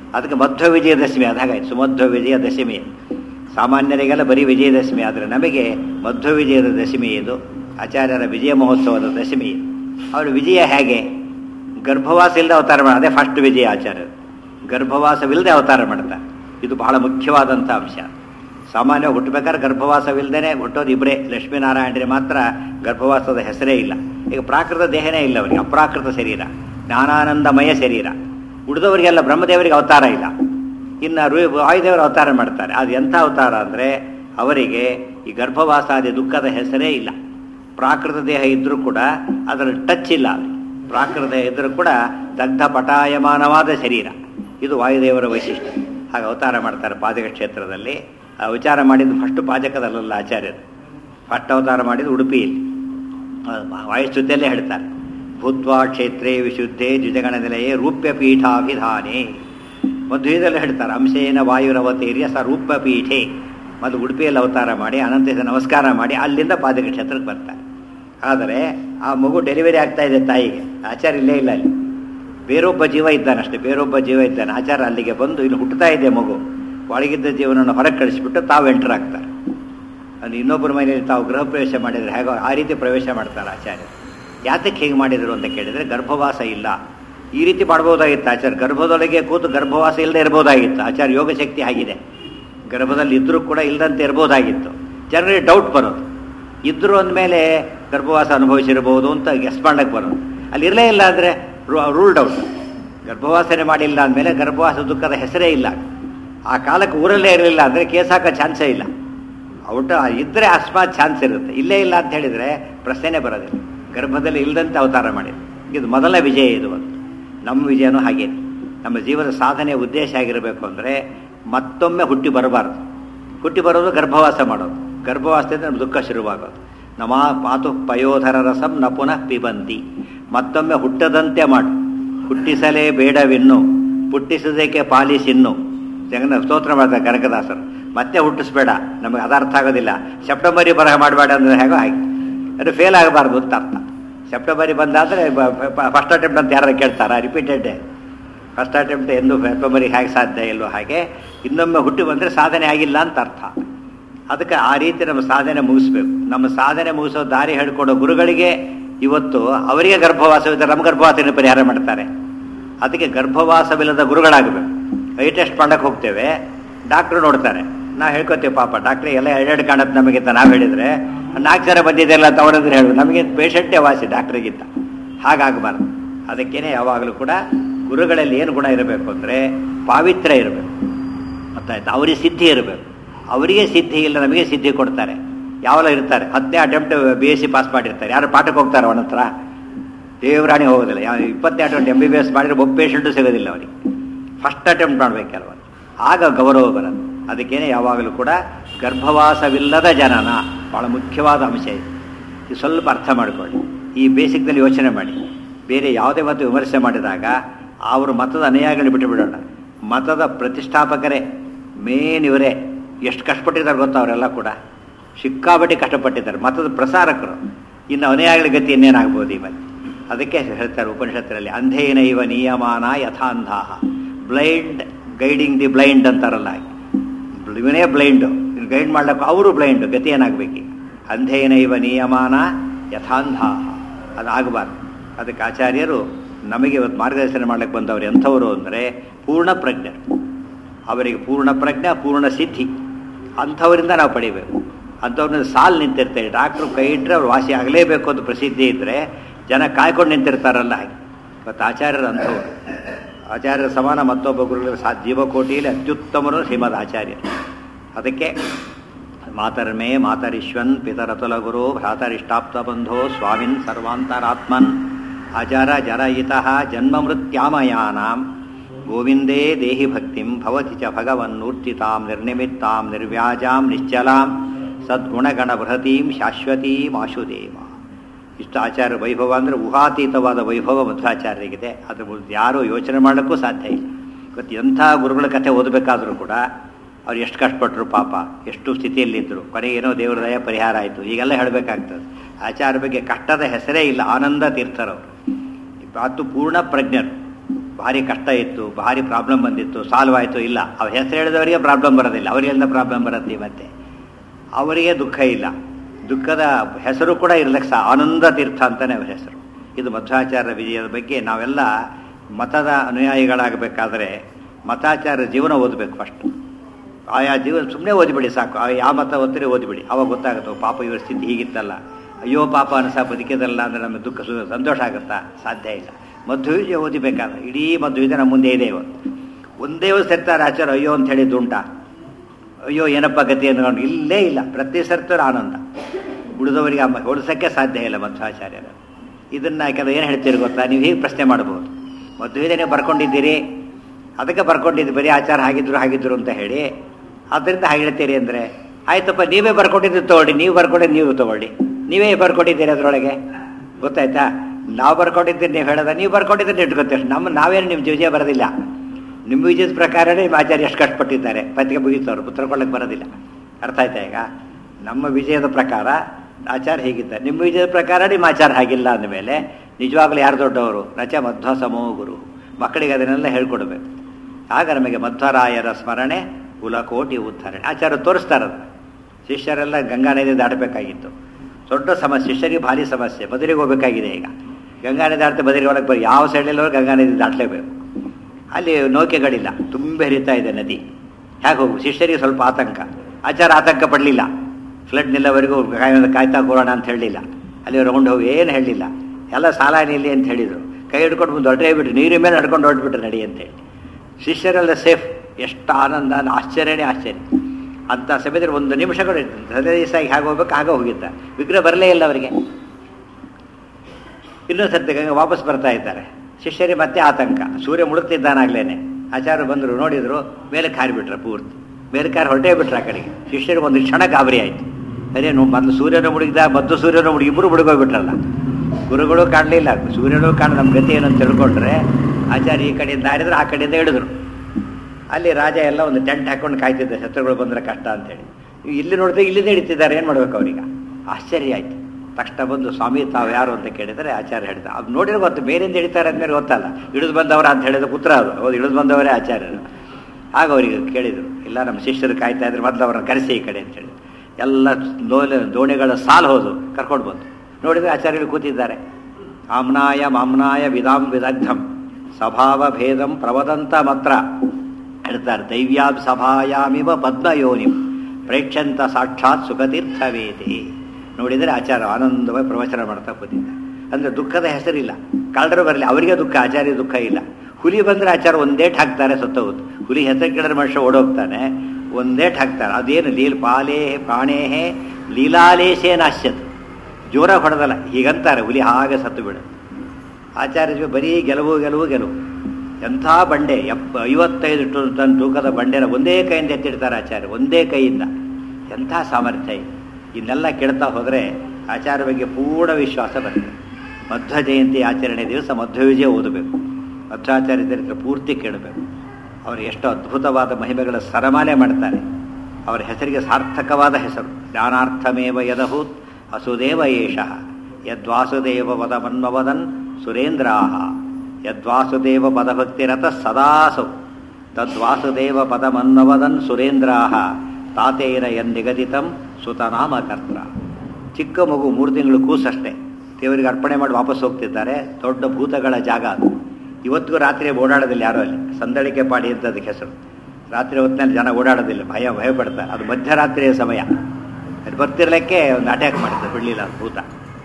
ಅದಕ್ಕೆ ಮಧ್ವ ವಿಜಯದಶಮಿ ಅದಾಗಾಯ್ತು ಸುಮಧ್ವ ವಿಜಯದಶಮಿ ಸಾಮಾನ್ಯರಿಗೆಲ್ಲ ಬರೀ ವಿಜಯದಶಮಿ ಆದರೆ ನಮಗೆ ಮಧ್ವ ವಿಜಯದ ದಶಮಿ ಇದು ಆಚಾರ್ಯರ ವಿಜಯ ಮಹೋತ್ಸವದ ದಶಮಿ ಅವರ ವಿಜಯ ಹೇಗೆ ಗರ್ಭವಾಸ ಇಲ್ಲದೆ ಅವತಾರ ಮಾಡ ಅದೇ ಫಸ್ಟ್ ವಿಜಯ ಆಚಾರ್ಯರು ಗರ್ಭವಾಸವಿಲ್ಲದೆ ಅವತಾರ ಮಾಡ್ತಾರೆ ಇದು ಬಹಳ ಮುಖ್ಯವಾದಂಥ ಅಂಶ ಸಾಮಾನ್ಯ ಹುಟ್ಟಬೇಕಾದ್ರೆ ಗರ್ಭವಾಸವಿಲ್ಲದೇ ಹುಟ್ಟೋದು ಇಬ್ಬರೇ ಲಕ್ಷ್ಮೀನಾರಾಯಣರಿಗೆ ಮಾತ್ರ ಗರ್ಭವಾಸದ ಹೆಸರೇ ಇಲ್ಲ ಈಗ ಪ್ರಾಕೃತ ದೇಹನೇ ಇಲ್ಲ ಅವರಿಗೆ ಅಪ್ರಾಕೃತ ಶರೀರ ಜ್ಞಾನಾನಂದಮಯ ಶರೀರ ಉಳಿದವರಿಗೆಲ್ಲ ಬ್ರಹ್ಮದೇವರಿಗೆ ಅವತಾರ ಇಲ್ಲ ಇನ್ನು ರು ವಾಯುದೇವರು ಅವತಾರ ಮಾಡ್ತಾರೆ ಅದು ಎಂಥ ಅವತಾರ ಅಂದರೆ ಅವರಿಗೆ ಈ ಗರ್ಭವಾಸಾದಿ ದುಃಖದ ಹೆಸರೇ ಇಲ್ಲ ಪ್ರಾಕೃತ ದೇಹ ಇದ್ದರೂ ಕೂಡ ಅದರ ಟಚ್ ಇಲ್ಲ ಪ್ರಾಕೃತ ದೇಹ ಇದ್ದರೂ ಕೂಡ ದಗ್ಧ ಪಟಾಯಮಾನವಾದ ಶರೀರ ಇದು ವಾಯುದೇವರ ವೈಶಿಷ್ಟ್ಯ ಹಾಗೆ ಅವತಾರ ಮಾಡ್ತಾರೆ ಪಾಜಕ ಕ್ಷೇತ್ರದಲ್ಲಿ ಆ ವಿಚಾರ ಮಾಡಿದ್ದು ಫಸ್ಟು ಪಾಜಕದಲ್ಲ ಆಚಾರ್ಯರು ಫಸ್ಟ್ ಅವತಾರ ಮಾಡಿದ್ದು ಉಡುಪಿಯಲ್ಲಿ ವಾಯುಸ್ತುತಿಯಲ್ಲೇ ಹೇಳ್ತಾರೆ ಭೂತ್ವಾ ಕ್ಷೇತ್ರೇ ವಿಶುದ್ಧೇ ದ್ವಿಜಗಣ ನಿಲಯೇ ರೂಪ್ಯ ಪೀಠಾಭಿಧಾನೆ ಮಧ್ವದಲ್ಲಿ ಹೇಳ್ತಾರೆ ಅಂಶೇನ ವಾಯುರವತೇರ್ಯ ಸ ರೂಪ್ಯ ಪೀಠೆ ಮತ್ತು ಉಡುಪಿಯಲ್ಲಿ ಅವತಾರ ಮಾಡಿ ಅನಂತ ನಮಸ್ಕಾರ ಮಾಡಿ ಅಲ್ಲಿಂದ ಪಾದಕ ಕ್ಷೇತ್ರಕ್ಕೆ ಬರ್ತಾರೆ ಆದರೆ ಆ ಮಗು ಡೆಲಿವರಿ ಆಗ್ತಾ ಇದೆ ತಾಯಿಗೆ ಆಚಾರ ಇಲ್ಲೇ ಇಲ್ಲ ಅಲ್ಲಿ ಬೇರೊಬ್ಬ ಜೀವ ಇದ್ದಾನಷ್ಟೇ ಬೇರೊಬ್ಬ ಜೀವ ಇದ್ದಾನೆ ಆಚಾರ ಅಲ್ಲಿಗೆ ಬಂದು ಇಲ್ಲಿ ಹುಟ್ಟುತ್ತಾ ಇದೆ ಮಗು ಒಳಗಿದ್ದ ಜೀವನವನ್ನು ಹೊರಗೆ ಕಳಿಸ್ಬಿಟ್ಟು ತಾವು ಎಂಟರ್ ಆಗ್ತಾರೆ ಅದು ಇನ್ನೊಬ್ಬರ ಮನೆಯಲ್ಲಿ ತಾವು ಗೃಹ ಪ್ರವೇಶ ಮಾಡಿದರೆ ಹೇಗೋ ಆ ರೀತಿ ಪ್ರವೇಶ ಮಾಡ್ತಾರೆ ಆಚಾರ್ಯ ಯಾತಕ್ಕೆ ಹೇಗೆ ಮಾಡಿದರು ಅಂತ ಕೇಳಿದರೆ ಗರ್ಭವಾಸ ಇಲ್ಲ ಈ ರೀತಿ ಮಾಡ್ಬೋದಾಗಿತ್ತು ಆಚಾರ್ಯ ಗರ್ಭದೊಳಗೆ ಕೂತು ಗರ್ಭವಾಸ ಇಲ್ಲದೆ ಇರ್ಬೋದಾಗಿತ್ತು ಆಚಾರ್ಯ ಯೋಗ ಶಕ್ತಿ ಆಗಿದೆ ಗರ್ಭದಲ್ಲಿ ಇದ್ದರೂ ಕೂಡ ಇಲ್ಲದಂತೆ ಇರ್ಬೋದಾಗಿತ್ತು ಜನರಿಗೆ ಡೌಟ್ ಬರೋದು ಇದ್ದರು ಅಂದಮೇಲೆ ಗರ್ಭವಾಸ ಅನುಭವಿಸಿರ್ಬೋದು ಅಂತ ಗೆಸ್ ಮಾಡಕ್ಕೆ ಬರೋದು ಅಲ್ಲಿ ಇರಲೇ ಇಲ್ಲ ಅಂದರೆ ರೂಲ್ ಡೌಟ್ ಗರ್ಭವಾಸನೆ ಮಾಡಿಲ್ಲ ಅಂದಮೇಲೆ ಗರ್ಭವಾಸ ದುಃಖದ ಹೆಸರೇ ಇಲ್ಲ ಆ ಕಾಲಕ್ಕೆ ಊರಲ್ಲೇ ಇರಲಿಲ್ಲ ಅಂದರೆ ಕೇಸ್ ಹಾಕೋ ಚಾನ್ಸೇ ಇಲ್ಲ ಔಟ ಇದ್ದರೆ ಅಸ್ಮಾತ್ ಚಾನ್ಸ್ ಇರುತ್ತೆ ಇಲ್ಲೇ ಇಲ್ಲ ಅಂತ ಹೇಳಿದರೆ ಪ್ರಶ್ನೆನೇ ಬರೋದಿಲ್ಲ ಗರ್ಭದಲ್ಲಿ ಇಲ್ಲದಂತೆ ಅವತಾರ ಮಾಡಿ ಇದು ಮೊದಲ ವಿಜಯ ಇದು ಒಂದು ನಮ್ಮ ವಿಜಯನೂ ಹಾಗೆ ನಮ್ಮ ಜೀವನ ಸಾಧನೆಯ ಉದ್ದೇಶ ಆಗಿರಬೇಕು ಅಂದರೆ ಮತ್ತೊಮ್ಮೆ ಹುಟ್ಟಿ ಬರಬಾರ್ದು ಹುಟ್ಟಿ ಬರೋದು ಗರ್ಭವಾಸ ಮಾಡೋದು ಗರ್ಭವಾಸದಿಂದ ನಮ್ಮ ದುಃಖ ಶುರುವಾಗೋದು ನಮ ಪಾತು ಪಯೋಧರ ರಸಂ ನ ಪುನಃ ಪಿಬಂತಿ ಮತ್ತೊಮ್ಮೆ ಹುಟ್ಟದಂತೆ ಮಾಡು ಹುಟ್ಟಿಸಲೇ ಬೇಡವಿನ್ನು ಪುಟ್ಟಿಸೋದಕ್ಕೆ ಪಾಲಿಸಿನ್ನು ಜಗನ್ನ ಸ್ತೋತ್ರ ಮಾಡ್ತಾರೆ ಕನಕದಾಸರು ಮತ್ತೆ ಹುಟ್ಟಿಸ್ಬೇಡ ನಮಗೆ ಅದರ್ಥ ಆಗೋದಿಲ್ಲ ಸೆಪ್ಟೆಂಬರಿಗೆ ಬರಹ ಮಾಡಬೇಡ ಅಂದರೆ ಹೇಗೋ ಹಾಗೆ ಅದು ಫೇಲ್ ಆಗಬಾರ್ದು ಅಂತ ಅರ್ಥ ಸೆಪ್ಟೆಂಬರಿಗೆ ಬಂದಾದರೆ ಫಸ್ಟ್ ಅಟೆಂಪ್ಟ್ ಅಂತ ಯಾರು ಕೇಳ್ತಾರ ರಿಪೀಟೆಡ್ ಫಸ್ಟ್ ಅಟೆಂಪ್ಟ್ ಎಂದು ಫೆಬ್ರವರಿಗೆ ಹೇಗೆ ಸಾಧ್ಯ ಇಲ್ಲೋ ಹಾಗೆ ಇನ್ನೊಮ್ಮೆ ಹುಟ್ಟಿ ಬಂದರೆ ಸಾಧನೆ ಆಗಿಲ್ಲ ಅಂತ ಅರ್ಥ ಅದಕ್ಕೆ ಆ ರೀತಿ ನಮ್ಮ ಸಾಧನೆ ಮುಗಿಸ್ಬೇಕು ನಮ್ಮ ಸಾಧನೆ ಮುಗಿಸೋ ದಾರಿ ಹೇಳ್ಕೊಡೋ ಗುರುಗಳಿಗೆ ಇವತ್ತು ಅವರಿಗೆ ಗರ್ಭವಾಸವಿದ್ದರೆ ನಮ್ಮ ಗರ್ಭವಾಸನ ಪರಿಹಾರ ಮಾಡ್ತಾರೆ ಅದಕ್ಕೆ ಗರ್ಭವಾಸವಿಲ್ಲದ ಗುರುಗಳಾಗಬೇಕು ಐ ಟೆಸ್ಟ್ ಮಾಡಕ್ಕೆ ಹೋಗ್ತೇವೆ ಡಾಕ್ಟ್ರು ನೋಡ್ತಾರೆ ನಾವು ಹೇಳ್ಕೊತೀವಿ ಪಾಪ ಡಾಕ್ಟ್ರಿ ಎಲ್ಲ ಎರಡೆರಡು ಕಾಣುತ್ತೆ ನಮಗೆ ಅಂತ ನಾವು ಹೇಳಿದರೆ ನಾಲ್ಕು ಜನ ಬಂದಿದೆಯಲ್ಲ ಅಂತ ಅವರಂದ್ರೆ ಹೇಳೋದು ನಮಗೆ ಪೇಷಂಟೇ ವಾಸಿ ಡಾಕ್ಟ್ರಿಗಿಂತ ಹಾಗಾಗಬಾರ್ದು ಅದಕ್ಕೇನೆ ಯಾವಾಗಲೂ ಕೂಡ ಗುರುಗಳಲ್ಲಿ ಏನು ಗುಣ ಇರಬೇಕು ಅಂದರೆ ಪಾವಿತ್ರ್ಯ ಇರಬೇಕು ಗೊತ್ತಾಯ್ತು ಅವರಿಗೆ ಸಿದ್ಧಿ ಇರಬೇಕು ಅವರಿಗೆ ಸಿದ್ಧಿ ಇಲ್ಲ ನಮಗೆ ಸಿದ್ಧಿ ಕೊಡ್ತಾರೆ ಯಾವೆಲ್ಲ ಇರ್ತಾರೆ ಹತ್ತನೇ attempt B S C pass ಮಾಡಿರ್ತಾರೆ ಯಾರು ಪಾಠಕ್ಕೆ ಹೋಗ್ತಾರೆ ಅವನ ಹತ್ರ ದೇವರಾಣಿ ಹೋಗೋದಿಲ್ಲ ಯಾವ ಇಪ್ಪತ್ತನೇ attempt M B B S ಮಾಡಿದ್ರೆ ಒಬ್ಬ ಪೇಷಂಟು ಸಿಗೋದಿಲ್ಲ ಅವರಿಗೆ ಫಸ್ಟ್ ಅಟೆಂಪ್ಟ್ ಮಾಡಬೇಕು ಕೆಲವರು ಆಗ ಗೌರವ ಬರೋದು ಅದಕ್ಕೇನೆ ಯಾವಾಗಲೂ ಕೂಡ ಗರ್ಭವಾಸವಿಲ್ಲದ ಜನನ ಭಾಳ ಮುಖ್ಯವಾದ ಅಂಶ ಇದು ಇದು ಸ್ವಲ್ಪ ಅರ್ಥ ಮಾಡಿಕೊಳ್ಳಿ ಈ ಬೇಸಿಕ್ನಲ್ಲಿ ಯೋಚನೆ ಮಾಡಿ ಬೇರೆ ಯಾವುದೇ ಮತ ವಿಮರ್ಶೆ ಮಾಡಿದಾಗ ಅವರು ಮತದ ಅನುಯಾಯಿಗಳನ್ನ ಬಿಟ್ಟು ಬಿಡೋಣ ಮತದ ಪ್ರತಿಷ್ಠಾಪಕರೇ ಮೇನ್ ಇವರೇ ಎಷ್ಟು ಕಷ್ಟಪಟ್ಟಿದ್ದಾರೆ ಗೊತ್ತಾ ಅವರೆಲ್ಲ ಕೂಡ ಸಿಕ್ಕಾಪಟ್ಟಿ ಕಷ್ಟಪಟ್ಟಿದ್ದಾರೆ ಮತದ ಪ್ರಸಾರಕರು ಇನ್ನು ಅನುಯಾಯಿಗಳ ಗತಿ ಇನ್ನೇನಾಗ್ಬೋದು ಈ ಮೇಲೆ ಅದಕ್ಕೆ ಹೇಳ್ತಾರೆ ಉಪನಿಷತ್ತಿನಲ್ಲಿ ಅಂಧೇನ ಇವ ನಿಯಮಾನ ಯಥಾಂಧಾಹ ಬ್ಲೈಂಡ್ ಗೈಡಿಂಗ್ ದಿ ಬ್ಲೈಂಡ್ ಅಂತಾರಲ್ಲ ಇವನೇ ಬ್ಲೈಂಡು ಗೈಡ್ ಮಾಡ್ಲಿಕ್ಕೆ ಅವರು ಬ್ಲೈಂಡ್ ಗತಿ ಏನಾಗಬೇಕು ಅಂಧೇನ ಇವ ನಿಯಮಾನ ಯಥಾಂಧಾಹ ಅದಾಗಬಾರ್ದು ಅದಕ್ಕೆ ಆಚಾರ್ಯರು ನಮಗೆ ಇವತ್ತು ಮಾರ್ಗದರ್ಶನ ಮಾಡ್ಲಿಕ್ಕೆ ಬಂದವರು ಎಂಥವರು ಅಂದರೆ ಪೂರ್ಣ ಪ್ರಜ್ಞರು ಅವರಿಗೆ ಪೂರ್ಣ ಪ್ರಜ್ಞೆ ಪೂರ್ಣ ಸಿದ್ಧಿ ಅಂಥವರಿಂದ ನಾವು ಪಡಿಬೇಕು ಅಂಥವ್ರನ್ನ ಸಾಲು ನಿಂತಿರ್ತೇವೆ ಡಾಕ್ಟ್ರು ಕೈ ಇಟ್ಟರೆ ಅವ್ರು ವಾಸಿ ಆಗಲೇಬೇಕು ಅಂತ ಪ್ರಸಿದ್ಧಿ ಇದ್ದರೆ ಜನ ಕಾಯ್ಕೊಂಡು ನಿಂತಿರ್ತಾರಲ್ಲ ಹಾಗೆ ಇವತ್ತು ಆಚಾರ್ಯರು ಅಂಥವ್ರು ಆಚಾರ್ಯರ ಸಮಾನ ಮತ್ತೊಬ್ಬ ಗುರುಗಳ ಸಾ ಜೀವಕೋಟಿಯಲ್ಲಿ ಅತ್ಯುತ್ತಮರು ಶ್ರೀಮದ್ ಆಚಾರ್ಯ ಅದಕ್ಕೆ ಮಾತರ್ಮೇ ಮಾತರಿಶ್ವನ್ ಪಿತರತುಲ ಗುರು ಭ್ರಾತರಿಷ್ಟಾಪ್ತ ಬಂಧೋ ಸ್ವಾಮಿನ್ ಸರ್ವಾಂತರಾತ್ಮನ್ ಅಜರ ಜರಯಿತಃ ಜನ್ಮ ಮೃತ್ಯಾಮಯಾನಾಂ ಗೋವಿಂದೇ ದೇಹಿ ಭಕ್ತಿಂ ಭವತಿ ಚ ಭಗವನ್ನೂರ್ಚಿತಾಂ ನಿರ್ನಿಮಿತ್ತಾಂ ನಿರ್ವ್ಯಾಜಾಂ ನಿಶ್ಚಲಾಂ ಸದ್ಗುಣಗಣ ಬೃಹತೀಂ ಶಾಶ್ವತೀಂ ಆಶುದೇವ ಇಷ್ಟು ಆಚಾರ್ಯ ವೈಭವ ಅಂದರೆ ಊಹಾತೀತವಾದ ವೈಭವ ಮಧ್ವಾಚಾರ್ಯರಿಗಿದೆ ಅದ್ರ ಮುಂದೆ ಯಾರೂ ಯೋಚನೆ ಮಾಡೋಕ್ಕೂ ಸಾಧ್ಯ ಇಲ್ಲ ಇವತ್ತು ಎಂಥ ಗುರುಗಳ ಕಥೆ ಓದಬೇಕಾದ್ರೂ ಕೂಡ ಅವ್ರು ಎಷ್ಟು ಕಷ್ಟಪಟ್ಟರು ಪಾಪ ಎಷ್ಟು ಸ್ಥಿತಿಯಲ್ಲಿದ್ದರು ಕೊನೆಗೆ ಏನೋ ದೇವರ ದಯ ಪರಿಹಾರ ಆಯಿತು ಈಗೆಲ್ಲ ಹೇಳಬೇಕಾಗ್ತದೆ ಆಚಾರ್ಯ ಬಗ್ಗೆ ಕಷ್ಟದ ಹೆಸರೇ ಇಲ್ಲ ಆನಂದ ತೀರ್ಥರವರು ಅದು ಪೂರ್ಣ ಪ್ರಜ್ಞರು ಭಾರಿ ಕಷ್ಟ ಇತ್ತು ಭಾರಿ ಪ್ರಾಬ್ಲಮ್ ಬಂದಿತ್ತು ಸಾಲ್ವ್ ಆಯಿತು ಇಲ್ಲ ಅವ್ರ ಹೆಸರು ಹೇಳಿದವರಿಗೆ ಪ್ರಾಬ್ಲಮ್ ಬರೋದಿಲ್ಲ ಅವರಿಗೆಲ್ಲ ಪ್ರಾಬ್ಲಮ್ ಬರುತ್ತೆ ಮತ್ತೆ ಅವರಿಗೆ ದುಃಖ ಇಲ್ಲ ದುಃಖದ ಹೆಸರು ಕೂಡ ಇರ್ಲಕ್ಕೆ ಸಹ ಆನಂದ ತೀರ್ಥ ಅಂತಲೇ ಅವರ ಹೆಸರು ಇದು ಮಧ್ವಾಚಾರ್ಯ ವಿಜಯದ ಬಗ್ಗೆ ನಾವೆಲ್ಲ ಮತದ ಅನುಯಾಯಿಗಳಾಗಬೇಕಾದ್ರೆ ಮತಾಚಾರ ಜೀವನ ಓದಬೇಕು ಫಸ್ಟು ಆಯಾ ಜೀವನ ಸುಮ್ಮನೆ ಓದಿಬಿಡಿ ಸಾಕು ಆ ಯಾವ ಮತ ಓದ್ತೀರಿ ಓದಿಬಿಡಿ ಅವಾಗ ಗೊತ್ತಾಗುತ್ತೆ ಪಾಪ ಇವ್ರ ಸ್ಥಿತಿ ಹೀಗಿತ್ತಲ್ಲ ಅಯ್ಯೋ ಪಾಪ ಅನಸ ಬದುಕಿದಲ್ಲ ಅಂದರೆ ನಮಗೆ ದುಃಖ ಸು ಸಂತೋಷ ಆಗುತ್ತಾ ಸಾಧ್ಯ ಇಲ್ಲ ಮಧ್ವಿಜಯ ಓದಿಬೇಕಾದ್ರೆ ಇಡೀ ಮಧ್ವಿಜಯ ನಮ್ಮ ಮುಂದೆ ಇದೆ ಇವತ್ತು ಒಂದೇ ಒಂದು ಸರ್ತಾರೆ ಆಚಾರ ಅಯ್ಯೋ ಅಂತ ಹೇಳಿದ್ದು ಉಂಟಾ ಅಯ್ಯೋ ಏನಪ್ಪ ಗತಿ ಅಂದ್ಕೊಂಡು ಇಲ್ಲೇ ಇಲ್ಲ ಪ್ರತಿ ಸರ್ತರ ಆನಂದ ಉಳಿದವರಿಗೆ ಅಮ್ಮ ಉಳಿಸೋಕ್ಕೆ ಸಾಧ್ಯ ಇಲ್ಲ ಮಧ್ವಾಚಾರ್ಯರು ಇದನ್ನು ಕೆಲವು ಏನು ಹೇಳ್ತೀರಿ ಗೊತ್ತಾ ನೀವು ಹೀಗೆ ಪ್ರಶ್ನೆ ಮಾಡ್ಬೋದು ಮಧ್ವಿಜಯನೇ ಬರ್ಕೊಂಡಿದ್ದೀರಿ ಅದಕ್ಕೆ ಬರ್ಕೊಂಡಿದ್ದು ಬರೀ ಆಚಾರ ಹಾಗಿದ್ರು ಹಾಗಿದ್ರು ಅಂತ ಹೇಳಿ ಅದರಿಂದ ಹಾಗೆ ಹೇಳ್ತೀರಿ ಅಂದರೆ ಆಯ್ತಪ್ಪ ನೀವೇ ಬರ್ಕೊಂಡಿದ್ದು ತೊಗೊಳ್ಳಿ ನೀವು ಬರ್ಕೊಂಡಿದ್ದು ನೀವು ತೊಗೊಳ್ಳಿ ನೀವೇ ಬರ್ಕೊಂಡಿದ್ದೀರಿ ಅದರೊಳಗೆ ಗೊತ್ತಾಯ್ತಾ ನಾವು ಬರ್ಕೊಂಡಿದ್ದೀರಿ ನೀವು ಹೇಳೋದ ನೀವು ಬರ್ಕೊಂಡಿದ್ದೀರಿ ಇಟ್ಕೊತೀರಿ ನಮ್ಮ ನಾವೇನು ನಿಮ್ಮ ವಿಜಯ ಬರೋದಿಲ್ಲ ನಿಮ್ಮ ವಿಜಯದ ಪ್ರಕಾರನೇ ನಿಮ್ಮ ಆಚಾರ್ಯ ಎಷ್ಟು ಕಷ್ಟಪಟ್ಟಿದ್ದಾರೆ ಪತ್ರಿಕೆ ಮುಗಿತವ್ರು ಪುತ್ರ ಕೊಡಕ್ಕೆ ಬರೋದಿಲ್ಲ ಅರ್ಥ ಆಯ್ತಾ ಈಗ ನಮ್ಮ ವಿಜಯದ ಪ್ರಕಾರ ಆಚಾರ ಹೇಗಿದ್ದಾರೆ ನಿಮ್ಮ ವಿಜಯದ ಪ್ರಕಾರ ನಿಮ್ಮ ಆಚಾರ ಹಾಗಿಲ್ಲ ಅಂದಮೇಲೆ ನಿಜವಾಗ್ಲೂ ಯಾರು ದೊಡ್ಡವರು ರಚ ಮಧ್ವ ಸಮೋ ಗುರು ಮಕ್ಕಳಿಗೆ ಅದನ್ನೆಲ್ಲ ಹೇಳ್ಕೊಡ್ಬೇಕು ಆಗ ನಮಗೆ ಮಧ್ವರಾಯರ ಸ್ಮರಣೆ ಕುಲಕೋಟಿ ಉದ್ಧಾರಣೆ ಆಚಾರ ತೋರಿಸ್ತಾರೆ ಅದನ್ನು ಶಿಷ್ಯರೆಲ್ಲ ಗಂಗಾ ನದಿ ದಾಟಬೇಕಾಗಿತ್ತು ದೊಡ್ಡ ಸಮಸ್ಯೆ ಶಿಷ್ಯರಿಗೆ ಭಾರಿ ಸಮಸ್ಯೆ ಬದಲಿಗೆ ಹೋಗಬೇಕಾಗಿದೆ ಈಗ ಗಂಗಾ ನದಿ ದಾಟ್ತಾ ಬದಲಿಗೆ ಒಳಗೆ ಬರೀ ಯಾವ ಸೈಡಲ್ಲಿ ಗಂಗಾ ನದಿ ದಾಟಲೇಬೇಕು ಅಲ್ಲಿ ನೌಕೆಗಳಿಲ್ಲ ತುಂಬ ಹರಿತಾ ಇದೆ ನದಿ ಹೇಗೆ ಹೋಗು ಶಿಷ್ಯರಿಗೆ ಸ್ವಲ್ಪ ಆತಂಕ ಆಚಾರ ಆತಂಕ ಪಡಲಿಲ್ಲ ಫ್ಲಡ್ ನಿಲ್ಲವರೆಗೂ ಕಾಯ್ತಾ ಕೂರೋಣ ಅಂತ ಹೇಳಲಿಲ್ಲ ಅಲ್ಲಿ ರೌಂಡ್ ಹೋಗಿ ಏನು ಹೇಳಲಿಲ್ಲ ಎಲ್ಲ ಸಾಲ ನಿಲ್ಲಿ ಅಂತ ಹೇಳಿದರು ಕೈ ಹಿಡ್ಕೊಂಡು ಮುಂದೆ ಹೊರಟೇ ಬಿಟ್ಟು ನೀರಿನ ಮೇಲೆ ನಡ್ಕೊಂಡು ಹೊರಟ್ಬಿಟ್ರು ನಡಿ ಅಂತೇಳಿ ಶಿಷ್ಯರೆಲ್ಲ ಸೇಫ್ ಎಷ್ಟು ಆನಂದ ಆಶ್ಚರ್ಯನೇ ಆಶ್ಚರ್ಯ ಅಂಥ ಸಮಯದಲ್ಲಿ ಒಂದು ನಿಮಿಷಗಳು ಹದಿನೈದು ದಿವಸ ಹೇಗೆ ಹೋಗ್ಬೇಕು ಆಗ ಹೋಗಿದ್ದ ವಿಗ್ರಹ ಬರಲೇ ಇಲ್ಲ ಅವರಿಗೆ ಇನ್ನೊಂದು ಸರ್ತಿ ಗಂಗೆ ವಾಪಸ್ ಬರ್ತಾ ಇದ್ದಾರೆ ಶಿಷ್ಯರಿಗೆ ಮತ್ತೆ ಆತಂಕ ಸೂರ್ಯ ಮುಳುಗ್ತಿದ್ದಾನಾಗ್ಲೇನೆ ಆಚಾರ್ಯ ಬಂದರು ನೋಡಿದ್ರು ಮೇಲೆ ಕಾರಿಬಿಟ್ರೆ ಪೂರ್ತಿ ಮೇಲೆ ಕಾರಿ ಹೊರಟೇ ಬಿಟ್ರು ಆ ಕಡೆಗೆ ಶಿಷ್ಯರಿಗೆ ಒಂದು ಕ್ಷಣ ಗಾಬರಿ ಆಯಿತು ಅದೇ ಮೊದಲು ಸೂರ್ಯನು ಮುಳುಗಿದ ಮದ್ದು ಸೂರ್ಯನು ಮುಳುಗಿ ಇಬ್ಬರು ಮುಳುಗೋಗ್ಬಿಟ್ರಲ್ಲ ಗುರುಗಳು ಕಾಣಲಿಲ್ಲ ಸೂರ್ಯನು ಕಾಣ ನಮ್ಮ ಗತಿ ಏನು ಅಂತ ತಿಳ್ಕೊಂಡ್ರೆ ಆಚಾರ್ಯ ಈ ಕಡೆಯಿಂದ ಹಾರಿದ್ರೆ ಆ ಕಡೆಯಿಂದ ಹಿಡಿದ್ರು ಅಲ್ಲಿ ರಾಜ ಎಲ್ಲ ಒಂದು ಟೆಂಟ್ ಹಾಕೊಂಡು ಕಾಯ್ತಿದ್ದ ಶತ್ರುಗಳು ಬಂದರೆ ಕಷ್ಟ ಅಂತೇಳಿ ಇಲ್ಲಿ ನೋಡಿದ್ರೆ ಇಲ್ಲಿಂದ ಹಿಡಿತಿದ್ದಾರೆ ಏನು ಮಾಡ್ಬೇಕು ಅವ್ರಿಗೆ ಆಶ್ಚರ್ಯ ಆಯ್ತು ತಕ್ಷಣ ಬಂದು ಸ್ವಾಮಿ ತಾವು ಯಾರು ಅಂತ ಕೇಳಿದರೆ ಆಚಾರ್ಯ ಹೇಳ್ದ ಅದು ನೋಡಿದ್ರೆ ಗೊತ್ತು ಬೇರೆಯಿಂದ ಹಿಡಿತಾರೆ ಅಂದಮೇಲೆ ಗೊತ್ತಲ್ಲ ಇಳಿದು ಬಂದವರ ಅಂತ ಹೇಳಿದ ಪುತ್ರ ಅದು ಹೌದು ಇಳಿದು ಬಂದವರೇ ಆಚಾರ್ಯರು ಆಗ ಅವರಿಗೆ ಕೇಳಿದರು ಇಲ್ಲ ನಮ್ಮ ಶಿಷ್ಯರು ಕಾಯ್ತಾ ಇದ್ರೆ ಮೊದಲು ಅವ್ರನ್ನ ಕರೆಸಿ ಈ ಕಡೆ ಅಂತ ಹೇಳಿ ಎಲ್ಲ ದೋಣಿ ದೋಣಿಗಳ ಸಾಲು ಹೋದು ಕರ್ಕೊಂಡು ಬಂದು ನೋಡಿದರೆ ಆಚಾರ್ಯರು ಕೂತಿದ್ದಾರೆ ಆಮ್ನಾಯ ಮಾಮ್ನಾಯ ವಿಧಾಂ ವಿದಗ್ಧಂ ಸ್ವಭಾವ ಭೇದಂ ಪ್ರವದಂತ ಮಾತ್ರ ಹೇಳ್ತಾರೆ ದೈವ್ಯಾಂ ಸಭಾಯಾಮಿವ ಪದ್ಮಯೋನಿಂ ಪ್ರೇಕ್ಷಂತ ಸಾಕ್ಷಾತ್ ಸುಖತೀರ್ಥವೇದಿ ನೋಡಿದರೆ ಆಚಾರ ಆನಂದವಾಗಿ ಪ್ರವಚನ ಮಾಡ್ತಾ ಕೂತಿದ್ದಾರೆ ಅಂದರೆ ದುಃಖದ ಹೆಸರಿಲ್ಲ ಕಳ್ಳರು ಬರಲಿ ಅವರಿಗೆ ದುಃಖ ಆಚಾರ್ಯ ದುಃಖ ಇಲ್ಲ ಹುಲಿ ಬಂದರೆ ಆಚಾರ ಒಂದೇಟ್ ಹಾಕ್ತಾರೆ ಸತ್ತೋಗುತ್ತೆ ಹುಲಿ ಹೆಸರು ಕೇಳಿದ್ರೆ ಮನುಷ್ಯ ಓಡೋಗ್ತಾನೆ ಒಂದೇಟ್ ಹಾಕ್ತಾರೆ ಅದೇನು ಲೀಲ್ ಪಾಲೇ ಪ್ರಾಣೇಹೇ ಲೀಲಾಲೇಶೇ ನಾಶ್ಯತ್ ಜೋರಾಗಿ ಹೊಡೆದಲ್ಲ ಹೀಗಂತಾರೆ ಹುಲಿ ಹಾಗೆ ಸತ್ತು ಬಿಡು ಆಚಾರ್ಯ ಬರೀ ಗೆಲುವು ಗೆಲುವು ಗೆಲುವು ಎಂಥ ಬಂಡೆ ಎಪ್ಪ ಐವತ್ತೈದು ಟನ್ ತೂಕದ ಬಂಡೆನ ಒಂದೇ ಕೈಯಿಂದ ಎತ್ತಿಡ್ತಾರೆ ಆಚಾರ್ಯ ಒಂದೇ ಕೈಯಿಂದ ಎಂಥ ಸಾಮರ್ಥ್ಯ ಇದೆ ಇನ್ನೆಲ್ಲ ಕೇಳ್ತಾ ಹೋದರೆ ಆಚಾರ್ಯ ಬಗ್ಗೆ ಪೂರ್ಣ ವಿಶ್ವಾಸ ಬರುತ್ತೆ ಮಧ್ವ ಜಯಂತಿ ಆಚರಣೆ ದಿವಸ ಮಧ್ವ ವಿಜಯ ಓದಬೇಕು ಮಧ್ವಾಚಾರ್ಯ ಚರಿತ್ರೆ ಪೂರ್ತಿ ಕೇಳಬೇಕು ಅವರು ಎಷ್ಟು ಅದ್ಭುತವಾದ ಮಹಿಮೆಗಳ ಸರಮಾಲೆ ಮಾಡ್ತಾರೆ ಅವರ ಹೆಸರಿಗೆ ಸಾರ್ಥಕವಾದ ಹೆಸರು ಜ್ಞಾನಾರ್ಥಮೇವ ಯದಹೂತ್ ಅಸುದೇವ ಏಷಃ ಯದ್ವಾಸುದೇವ ಪದ ಮನ್ಮವದನ್ ಸುರೇಂದ್ರಾಹ ಯದ್ವಾಸುದೇವ ಪದಭಕ್ತಿರತ ಸದಾಸೌ ತದ್ವಾಸುದೇವ ಪದ ಮನ್ಮವದನ್ ಸುರೇಂದ್ರಾಹ ತಾತೇನ ಎನ್ನಿಗದಿತಂ ಸುತನಾಮಕರ್ತ ಚಿಕ್ಕ ಮಗು ಮೂರು ತಿಂಗಳು ಕೂಸಷ್ಟೇ ದೇವರಿಗೆ ಅರ್ಪಣೆ ಮಾಡಿ ವಾಪಸ್ ಹೋಗ್ತಿದ್ದಾರೆ ದೊಡ್ಡ ಭೂತಗಳ ಜಾಗ ಅದು ಇವತ್ತಿಗೂ ರಾತ್ರಿ ಓಡಾಡೋದಿಲ್ಲ ಯಾರೋ ಅಲ್ಲಿ ಸಂದಳಿಕೆ ಪಾಡಿ ಅಂತ ಅದಕ್ಕೆ ಹೆಸರು ರಾತ್ರಿ ಹೊತ್ತಿನಲ್ಲಿ ಜನ ಓಡಾಡೋದಿಲ್ಲ ಭಯ ಭಯ ಪಡ್ತಾರೆ ಅದು ಮಧ್ಯರಾತ್ರಿಯ ಸಮಯ ಅದು ಬರ್ತಿರ್ಲಿಕ್ಕೆ ಒಂದು ಅಟ್ಯಾಕ್ ಮಾಡಿದ್ರು ಬಿಡಲಿಲ್ಲ ಅದು ಭೂತ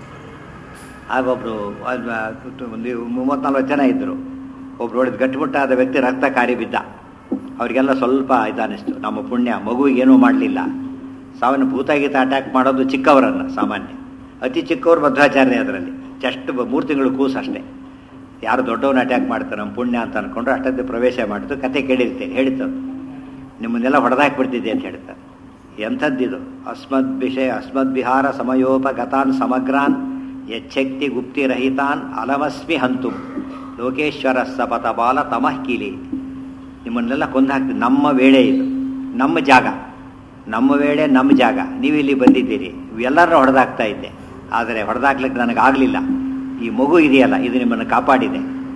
ಆಗ ಒಬ್ಬರು ಒಂದು ಮೂವತ್ನಾಲ್ಕು ಜನ ಇದ್ದರು ಒಬ್ರು ನೋಡಿದ ಗಟ್ಟಿಮುಟ್ಟಾದ ವ್ಯಕ್ತಿ ರಕ್ತ ಕಾರಿ ಬಿದ್ದ ಅವರಿಗೆಲ್ಲ ಸ್ವಲ್ಪ ಇದಾನಿಸ್ತು ನಮ್ಮ ಪುಣ್ಯ ಮಗುವಿಗೆ ಏನೂ ಮಾಡಲಿಲ್ಲ ಸಾವನ್ನ ಭೂತಾಗೀತ ಅಟ್ಯಾಕ್ ಮಾಡೋದು ಚಿಕ್ಕವರನ್ನು ಸಾಮಾನ್ಯ ಅತಿ ಚಿಕ್ಕವರು ಮಧ್ವಾಚಾರ್ಯ ಅದರಲ್ಲಿ ಜಸ್ಟ್ ಮೂರು ತಿಂಗಳು ಕೂಸು ಅಷ್ಟೇ ಯಾರು ದೊಡ್ಡವನ್ನ ಅಟ್ಯಾಕ್ ಮಾಡ್ತಾರೆ ನಮ್ಮ ಪುಣ್ಯ ಅಂತ ಅಂದ್ಕೊಂಡ್ರು ಅಷ್ಟೊಂದು ಪ್ರವೇಶ ಮಾಡಿದ್ದು ಕತೆ ಕೇಳಿರ್ತೇನೆ ಹೇಳಿತ್ತು ನಿಮ್ಮನ್ನೆಲ್ಲ ಹೊಡೆದಾಕ್ಬಿಡ್ತಿದ್ದೆ ಅಂತ ಹೇಳ್ತಾರೆ ಎಂಥದ್ದಿದು ಅಸ್ಮದ್ ವಿಷಯ ಅಸ್ಮದ್ ವಿಹಾರ ಸಮಯೋಪಗತಾನ್ ಸಮಗ್ರಾನ್ ಯಚ್ಛಕ್ತಿ ಗುಪ್ತಿರಹಿತಾನ್ ಅಲಮಸ್ಮಿ ಹಂತು ಲೋಕೇಶ್ವರ ಸಪತ ಬಾಲ ತಮಃ ಕೀಲಿ ನಿಮ್ಮನ್ನೆಲ್ಲ ಕೊಂದು ಹಾಕ್ತೀವಿ ನಮ್ಮ ವೇಳೆ ಇದು ನಮ್ಮ ಜಾಗ ನಮ್ಮ ವೇಳೆ ನಮ್ಮ ಜಾಗ ನೀವು ಇಲ್ಲಿ ಬಂದಿದ್ದೀರಿ ಎಲ್ಲರನ್ನೂ ಹೊಡೆದಾಕ್ತಾ ಇದ್ದೆ ಆದರೆ ಹೊಡೆದಾಕ್ಲಿಕ್ಕೆ ನನಗಾಗಲಿಲ್ಲ ಈ ಮಗು ಇದೆಯಲ್ಲ ಇದು ನಿಮ್ಮನ್ನು ಕಾಪಾಡಿದೆ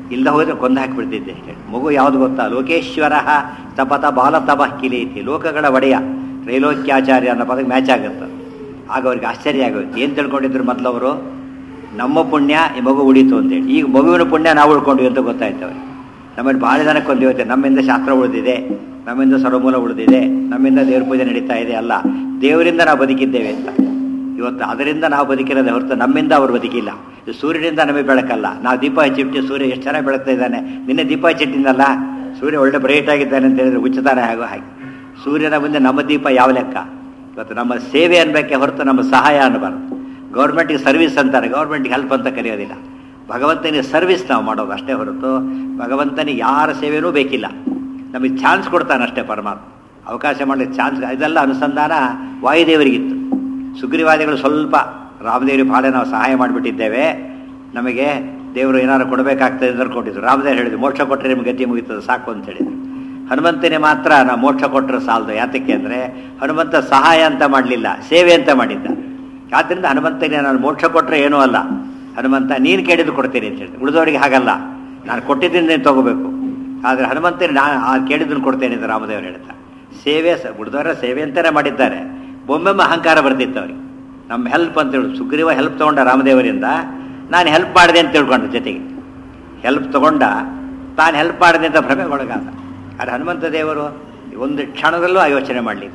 ಇಲ್ಲದ ಹೋದ್ರೆ ಕೊಂದು ಹಾಕಿಬಿಡ್ತಿದ್ದೆ ಹೇಳಿ ಮಗು ಯಾವುದು ಗೊತ್ತಾ ಲೋಕೇಶ್ವರ ತಪತ ಬಾಲತಪ ಕಿಲೀತಿ ಲೋಕಗಳ ಒಡೆಯ ತ್ರೈಲೋಕ್ಯಾಚಾರ್ಯ ಅನ್ನೋ ಪದಕ್ಕೆ ಮ್ಯಾಚ್ ಆಗುತ್ತೆ ಆಗ ಅವ್ರಿಗೆ ಆಶ್ಚರ್ಯ ಆಗುತ್ತೆ ಏನು ತಿಳ್ಕೊಂಡಿದ್ರು ಮೊದಲು ಅವರು ನಮ್ಮ ಪುಣ್ಯ ಈ ಮಗು ಉಳೀತು ಅಂತೇಳಿ ಈಗ ಮಗುವಿನ ಪುಣ್ಯ ನಾವು ಉಳ್ಕೊಂಡ್ವಿ ಅಂತ ಗೊತ್ತಾಯ್ತು ಅವ್ರಿಗೆ ನಮ್ಮಲ್ಲಿ ಭಾಳ ಜನಕ್ಕೆ ಒಂದು ಇವತ್ತೆ ನಮ್ಮಿಂದ ಶಾಸ್ತ್ರ ಉಳಿದಿದೆ ನಮ್ಮಿಂದ ಸರ್ವಮೂಲ ಉಳಿದಿದೆ ನಮ್ಮಿಂದ ದೇವ್ರ ಪೂಜೆ ನಡೀತಾ ಇದೆ ಅಲ್ಲ ದೇವರಿಂದ ನಾವು ಬದುಕಿದ್ದೇವೆ ಅಂತ ಇವತ್ತು ಅದರಿಂದ ನಾವು ಬದುಕಿರೋದೇ ಹೊರತು ನಮ್ಮಿಂದ ಅವರು ಬದುಕಿಲ್ಲ ಇದು ಸೂರ್ಯನಿಂದ ನಮಗೆ ಬೆಳಕಲ್ಲ ನಾವು ದೀಪ ಹಚ್ಚಿಟ್ಟು ಸೂರ್ಯ ಎಷ್ಟು ಚೆನ್ನಾಗಿ ಬೆಳಗ್ತಾ ಇದ್ದಾನೆ ನಿನ್ನೆ ದೀಪ ಹಚ್ಚಿಟ್ಟಿದ್ದಲ್ಲ ಸೂರ್ಯ ಒಳ್ಳೆ ಬ್ರೈಟ್ ಆಗಿದ್ದಾನೆ ಅಂತ ಹೇಳಿದ್ರೆ ಉಚಿತಾನೆ ಆಗೋ ಹಾಗೆ ಸೂರ್ಯನ ಮುಂದೆ ನಮ್ಮ ದೀಪ ಯಾವ ಲೆಕ್ಕ ಇವತ್ತು ನಮ್ಮ ಸೇವೆ ಅನ್ಬೇಕೆ ಹೊರತು ನಮ್ಮ ಸಹಾಯ ಅನ್ನಬಾರ್ದು ಗೌರ್ಮೆಂಟಿಗೆ ಸರ್ವಿಸ್ ಅಂತಾರೆ ಗೌರ್ಮೆಂಟ್ಗೆ ಹೆಲ್ಪ್ ಅಂತ ಕರೆಯೋದಿಲ್ಲ ಭಗವಂತನಿಗೆ ಸರ್ವಿಸ್ ನಾವು ಮಾಡೋದು ಅಷ್ಟೇ ಹೊರತು ಭಗವಂತನಿಗೆ ಯಾರ ಸೇವೆನೂ ಬೇಕಿಲ್ಲ ನಮಗೆ ಚಾನ್ಸ್ ಕೊಡ್ತಾನೆ ಅಷ್ಟೇ ಪರಮಾತ್ಮ ಅವಕಾಶ ಮಾಡಲಿಕ್ಕೆ ಚಾನ್ಸ್ ಇದೆಲ್ಲ ಅನುಸಂಧಾನ ವಾಯುದೇವರಿಗಿತ್ತು ಸುಗ್ರೀವಾದಿಗಳು ಸ್ವಲ್ಪ ರಾಮದೇವರಿಗೆ ಭಾಳ ನಾವು ಸಹಾಯ ಮಾಡಿಬಿಟ್ಟಿದ್ದೇವೆ ನಮಗೆ ದೇವರು ಏನಾದ್ರು ಕೊಡಬೇಕಾಗ್ತದೆ ಅಂತ ಕೊಟ್ಟಿದ್ರು ರಾಮದೇವರು ಹೇಳಿದ್ರು ಮೋಕ್ಷ ಕೊಟ್ಟರೆ ನಿಮ್ಗೆ ಗತಿ ಮುಗಿತದೆ ಸಾಕು ಅಂತ ಹೇಳಿದ್ರು ಹನುಮಂತನೇ ಮಾತ್ರ ನಾವು ಮೋಕ್ಷ ಕೊಟ್ಟರೆ ಸಾಲದು ಯಾತಕ್ಕೆ ಅಂದರೆ ಹನುಮಂತ ಸಹಾಯ ಅಂತ ಮಾಡಲಿಲ್ಲ ಸೇವೆ ಅಂತ ಮಾಡಿದ್ದ ಆದ್ದರಿಂದ ಹನುಮಂತನೇ ನಾನು ಮೋಕ್ಷ ಕೊಟ್ಟರೆ ಏನೂ ಅಲ್ಲ ಹನುಮಂತ ನೀನು ಕೇಳಿದ್ದು ಕೊಡ್ತೀನಿ ಅಂತ ಹೇಳಿದ್ರು ಉಳಿದವರಿಗೆ ಹಾಗಲ್ಲ ನಾನು ಕೊಟ್ಟಿದ್ದೀನಿ ನೀನು ತಗೋಬೇಕು ಆದರೆ ಹನುಮಂತನೇ ನಾನು ಆ ಕೇಳಿದ್ದನ್ನು ಕೊಡ್ತೇನೆ ಅಂತ ರಾಮದೇವರು ಹೇಳ್ತಾರೆ ಸೇವೆ ಸ ಉಳಿದವರ ಸೇವೆ ಅಂತಲೇ ಮಾಡಿದ್ದಾರೆ ಒಮ್ಮೊಮ್ಮೆ ಅಹಂಕಾರ ಬರ್ತಿತ್ತು ಅವ್ರಿಗೆ ನಮ್ಮ ಹೆಲ್ಪ್ ಅಂತ ಹೇಳಿ ಸುಗ್ರೀವ ಹೆಲ್ಪ್ ತೊಗೊಂಡ ರಾಮದೇವರಿಂದ ನಾನು ಹೆಲ್ಪ್ ಮಾಡಿದೆ ಅಂತ ತಿಳ್ಕೊಂಡ ಜೊತೆಗೆ ಹೆಲ್ಪ್ ತಗೊಂಡ ತಾನು ಹೆಲ್ಪ್ ಮಾಡಿದೆ ಅಂತ ಭ್ರಮೆ ಒಳಗಾದ ಆದರೆ ಹನುಮಂತ ದೇವರು ಒಂದು ಕ್ಷಣದಲ್ಲೂ ಆ ಯೋಚನೆ ಮಾಡಲಿಲ್ಲ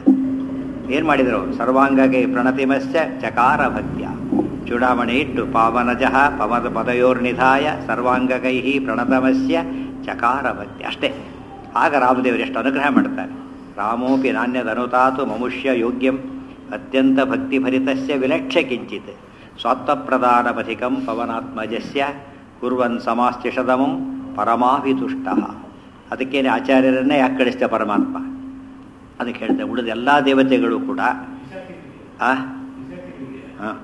ಏನು ಮಾಡಿದರು ಸರ್ವಾಂಗಗೆ ಪ್ರಣತಿಮಸ್ಯ ಚಕಾರ ಭಕ್ತ್ಯ ಚೂಡಾಮಣಿ ಇಟ್ಟು ಪಾವನಜಃ ಪವದ ಪದಯೋರ್ನಿಧಾಯ ಸರ್ವಾಂಗಕೈ ಪ್ರಣತಮಸ್ಯ ಚಕಾರ ಭಕ್ತಿ ಅಷ್ಟೇ ಆಗ ರಾಮದೇವರು ಎಷ್ಟು ಅನುಗ್ರಹ ಮಾಡ್ತಾರೆ ರಾಮೋಪಿ ನಾಣ್ಯದ ಅನುತಾತು ಮಮುಷ್ಯ ಯೋಗ್ಯಂ ಅತ್ಯಂತ ಭಕ್ತಿಭರಿತಸ್ಯ ವಿಲಕ್ಷ್ಯ ಕಿಂಚಿತ್ ಸ್ವಾತ್ವಪ್ರದಾನಪಥಿಕಂ ಪವನಾತ್ಮಜಸ್ಯ ಕುರ್ವನ್ ಸಮಾಸ್ತಿಷದಮಂ ಪರಮಾಭಿತುಷ್ಟ ಅದಕ್ಕೇನೆ ಆಚಾರ್ಯರನ್ನೇ ಯಾಕೆ ಕಳಿಸ್ತೆ ಪರಮಾತ್ಮ ಅದಕ್ಕೆ ಹೇಳ್ತೆ ಉಳಿದ ಎಲ್ಲ ದೇವತೆಗಳು ಕೂಡ ಆ ಹಾಂ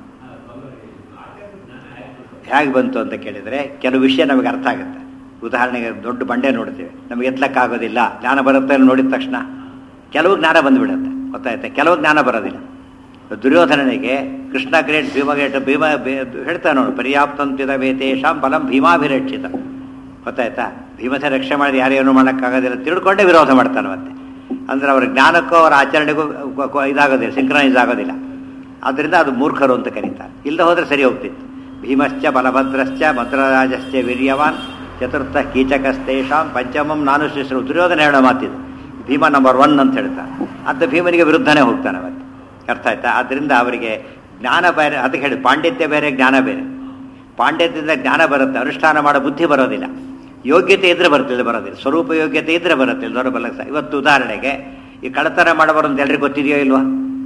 ಹೇಗೆ ಬಂತು ಅಂತ ಕೇಳಿದರೆ ಕೆಲವು ವಿಷಯ ನಮಗೆ ಅರ್ಥ ಆಗುತ್ತೆ ಉದಾಹರಣೆಗೆ ದೊಡ್ಡ ಬಂಡೆ ನೋಡ್ತೀವಿ ನಮಗೆ ಎತ್ತಲಕ್ಕಾಗೋದಿಲ್ಲ ಜ್ಞಾನ ಬರುತ್ತೆ ಅಂತ ನೋಡಿದ ತಕ್ಷಣ ಕೆಲವು ಜ್ಞಾನ ಬಂದುಬಿಡುತ್ತೆ ಗೊತ್ತಾಯ್ತಾ ಕೆಲವು ಜ್ಞಾನ ಬರೋದಿಲ್ಲ ದುರ್ಯೋಧನನಿಗೆ ಕೃಷ್ಣ ಗ್ರೇಟ್ ಭೀಮ ಗ್ರೇಟ್ ಭೀಮ ಹೇಳ್ತಾನೆ ನೋಡು ಪರ್ಯಾಪ್ತಂತಿದ ವೇತೇಶಾಂ ಬಲಂ ಭೀಮಾಭಿರಕ್ಷಿತ ಗೊತ್ತಾಯ್ತಾ ಭೀಮಸೇನ ರಕ್ಷಣೆ ಮಾಡಿ ಯಾರೇನು ಮಾಡೋಕ್ಕಾಗೋದಿಲ್ಲ ತಿಳ್ಕೊಂಡೇ ವಿರೋಧ ಮಾಡ್ತಾನೆ ಮತ್ತೆ ಅಂದರೆ ಅವ್ರ ಜ್ಞಾನಕ್ಕೂ ಅವರ ಆಚರಣೆಗೂ ಇದಾಗೋದಿಲ್ಲ ಸಿಂಕ್ರನೈಸ್ ಆಗೋದಿಲ್ಲ ಆದ್ದರಿಂದ ಅದು ಮೂರ್ಖರು ಅಂತ ಕರೀತಾರೆ ಇಲ್ಲದೆ ಹೋದರೆ ಸರಿ ಹೋಗ್ತಿತ್ತು ಭೀಮಶ್ಚ ಬಲಭದ್ರಶ್ಚ ಭದ್ರರಾಜಶ್ಚ ವೀರ್ಯವಾನ್ ಚತುರ್ಥ ಕೀಚಕಸ್ತೇಷಾಂ ಪಂಚಮಂ ನಾನು ಶಿಷ್ಯರು ದುರ್ಯೋಧನ ಹೇಳೋ ಮಾತಿದು ಭೀಮ ನಂಬರ್ ಒನ್ ಅಂತ ಹೇಳ್ತಾನೆ ಅಂತ ಭೀಮನಿಗೆ ವಿರುದ್ಧನೇ ಹೋಗ್ತಾನೆ ಅವತ್ತು ಅರ್ಥ ಆಯ್ತಾ ಆದ್ದರಿಂದ ಅವರಿಗೆ ಜ್ಞಾನ ಬೇರೆ ಅದಕ್ಕೆ ಹೇಳಿ ಪಾಂಡಿತ್ಯ ಬೇರೆ ಜ್ಞಾನ ಬೇರೆ ಪಾಂಡಿತ್ಯದಿಂದ ಜ್ಞಾನ ಬರುತ್ತೆ ಅನುಷ್ಠಾನ ಮಾಡೋ ಬುದ್ಧಿ ಬರೋದಿಲ್ಲ ಯೋಗ್ಯತೆ ಇದ್ರೆ ಬರ್ತಿಲ್ಲ ಬರೋದಿಲ್ಲ ಸ್ವರೂಪ ಯೋಗ್ಯತೆ ಇದ್ರೆ ಬರುತ್ತೆ ದೊಡ್ಡ ಬಲ್ಲ ಇವತ್ತು ಉದಾಹರಣೆಗೆ ಈ ಕಳ್ಳತನ ಮಾಡಬಾರ ಅಂತ ಎಲ್ರಿಗೂ ಗೊತ್ತಿದೆಯೋ ಇಲ್ವಾ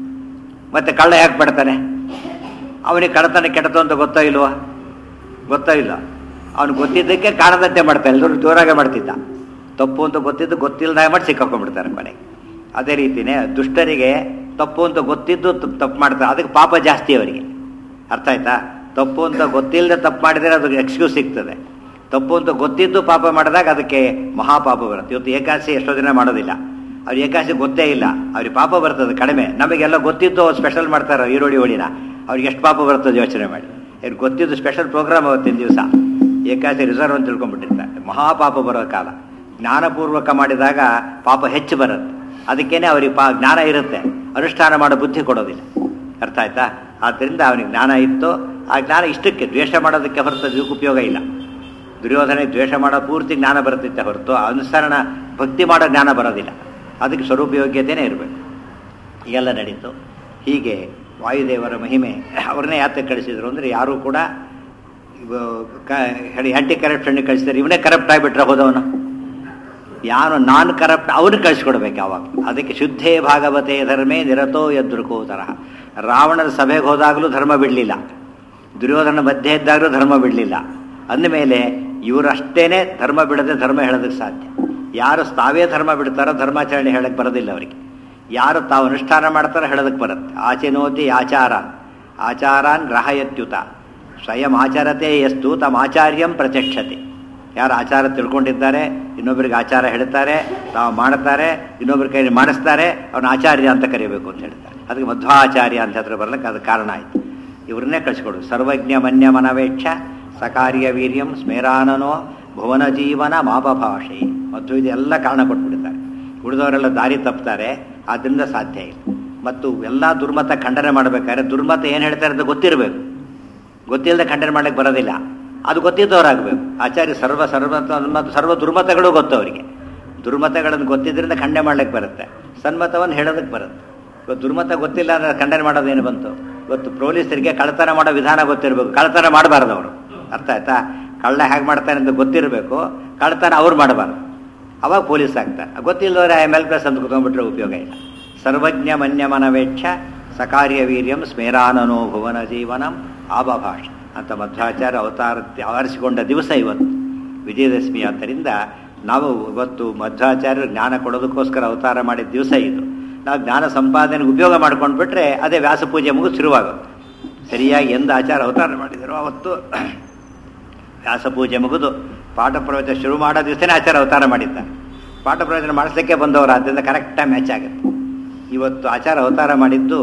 ಮತ್ತೆ ಕಳ್ಳ ಯಾಕೆ ಬಿಡ್ತಾನೆ ಅವನಿಗೆ ಕಳ್ಳತನ ಕೆಟ್ಟದು ಅಂತ ಗೊತ್ತೋ ಇಲ್ವಾ ಗೊತ್ತೋ ಇಲ್ಲ ಅವನು ಗೊತ್ತಿದ್ದಕ್ಕೆ ಕಾಣದಂತೆ ಮಾಡ್ತಾನೆ ಎಲ್ಲರೂ ಜೋರಾಗೆ ಮಾಡ್ತಿದ್ದ ತಪ್ಪು ಅಂತ ಗೊತ್ತಿದ್ದು ಗೊತ್ತಿಲ್ಲದ ಮಾಡಿ ಸಿಕ್ಕಾಕೊಂಡ್ಬಿಡ್ತಾರೆ ಮನೆಗೆ ಅದೇ ರೀತಿಯೇ ದುಷ್ಟರಿಗೆ ತಪ್ಪು ಅಂತ ಗೊತ್ತಿದ್ದು ತಪ್ಪು ಮಾಡ್ತಾರೆ ಅದಕ್ಕೆ ಪಾಪ ಜಾಸ್ತಿ ಅವರಿಗೆ ಅರ್ಥ ಆಯ್ತಾ ತಪ್ಪು ಅಂತ ಗೊತ್ತಿಲ್ಲದೆ ತಪ್ಪು ಮಾಡಿದರೆ ಅದಕ್ಕೆ ಎಕ್ಸ್ಕ್ಯೂಸ್ ಸಿಗ್ತದೆ ತಪ್ಪು ಅಂತ ಗೊತ್ತಿದ್ದು ಪಾಪ ಮಾಡಿದಾಗ ಅದಕ್ಕೆ ಮಹಾಪಾಪ ಬರುತ್ತೆ ಇವತ್ತು ಏಕಾದಶಿ ಎಷ್ಟೋ ದಿನ ಮಾಡೋದಿಲ್ಲ ಅವ್ರು ಏಕಾದಶಿ ಗೊತ್ತೇ ಇಲ್ಲ ಅವ್ರಿಗೆ ಪಾಪ ಬರ್ತದೆ ಕಡಿಮೆ ನಮಗೆಲ್ಲ ಗೊತ್ತಿದ್ದು ಸ್ಪೆಷಲ್ ಮಾಡ್ತಾರೆ ಈರುಳ್ಳಿ ಹೋಳಿನ ಅವ್ರಿಗೆ ಎಷ್ಟು ಪಾಪ ಬರ್ತದೆ ಯೋಚನೆ ಮಾಡಿ ಏನು ಗೊತ್ತಿದ್ದು ಸ್ಪೆಷಲ್ ಪ್ರೋಗ್ರಾಮ್ ಅವತ್ತಿನ ದಿವಸ ಏಕಾದಶಿ ರಿಸರ್ವ್ ಅಂತ ತಿಳ್ಕೊಂಡ್ಬಿಟ್ಟಿರ್ತಾರೆ ಮಹಾಪಾಪ ಬರೋ ಕಾಲ ಜ್ಞಾನಪೂರ್ವಕ ಮಾಡಿದಾಗ ಪಾಪ ಹೆಚ್ಚು ಬರುತ್ತೆ ಅದಕ್ಕೇನೆ ಅವ್ರಿಗೆ ಪಾ ಜ್ಞಾನ ಇರುತ್ತೆ ಅನುಷ್ಠಾನ ಮಾಡೋ ಬುದ್ಧಿ ಕೊಡೋದಿಲ್ಲ ಅರ್ಥ ಆಯ್ತಾ ಆದ್ದರಿಂದ ಅವನಿಗೆ ಜ್ಞಾನ ಇತ್ತು ಆ ಜ್ಞಾನ ಇಷ್ಟಕ್ಕೆ ದ್ವೇಷ ಮಾಡೋದಕ್ಕೆ ಹೊರತು ಅದಕ್ಕೆ ಉಪಯೋಗ ಇಲ್ಲ ದುರ್ಯೋಧನೆ ದ್ವೇಷ ಮಾಡೋ ಪೂರ್ತಿ ಜ್ಞಾನ ಬರುತ್ತಿತ್ತೆ ಹೊರತು ಅನುಸರಣ ಭಕ್ತಿ ಮಾಡೋ ಜ್ಞಾನ ಬರೋದಿಲ್ಲ ಅದಕ್ಕೆ ಸ್ವರೂಪ ಯೋಗ್ಯತೆಯೇ ಇರಬೇಕು ಈಗೆಲ್ಲ ನಡೀತು ಹೀಗೆ ವಾಯುದೇವರ ಮಹಿಮೆ ಅವ್ರನ್ನೇ ಯಾತಕ್ಕೆ ಕಳಿಸಿದ್ರು ಅಂದರೆ ಯಾರೂ ಕೂಡ ಹೇಳಿ ಆ್ಯಂಟಿ ಕರಪ್ಷನ್ಗೆ ಕಳಿಸಿದ್ರೆ ಇವನೇ ಕರಪ್ಟ್ ಆಗಿಬಿಟ್ರೆ ಹೋದವನು ಯಾರು ನಾನ್ ಕರಪ್ಟ್ ಅವನು ಕಳಿಸ್ಕೊಡ್ಬೇಕು ಯಾವಾಗ ಅದಕ್ಕೆ ಶುದ್ಧೇ ಭಾಗವತೆ ಧರ್ಮೇ ನಿರತೋ ಎದುರುಕೋ ತರಹ ರಾವಣನ ಸಭೆಗೆ ಹೋದಾಗಲೂ ಧರ್ಮ ಬಿಡಲಿಲ್ಲ ದುರ್ಯೋಧನ ಮಧ್ಯೆ ಇದ್ದಾಗಲೂ ಧರ್ಮ ಬಿಡಲಿಲ್ಲ ಅಂದಮೇಲೆ ಇವರಷ್ಟೇನೆ ಧರ್ಮ ಬಿಡದೆ ಧರ್ಮ ಹೇಳೋದಕ್ಕೆ ಸಾಧ್ಯ ಯಾರು ತಾವೇ ಧರ್ಮ ಬಿಡ್ತಾರೋ ಧರ್ಮಾಚರಣೆ ಹೇಳಕ್ಕೆ ಬರೋದಿಲ್ಲ ಅವರಿಗೆ ಯಾರು ತಾವು ಅನುಷ್ಠಾನ ಮಾಡ್ತಾರೋ ಹೇಳೋದಕ್ಕೆ ಬರುತ್ತೆ ಆಚೆನೋತಿ ಆಚಾರ ಆಚಾರಾನ್ ಗ್ರಹಯತ್ಯುತ ಸ್ವಯಂ ಆಚಾರತೆ ಎಷ್ಟು ತಮ್ಮ ಆಚಾರ್ಯಂ ಪ್ರತ್ಯಕ್ಷತೆ ಯಾರು ಆಚಾರ ತಿಳ್ಕೊಂಡಿದ್ದಾರೆ ಇನ್ನೊಬ್ಬರಿಗೆ ಆಚಾರ ಹೇಳ್ತಾರೆ ತಾವು ಮಾಡ್ತಾರೆ ಇನ್ನೊಬ್ಬರ ಕೈ ಮಾಡಿಸ್ತಾರೆ ಅವನ ಆಚಾರ್ಯ ಅಂತ ಕರಿಬೇಕು ಅಂತ ಹೇಳ್ತಾರೆ ಅದಕ್ಕೆ ಮಧ್ವಾಚಾರ್ಯ ಅಂತ ಹತ್ರ ಬರ್ಲಿಕ್ಕೆ ಅದು ಕಾರಣ ಆಯಿತು ಇವ್ರನ್ನೇ ಕಳಿಸ್ಕೊಡು ಸರ್ವಜ್ಞ ಮನ್ಯ ಮನವೇಕ್ಷ ಸಕಾರ್ಯ ವೀರ್ಯಂ ಸ್ಮೇರಾನನೋ ಭುವನ ಜೀವನ ಮಾಪಭಾಷೆ ಮತ್ತು ಇದೆಲ್ಲ ಕಾರಣ ಕೊಟ್ಬಿಡ್ತಾರೆ ಉಳಿದವರೆಲ್ಲ ದಾರಿ ತಪ್ತಾರೆ ಆದ್ದರಿಂದ ಸಾಧ್ಯ ಇಲ್ಲ ಮತ್ತು ಎಲ್ಲ ದುರ್ಮತ ಖಂಡನೆ ಮಾಡಬೇಕಾದ್ರೆ ದುರ್ಮತ ಏನು ಹೇಳ್ತಾರೆ ಅಂತ ಗೊತ್ತಿರಬೇಕು ಗೊತ್ತಿಲ್ಲದೆ ಖಂಡನೆ ಮಾಡಕ್ಕೆ ಬರೋದಿಲ್ಲ ಅದು ಗೊತ್ತಿದ್ದವರಾಗಬೇಕು ಆಚಾರ್ಯ ಸರ್ವ ಸರ್ವತ ಮತ್ತು ಸರ್ವ ದುರ್ಮತಗಳು ಗೊತ್ತು ಅವರಿಗೆ ದುರ್ಮತಗಳನ್ನು ಗೊತ್ತಿದ್ರಿಂದ ಖಂಡನೆ ಮಾಡ್ಲಿಕ್ಕೆ ಬರುತ್ತೆ ಸನ್ಮತವನ್ನು ಹೇಳೋದಕ್ಕೆ ಬರುತ್ತೆ ಇವತ್ತು ದುರ್ಮತ ಗೊತ್ತಿಲ್ಲ ಅಂದ್ರೆ ಖಂಡನೆ ಮಾಡೋದೇನು ಬಂತು ಇವತ್ತು ಪೊಲೀಸರಿಗೆ ಕಳ್ಳತನ ಮಾಡೋ ವಿಧಾನ ಗೊತ್ತಿರಬೇಕು ಕಳ್ಳತನ ಮಾಡಬಾರ್ದು ಅವರು ಅರ್ಥ ಆಯ್ತಾ ಕಳ್ಳ ಹೇಗೆ ಮಾಡ್ತಾನೆ ಅಂತ ಗೊತ್ತಿರಬೇಕು ಕಳ್ಳತನ ಅವ್ರು ಮಾಡಬಾರ್ದು ಅವಾಗ ಪೊಲೀಸ್ ಆಗ್ತಾರೆ ಗೊತ್ತಿಲ್ಲದವ್ರೆ ಎಮ್ ಎಲ್ ಪ್ಲಸ್ ಅಂತ ಕುತ್ಕೊಂಡ್ಬಿಟ್ರೆ ಉಪಯೋಗ ಇಲ್ಲ ಸರ್ವಜ್ಞ ಮನ್ಯಮನವೇಕ್ಷ ಸಕಾರ್ಯ ವೀರ್ಯಂ ಸ್ಮೇರಾನನೋ ಭುವನ ಜೀವನಂ ಆಬಭಾಷ ಅಂತ ಮಧ್ವಾಚಾರ್ಯ ಅವತಾರ ಆವರಿಸಿಕೊಂಡ ದಿವಸ ಇವತ್ತು ವಿಜಯದಶಮಿ ಆದ್ದರಿಂದ ನಾವು ಇವತ್ತು ಮಧ್ವಾಚಾರ್ಯರು ಜ್ಞಾನ ಕೊಡೋದಕ್ಕೋಸ್ಕರ ಅವತಾರ ಮಾಡಿದ ದಿವಸ ಇದು ನಾವು ಜ್ಞಾನ ಸಂಪಾದನೆಗೆ ಉಪಯೋಗ ಮಾಡ್ಕೊಂಡು ಬಿಟ್ರೆ ಅದೇ ವ್ಯಾಸ ಪೂಜೆ ಮುಗಿದು ಶುರುವಾಗುತ್ತೆ ಸರಿಯಾಗಿ ಎಂದು ಆಚಾರ ಅವತಾರ ಮಾಡಿದರು ಅವತ್ತು ವ್ಯಾಸ ಪೂಜೆ ಮುಗಿದು ಪಾಠ ಪ್ರವಚನ ಶುರು ಮಾಡೋ ದಿವಸನೇ ಆಚಾರ ಅವತಾರ ಮಾಡಿದ್ದಾರೆ ಪಾಠ ಪ್ರವಚನ ಮಾಡಿಸಲಿಕ್ಕೆ ಬಂದವರು ಆದ್ದರಿಂದ ಕರೆಕ್ಟಾಗಿ ಮ್ಯಾಚ್ ಆಗುತ್ತೆ ಇವತ್ತು ಆಚಾರ ಅವತಾರ ಮಾಡಿದ್ದು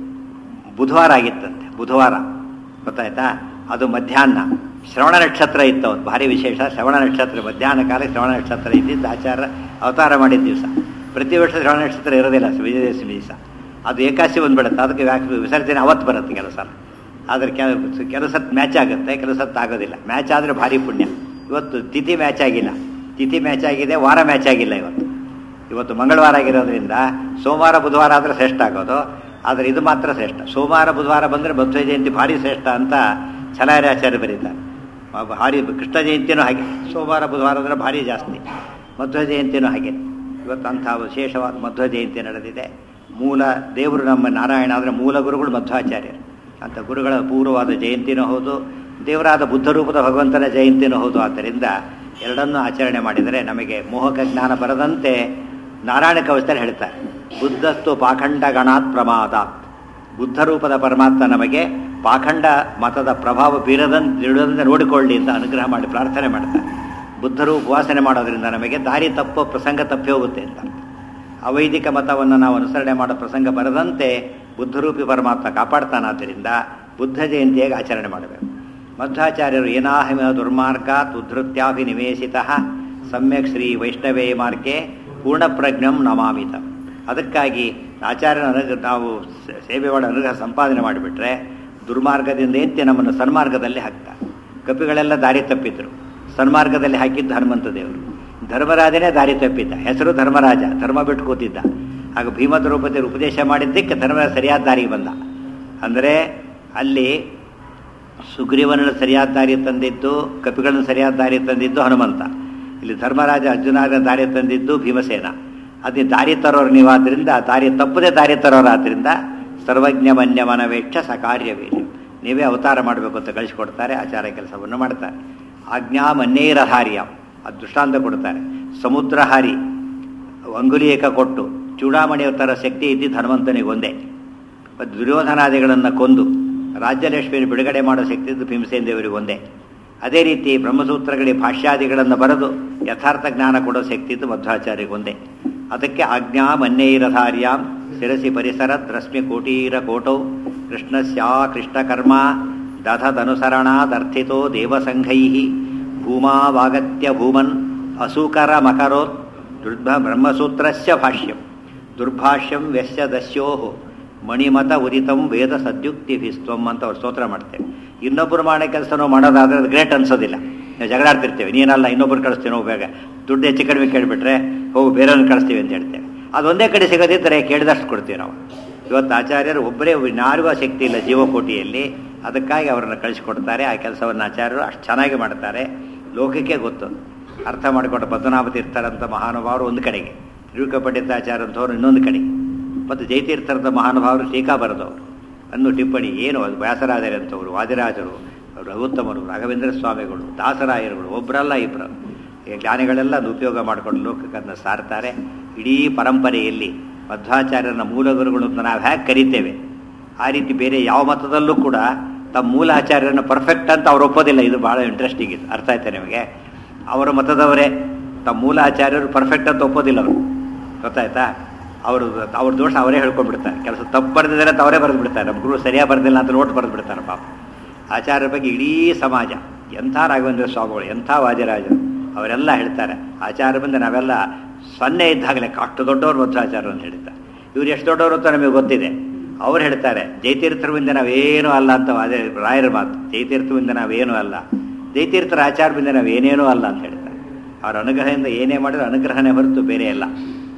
ಬುಧವಾರ ಆಗಿತ್ತಂತೆ ಬುಧವಾರ ಗೊತ್ತಾಯ್ತಾ ಅದು ಮಧ್ಯಾಹ್ನ ಶ್ರವಣ ನಕ್ಷತ್ರ ಇತ್ತು ಅವತ್ತು ಭಾರಿ ವಿಶೇಷ ಶ್ರವಣ ನಕ್ಷತ್ರ ಮಧ್ಯಾಹ್ನ ಕಾಲ ಶ್ರವಣ ನಕ್ಷತ್ರ ಇದ್ದಿದ್ದು ಆಚಾರ ಅವತಾರ ಮಾಡಿದ ದಿವಸ ಪ್ರತಿ ವರ್ಷ ಶ್ರವಣ ನಕ್ಷತ್ರ ಇರೋದಿಲ್ಲ ವಿಜಯದಶಮಿ ದಿವಸ ಅದು ಏಕಾಸಿ ಬಂದ್ಬಿಡುತ್ತೆ ಅದಕ್ಕೆ ವ್ಯಾಕ್- ವಿಸರ್ಜನೆ ಅವತ್ತು ಬರುತ್ತೆ ಕೆಲಸ ಆದರೆ ಕೆಲಸ ಮ್ಯಾಚ್ ಆಗುತ್ತೆ ಕೆಲಸ ಆಗೋದಿಲ್ಲ ಮ್ಯಾಚ್ ಆದರೆ ಭಾರಿ ಪುಣ್ಯ ಇವತ್ತು ತಿಥಿ ಮ್ಯಾಚ್ ಆಗಿಲ್ಲ ತಿಥಿ ಮ್ಯಾಚ್ ಆಗಿದೆ ವಾರ ಮ್ಯಾಚ್ ಆಗಿಲ್ಲ ಇವತ್ತು ಇವತ್ತು ಮಂಗಳವಾರ ಆಗಿರೋದ್ರಿಂದ ಸೋಮವಾರ ಬುಧವಾರ ಆದರೆ ಶ್ರೇಷ್ಠ ಆಗೋದು ಆದರೆ ಇದು ಮಾತ್ರ ಶ್ರೇಷ್ಠ ಸೋಮವಾರ ಬುಧವಾರ ಬಂದರೆ ಮಧ್ವ ಜಯಂತಿ ಭಾರಿ ಶ್ರೇಷ್ಠ ಅಂತ ಛಲಾರ್ಯಾಚಾರ್ಯ ಬರೀತಾರೆ ಆ ಭಾರಿ ಕೃಷ್ಣ ಜಯಂತಿನೂ ಹಾಗೆ ಸೋಮವಾರ ಬುಧವಾರ ಅಂದರೆ ಭಾರಿ ಜಾಸ್ತಿ ಮಧ್ವ ಜಯಂತಿನೂ ಹಾಗೆ ಇವತ್ತು ಅಂಥ ವಿಶೇಷವಾದ ಮಧ್ವ ಜಯಂತಿ ನಡೆದಿದೆ ಮೂಲ ದೇವರು ನಮ್ಮ ನಾರಾಯಣ ಆದರೆ ಮೂಲ ಗುರುಗಳು ಮಧ್ವಾಚಾರ್ಯರು ಅಂತ ಗುರುಗಳ ಪೂರ್ವವಾದ ಜಯಂತಿನೂ ಹೌದು ದೇವರಾದ ಬುದ್ಧ ರೂಪದ ಭಗವಂತನ ಜಯಂತಿನೂ ಹೌದು ಆದ್ದರಿಂದ ಎರಡನ್ನೂ ಆಚರಣೆ ಮಾಡಿದರೆ ನಮಗೆ ಮೋಹಕ ಜ್ಞಾನ ಬರದಂತೆ ನಾರಾಯಣ ಕವಚದಲ್ಲಿ ಹೇಳ್ತಾರೆ ಬುದ್ಧಸ್ತು ಪಾಖಂಡ ಗಣಾತ್ ಪ್ರಮಾದಾತ್ ಬುದ್ಧ ರೂಪದ ಪರಮಾತ್ಮ ನಮಗೆ ಪಾಖಂಡ ಮತದ ಪ್ರಭಾವ ಬೀರದಂತೆ ಇಡದಂತೆ ನೋಡಿಕೊಳ್ಳಿ ಅಂತ ಅನುಗ್ರಹ ಮಾಡಿ ಪ್ರಾರ್ಥನೆ ಮಾಡ್ತಾರೆ ಬುದ್ಧರು ಉಪವಾಸನೆ ಮಾಡೋದ್ರಿಂದ ನಮಗೆ ದಾರಿ ತಪ್ಪೋ ಪ್ರಸಂಗ ತಪ್ಪಿ ಹೋಗುತ್ತೆ ಅಂತ ಅವೈದಿಕ ಮತವನ್ನು ನಾವು ಅನುಸರಣೆ ಮಾಡೋ ಪ್ರಸಂಗ ಬರದಂತೆ ಬುದ್ಧರೂಪಿ ಪರಮಾತ್ಮ ಕಾಪಾಡ್ತಾನಾದ್ದರಿಂದ ಬುದ್ಧ ಜಯಂತಿಯಾಗಿ ಆಚರಣೆ ಮಾಡಬೇಕು ಮಧ್ವಾಚಾರ್ಯರು ಏನಾಹಿಮ ದುರ್ಮಾರ್ಗಾತ್ ಉದ್ಧತ್ಯಾಭಿನಿವೇಶಿತ ಸಮ್ಯಕ್ ಶ್ರೀ ವೈಷ್ಣವೇ ಮಾರ್ಗೆ ಪೂರ್ಣಪ್ರಜ್ಞಂ ನಮಾಮಿತ ಅದಕ್ಕಾಗಿ ಆಚಾರ್ಯನ ಅನುಗ್ರಹ ನಾವು ಸ- ಸೇವೆ ಮಾಡೋ ಅನುಗ್ರಹ ಸಂಪಾದನೆ ಮಾಡಿಬಿಟ್ರೆ ದುರ್ಮಾರ್ಗದಿಂದ ಎತ್ತಿ ನಮ್ಮನ್ನು ಸನ್ಮಾರ್ಗದಲ್ಲಿ ಹಾಕ್ತಾರೆ ಕಪಿಗಳೆಲ್ಲ ದಾರಿ ತಪ್ಪಿದ್ರು ಸನ್ಮಾರ್ಗದಲ್ಲಿ ಹಾಕಿದ್ದು ಹನುಮಂತ ದೇವರು ಧರ್ಮರಾಜನೇ ದಾರಿ ತಪ್ಪಿದ್ದ ಹೆಸರು ಧರ್ಮರಾಜ ಧರ್ಮ ಬಿಟ್ಟು ಕೂತಿದ್ದ ಆಗ ಭೀಮ ದ್ರೌಪದಿಯರು ಉಪದೇಶ ಮಾಡಿದ್ದಕ್ಕೆ ಧರ್ಮರಾಜ ಸರಿಯಾದ ದಾರಿಗೆ ಬಂದ ಅಂದರೆ ಅಲ್ಲಿ ಸುಗ್ರೀವನನ್ನು ಸರಿಯಾದ ದಾರಿ ತಂದಿದ್ದು ಕಪಿಗಳನ್ನು ಸರಿಯಾದ ದಾರಿ ತಂದಿದ್ದು ಹನುಮಂತ ಇಲ್ಲಿ ಧರ್ಮರಾಜ ಅರ್ಜುನನ ದಾರಿ ತಂದಿದ್ದು ಭೀಮಸೇನ ಅದೇ ದಾರಿ ತರೋರು ನೀವಾದ್ರಿಂದ ದಾರಿ ತಪ್ಪದೆ ದಾರಿ ತರೋರಾದ್ರಿಂದ ಸರ್ವಜ್ಞ ಮನ್ಯವನವೇಕ್ಷ ಸಕಾರ್ಯವೀರ್ಯ ನೀವೇ ಅವತಾರ ಮಾಡಬೇಕು ಅಂತ ಕಳಿಸ್ಕೊಡ್ತಾರೆ ಆಚಾರ ಕೆಲಸವನ್ನು ಮಾಡ್ತಾರೆ ಆಜ್ಞಾ ಮನ್ನೇರಹಾರ್ಯ ಅದು ದೃಷ್ಟಾಂತ ಕೊಡ್ತಾರೆ ಸಮುದ್ರಹಾರಿ ಅಂಗುಲಿಯಕ ಕೊಟ್ಟು ಚೂಡಾಮಣಿಯ ಥರ ಶಕ್ತಿ ಇದ್ದಿದ್ದು ಹನುಮಂತನಿಗೆ ಒಂದೇ ಮತ್ತು ದುರ್ಯೋಧನಾದಿಗಳನ್ನು ಕೊಂದು ರಾಜ್ಯಲಕ್ಷ್ಮಿಯನ್ನು ಬಿಡುಗಡೆ ಮಾಡೋ ಶಕ್ತಿ ಇದ್ದು ಭೀಮಸೇನ ದೇವರಿಗೆ ಒಂದೇ ಅದೇ ರೀತಿ ಬ್ರಹ್ಮಸೂತ್ರಗಳಿಗೆ ಭಾಷ್ಯಾದಿಗಳನ್ನು ಬರೆದು ಯಥಾರ್ಥ ಜ್ಞಾನ ಕೊಡೋ ಶಕ್ತಿ ಇದ್ದು ಮಧ್ವಾಚಾರ್ಯರಿಗೆ ಒಂದೇ ಅದಕ್ಕೆ ಆಜ್ಞಾ ಮನ್ಯೈರಧಾರ್ಯಾಂ ಶಿರಸಿ ಪರಿಸರತ್ ರಶ್ಮಿ ಕೋಟೀರ ಕೋಟೌ ಕೃಷ್ಣಸ್ಯಾ ಕೃಷ್ಣಕರ್ಮ ದಧದನುಸರಣಾದರ್ಥಿತೋ ದೇವಸಂಘೈ ಭೂಮಾವಾಗತ್ಯ ಭೂಮನ್ ಅಸೂಕರ ಮಕರೋತ್ ದುರ್ಭ ಬ್ರಹ್ಮಸೂತ್ರಸ್ಯ ಭಾಷ್ಯಂ ದುರ್ಭಾಷ್ಯಂ ವ್ಯಸ್ಯ ದಸ್ಯೋ ಮಣಿಮತ ಉದಿತಂ ವೇದ ಸದ್ಯುಕ್ತಿಭಿಸ್ತ್ವಂ ಅಂತ ಅವ್ರು ಸ್ತೋತ್ರ ಮಾಡ್ತೇವೆ ಇನ್ನೊಬ್ಬರು ಮಾಡೋ ಕೆಲಸನೂ ಮಾಡೋದಾದ್ರೆ ಅದು ಗ್ರೇಟ್ ಅನ್ಸೋದಿಲ್ಲ ನಾವು ಜಗಳಾಡ್ತಿರ್ತೇವೆ ನೀನಲ್ಲ ಇನ್ನೊಬ್ರು ಕಳಿಸ್ತೀವಿ ನಾವು ಬೇಗ ದುಡ್ಡು ಹೆಚ್ಚು ಕಡಿಮೆ ಕೇಳಿಬಿಟ್ರೆ ಹೋಗು ಬೇರೆಯವ್ರನ್ನ ಕಳಿಸ್ತೀವಿ ಅಂತ ಹೇಳ್ತೇವೆ ಅದು ಒಂದೇ ಕಡೆ ಸಿಗೋದಿದ್ದರೆ ಕೇಳಿದಷ್ಟು ಕೊಡ್ತೀವಿ ನಾವು ಇವತ್ತು ಆಚಾರ್ಯರು ಒಬ್ಬರೇ ಯಾರಿಗೂ ಆ ಶಕ್ತಿ ಇಲ್ಲ ಜೀವಕೋಟಿಯಲ್ಲಿ ಅದಕ್ಕಾಗಿ ಅವರನ್ನು ಕಳಿಸಿಕೊಡ್ತಾರೆ ಆ ಕೆಲಸವನ್ನು ಆಚಾರ್ಯರು ಅಷ್ಟು ಚೆನ್ನಾಗಿ ಮಾಡ್ತಾರೆ ಲೋಕಕ್ಕೆ ಗೊತ್ತು ಅರ್ಥ ಮಾಡಿಕೊಂಡು ಪದ್ಮನಾಭ ತೀರ್ಥರಂಥ ಮಹಾನುಭಾವರು ಒಂದು ಕಡೆಗೆ ತಿರುಕ ಪಂಡಿತಾಚಾರ್ಯ ಅಂತವ್ರು ಇನ್ನೊಂದು ಕಡೆಗೆ ಮತ್ತು ಜಯತೀರ್ಥರಂಥ ಮಹಾನುಭಾವರು ಟೀಕಾ ಬರೆದವರು ಅನ್ನು ಟಿಪ್ಪಣಿ ಏನು ಅದು ವ್ಯಾಸರಾಜರಂಥವರು ವಾದಿರಾಜರು ರಘುತ್ತಮರು ರಾಘವೇಂದ್ರ ಸ್ವಾಮಿಗಳು ದಾಸರಾಯರುಗಳು ಒಬ್ಬರಲ್ಲ ಇಬ್ಬರು ಈ ಜ್ಞಾನಿಗಳೆಲ್ಲ ಅದು ಉಪಯೋಗ ಮಾಡಿಕೊಂಡು ಲೋಕಕ್ಕನ್ನು ಸಾರ್ತಾರೆ ಇಡೀ ಪರಂಪರೆಯಲ್ಲಿ ಮಧ್ವಾಚಾರ್ಯರನ್ನ ಮೂಲ ಗುರುಗಳು ಅಂತ ನಾವು ಹೇಗೆ ಕರಿತೇವೆ ಆ ರೀತಿ ಬೇರೆ ಯಾವ ಮತದಲ್ಲೂ ಕೂಡ ತಮ್ಮ ಮೂಲ ಆಚಾರ್ಯರನ್ನು ಪರ್ಫೆಕ್ಟ್ ಅಂತ ಅವ್ರು ಒಪ್ಪೋದಿಲ್ಲ ಇದು ಭಾಳ ಇಂಟ್ರೆಸ್ಟಿಂಗ್ ಇದು ಅರ್ಥ ಆಯ್ತಾ ನಿಮಗೆ ಅವರ ಮತದವರೇ ತಮ್ಮ ಮೂಲ ಆಚಾರ್ಯರು ಪರ್ಫೆಕ್ಟ್ ಅಂತ ಒಪ್ಪೋದಿಲ್ಲ ಅವರು ಗೊತ್ತಾಯ್ತಾ ಅವರು ಅವ್ರ ದೋಷ ಅವರೇ ಹೇಳ್ಕೊಂಡ್ಬಿಡ್ತಾರೆ ಕೆಲಸ ತಪ್ಪು ಬರೆದಿದ್ದಾರೆ ಅಂತ ಅವರೇ ಬರೆದು ಬಿಡ್ತಾರೆ ನಮ್ಮ ಗುರು ಸರಿಯಾಗಿ ಬರೆದಿಲ್ಲ ಅಂತ ನೋಟ್ ಬರೆದು ಬಿಡ್ತಾರೆ ಪಾಪ ಆಚಾರ್ಯರ ಬಗ್ಗೆ ಇಡೀ ಸಮಾಜ ಎಂಥ ರಾಘವೇಂದ್ರ ಸ್ವಾಮಿಗಳು ಎಂಥ ವಾದಿರಾಜರು ಅವರೆಲ್ಲ ಹೇಳ್ತಾರೆ ಆಚಾರ ಬಂದು ನಾವೆಲ್ಲ ಸೊನ್ನೆ ಇದ್ದಾಗಲೇ ಅಷ್ಟು ದೊಡ್ಡವರು ಮಧ್ವಾಚಾರ ಅಂತ ಹೇಳ್ತಾರೆ ಇವ್ರು ಎಷ್ಟು ದೊಡ್ಡವರು ಅಂತ ನಮಗೆ ಗೊತ್ತಿದೆ ಅವ್ರು ಹೇಳ್ತಾರೆ ಜಯತೀರ್ಥರಿಂದ ನಾವೇನೂ ಅಲ್ಲ ಅಂತ ಅದೇ ರಾಯರ ಮಾತು ಜಯತೀರ್ಥದಿಂದ ನಾವೇನೂ ಅಲ್ಲ ಜಯತೀರ್ಥರ ಆಚಾರದಿಂದ ನಾವೇನೇನೂ ಅಲ್ಲ ಅಂತ ಹೇಳ್ತಾರೆ ಅವರ ಅನುಗ್ರಹದಿಂದ ಏನೇ ಮಾಡಿದ್ರು ಅನುಗ್ರಹನೇ ಹೊರತು ಬೇರೆ ಅಲ್ಲ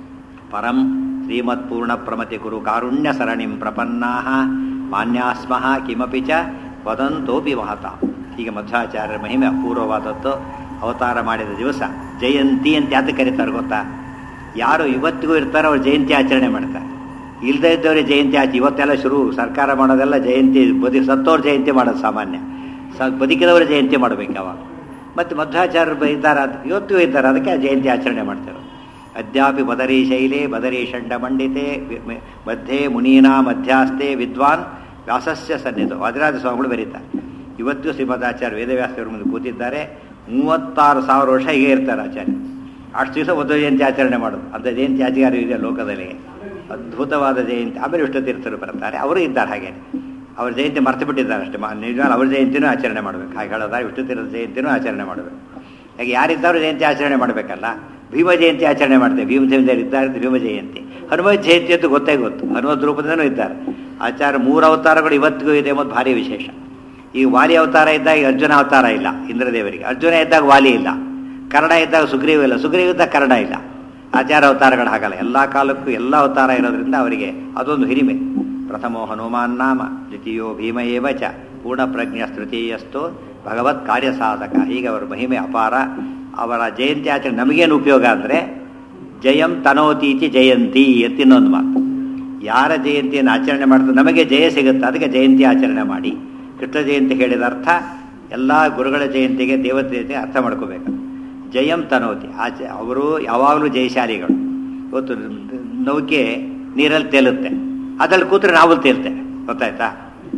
ಪರಂ ಶ್ರೀಮತ್ ಪೂರ್ಣ ಪ್ರಮತಿ ಗುರು ಕಾರುಣ್ಯ ಸರಣಿಂ ಪ್ರಪನ್ನಾ ಮಾನ್ಯಾಸ್ಮಃ ಕಿಮಪಿ ಚ ವದಂತೋಪಿ ಮಹತ ಹೀಗೆ ಮಧ್ವಾಚಾರ್ಯರ ಮಹಿಮೆ ಅಪೂರ್ವವಾದದ್ದು ಅವತಾರ ಮಾಡಿದ ದಿವಸ ಜಯಂತಿ ಅಂತ ಯಾತ ಕರೀತಾರೆ ಗೊತ್ತಾ ಯಾರು ಇವತ್ತಿಗೂ ಇರ್ತಾರೋ ಅವ್ರು ಜಯಂತಿ ಆಚರಣೆ ಮಾಡ್ತಾರೆ ಇಲ್ಲದೇ ಇದ್ದವ್ರಿಗೆ ಜಯಂತಿ ಆಚೆ ಇವತ್ತೆಲ್ಲ ಶುರು ಸರ್ಕಾರ ಮಾಡೋದೆಲ್ಲ ಜಯಂತಿ ಬದಿ ಸತ್ತೋರು ಜಯಂತಿ ಮಾಡೋದು ಸಾಮಾನ್ಯ ಸ ಬದುಕಿದವರು ಜಯಂತಿ ಮಾಡಬೇಕು ಅವಾಗ ಮತ್ತು ಮಧ್ವಾಚಾರ್ಯರು ಇದ್ದಾರೆ ಅದು ಇವತ್ತಿಗೂ ಇದ್ದಾರೆ ಅದಕ್ಕೆ ಆ ಜಯಂತಿ ಆಚರಣೆ ಮಾಡ್ತಾರೆ ಅದ್ಯಾಪಿ ಬದರಿ ಶೈಲೆ ಬದರಿ ಷಂಡ ಮಂಡಿತೆ ಮಧ್ಯೆ ಮುನೀನಾ ಮಧ್ಯಾಸ್ತೆ ವಿದ್ವಾನ್ ವ್ಯಾಸಸ್ಯ ಸನ್ನಿಧು ವಾದಿರಾಜ ಸ್ವಾಮಿಗಳು ಬರೀತಾರೆ ಇವತ್ತು ಶ್ರೀಮದಾಚಾರ್ಯ ವೇದವ್ಯಾಸರ ಮುಂದೆ ಕೂತಿದ್ದಾರೆ ಮೂವತ್ತಾರು ಸಾವಿರ ವರ್ಷ ಹೀಗೆ ಇರ್ತಾರೆ ಆಚಾರ್ಯ ಅಷ್ಟು ದಿವಸ ಒಂದು ಜಯಂತಿ ಆಚರಣೆ ಮಾಡೋದು ಅಂತ ಜಯಂತಿ ಆಚಾರ್ಯ ಇದೆ ಲೋಕದಲ್ಲಿ ಅದ್ಭುತವಾದ ಜಯಂತಿ ಆಮೇಲೆ ವಿಷ್ಣು ತೀರ್ಥರು ಬರ್ತಾರೆ ಅವರು ಇದ್ದಾರೆ ಹಾಗೆ ಅವ್ರ ಜಯಂತಿ ಮರ್ತು ಬಿಟ್ಟಿದ್ದಾರೆ ಅಷ್ಟೇ ನಿಜ ಅವ್ರ ಜಯಂತಿನೂ ಆಚರಣೆ ಮಾಡಬೇಕು ಹಾಗೆ ಹೇಳೋದ ವಿಷ್ಣು ತೀರ್ಥರ ಜಯಂತಿನೂ ಆಚರಣೆ ಮಾಡಬೇಕು ಹಾಗೆ ಯಾರಿದ್ದವರು ಜಯಂತಿ ಆಚರಣೆ ಮಾಡಬೇಕಲ್ಲ ಭೀಮ ಜಯಂತಿ ಆಚರಣೆ ಮಾಡ್ತೇವೆ ಭೀಮ ಜಯಂತಿ ಇದ್ದಾರೆ ಭೀಮ ಜಯಂತಿ ಹನುಮತ್ ಜಯಂತಿ ಅಂತ ಗೊತ್ತೇ ಗೊತ್ತು ಹನುಮತ್ ರೂಪದಿಂದನೂ ಇದ್ದಾರೆ ಆಚಾರ ಮೂರು ಅವತಾರಗಳು ಇವತ್ತಿಗೂ ಇದೆ ಎಂಬುದು ಭಾರಿ ವಿಶೇಷ ಈಗ ವಾಲಿ ಅವತಾರ ಇದ್ದಾಗ ಈಗ ಅರ್ಜುನ ಅವತಾರ ಇಲ್ಲ ಇಂದ್ರದೇವರಿಗೆ ಅರ್ಜುನ ಇದ್ದಾಗ ವಾಲಿ ಇಲ್ಲ ಕನ್ನಡ ಇದ್ದಾಗ ಸುಗ್ರೀವ ಇಲ್ಲ ಸುಗ್ರೀವ ಇದ್ದಾಗ ಕನ್ನಡ ಇಲ್ಲ ಆಚಾರ ಅವತಾರಗಳು ಹಾಗಲ್ಲ ಎಲ್ಲ ಕಾಲಕ್ಕೂ ಎಲ್ಲ ಅವತಾರ ಇರೋದ್ರಿಂದ ಅವರಿಗೆ ಅದೊಂದು ಹಿರಿಮೆ ಪ್ರಥಮೋ ಹನುಮಾನ್ ನಾಮ ದ್ವಿತೀಯೋ ಭೀಮ ಏವ ಚ ಪೂರ್ಣ ಪ್ರಜ್ಞ ತೃತೀಯಸ್ತು ಭಗವತ್ ಕಾರ್ಯ ಸಾಧಕ ಹೀಗೆ ಅವರ ಮಹಿಮೆ ಅಪಾರ ಅವರ ಜಯಂತಿ ಆಚರಣೆ ನಮಗೇನು ಉಪಯೋಗ ಅಂದರೆ ಜಯಂ ತನೋತೀತಿ ಜಯಂತಿ ಅಂತ ಇನ್ನೊಂದು ಮಾತು ಯಾರ ಜಯಂತಿಯನ್ನು ಆಚರಣೆ ಮಾಡ್ತಾರೆ ನಮಗೆ ಜಯ ಸಿಗುತ್ತೆ ಅದಕ್ಕೆ ಜಯಂತಿ ಆಚರಣೆ ಮಾಡಿ ಕೃಷ್ಣ ಜಯಂತಿ ಹೇಳಿದ ಅರ್ಥ ಎಲ್ಲ ಗುರುಗಳ ಜಯಂತಿಗೆ ದೇವತೆ ಜಯಂತಿಗೆ ಅರ್ಥ ಮಾಡ್ಕೋಬೇಕು ಜಯಂ ತನೋತಿ ಆಚೆ ಅವರು ಯಾವಾಗಲೂ ಜಯಶಾಲಿಗಳು ಇವತ್ತು ನೌಕೆ ನೀರಲ್ಲಿ ತೇಲುತ್ತೆ ಅದ್ರಲ್ಲಿ ಕೂತ್ರೆ ನಾವು ತೇಲ್ತೇವೆ ಗೊತ್ತಾಯ್ತಾ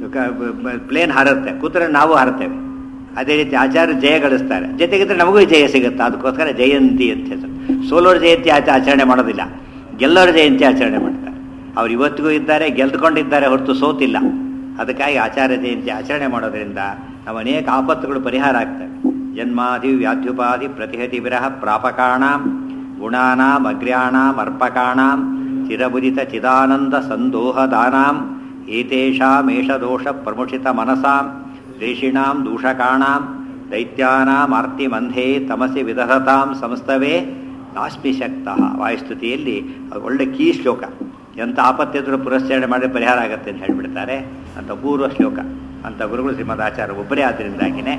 ಪ್ಲೇನ್ ಹಾರುತ್ತೆ ಕೂತ್ರೆ ನಾವು ಹಾರುತ್ತೇವೆ ಅದೇ ರೀತಿ ಆಚಾರ್ಯ ಜಯ ಗಳಿಸ್ತಾರೆ ಜೊತೆಗಿದ್ರೆ ನಮಗೂ ಜಯ ಸಿಗುತ್ತೆ ಅದಕ್ಕೋಸ್ಕರ ಜಯಂತಿ ಅಂತ ಹೆಸರು ಸೋಲೋರ್ ಜಯಂತಿ ಆಚ ಆಚರಣೆ ಮಾಡೋದಿಲ್ಲ ಗೆಲ್ಲೋರ ಜಯಂತಿ ಆಚರಣೆ ಮಾಡ್ತಾರೆ ಅವ್ರು ಇವತ್ತಿಗೂ ಇದ್ದಾರೆ ಗೆಲ್ದುಕೊಂಡಿದ್ದಾರೆ ಹೊರತು ಸೋತಿಲ್ಲ ಅದಕ್ಕಾಗಿ ಆಚಾರ್ಯ ಜಯಂತಿ ಆಚರಣೆ ಮಾಡೋದ್ರಿಂದ ನಾವು ಅನೇಕ ಆಪತ್ತುಗಳು ಪರಿಹಾರ ಆಗ್ತವೆ ಜನ್ಮಾದಿ ವ್ಯಾಧ್ಯುಪಾದಿ ಪ್ರತಿಹತಿ ವಿರಹ ಪ್ರಾಪಕಾಣಾಂ ಗುಣಾನಾಂ ಅಗ್ರ್ಯಾಣಾಂ ಅರ್ಪಕಾಣಾಂ ಚಿರಬುದಿತ ಚಿದಾನಂದ ಸಂದೋಹದಾನಾಂ ಏತೇಷಾಮೇಷದೋಷ ಪ್ರಮುಷಿತ ಮನಸಾಂ ರೇಷಿಣಾಂ ದೂಷಕಾಣಾಂ ದೈತ್ಯಾನಾಂ ಆರ್ತಿಮಂಧೇ ತಮಸಿ ವಿದಧತಾಂ ಸಂಸ್ತವೇ ನಾಸ್ಮಿ ಶಕ್ತಃ ವಾಯುಸ್ತುತಿಯಲ್ಲಿ ಅದು ಒಳ್ಳೆ ಕೀ ಶ್ಲೋಕ ಎಂಥ ಆಪತ್ತಿದ್ರೂ ಪುರಸ್ಕರಣೆ ಮಾಡಿ ಪರಿಹಾರ ಆಗುತ್ತೆ ಅಂತ ಹೇಳಿಬಿಡ್ತಾರೆ ಅಂತ ಪೂರ್ವ ಶ್ಲೋಕ ಅಂತ ಗುರುಗಳು ಶ್ರೀಮದ್ ಆಚಾರ್ಯ ಒಬ್ಬರೇ ಆದ್ದರಿಂದಾಗಿನೇ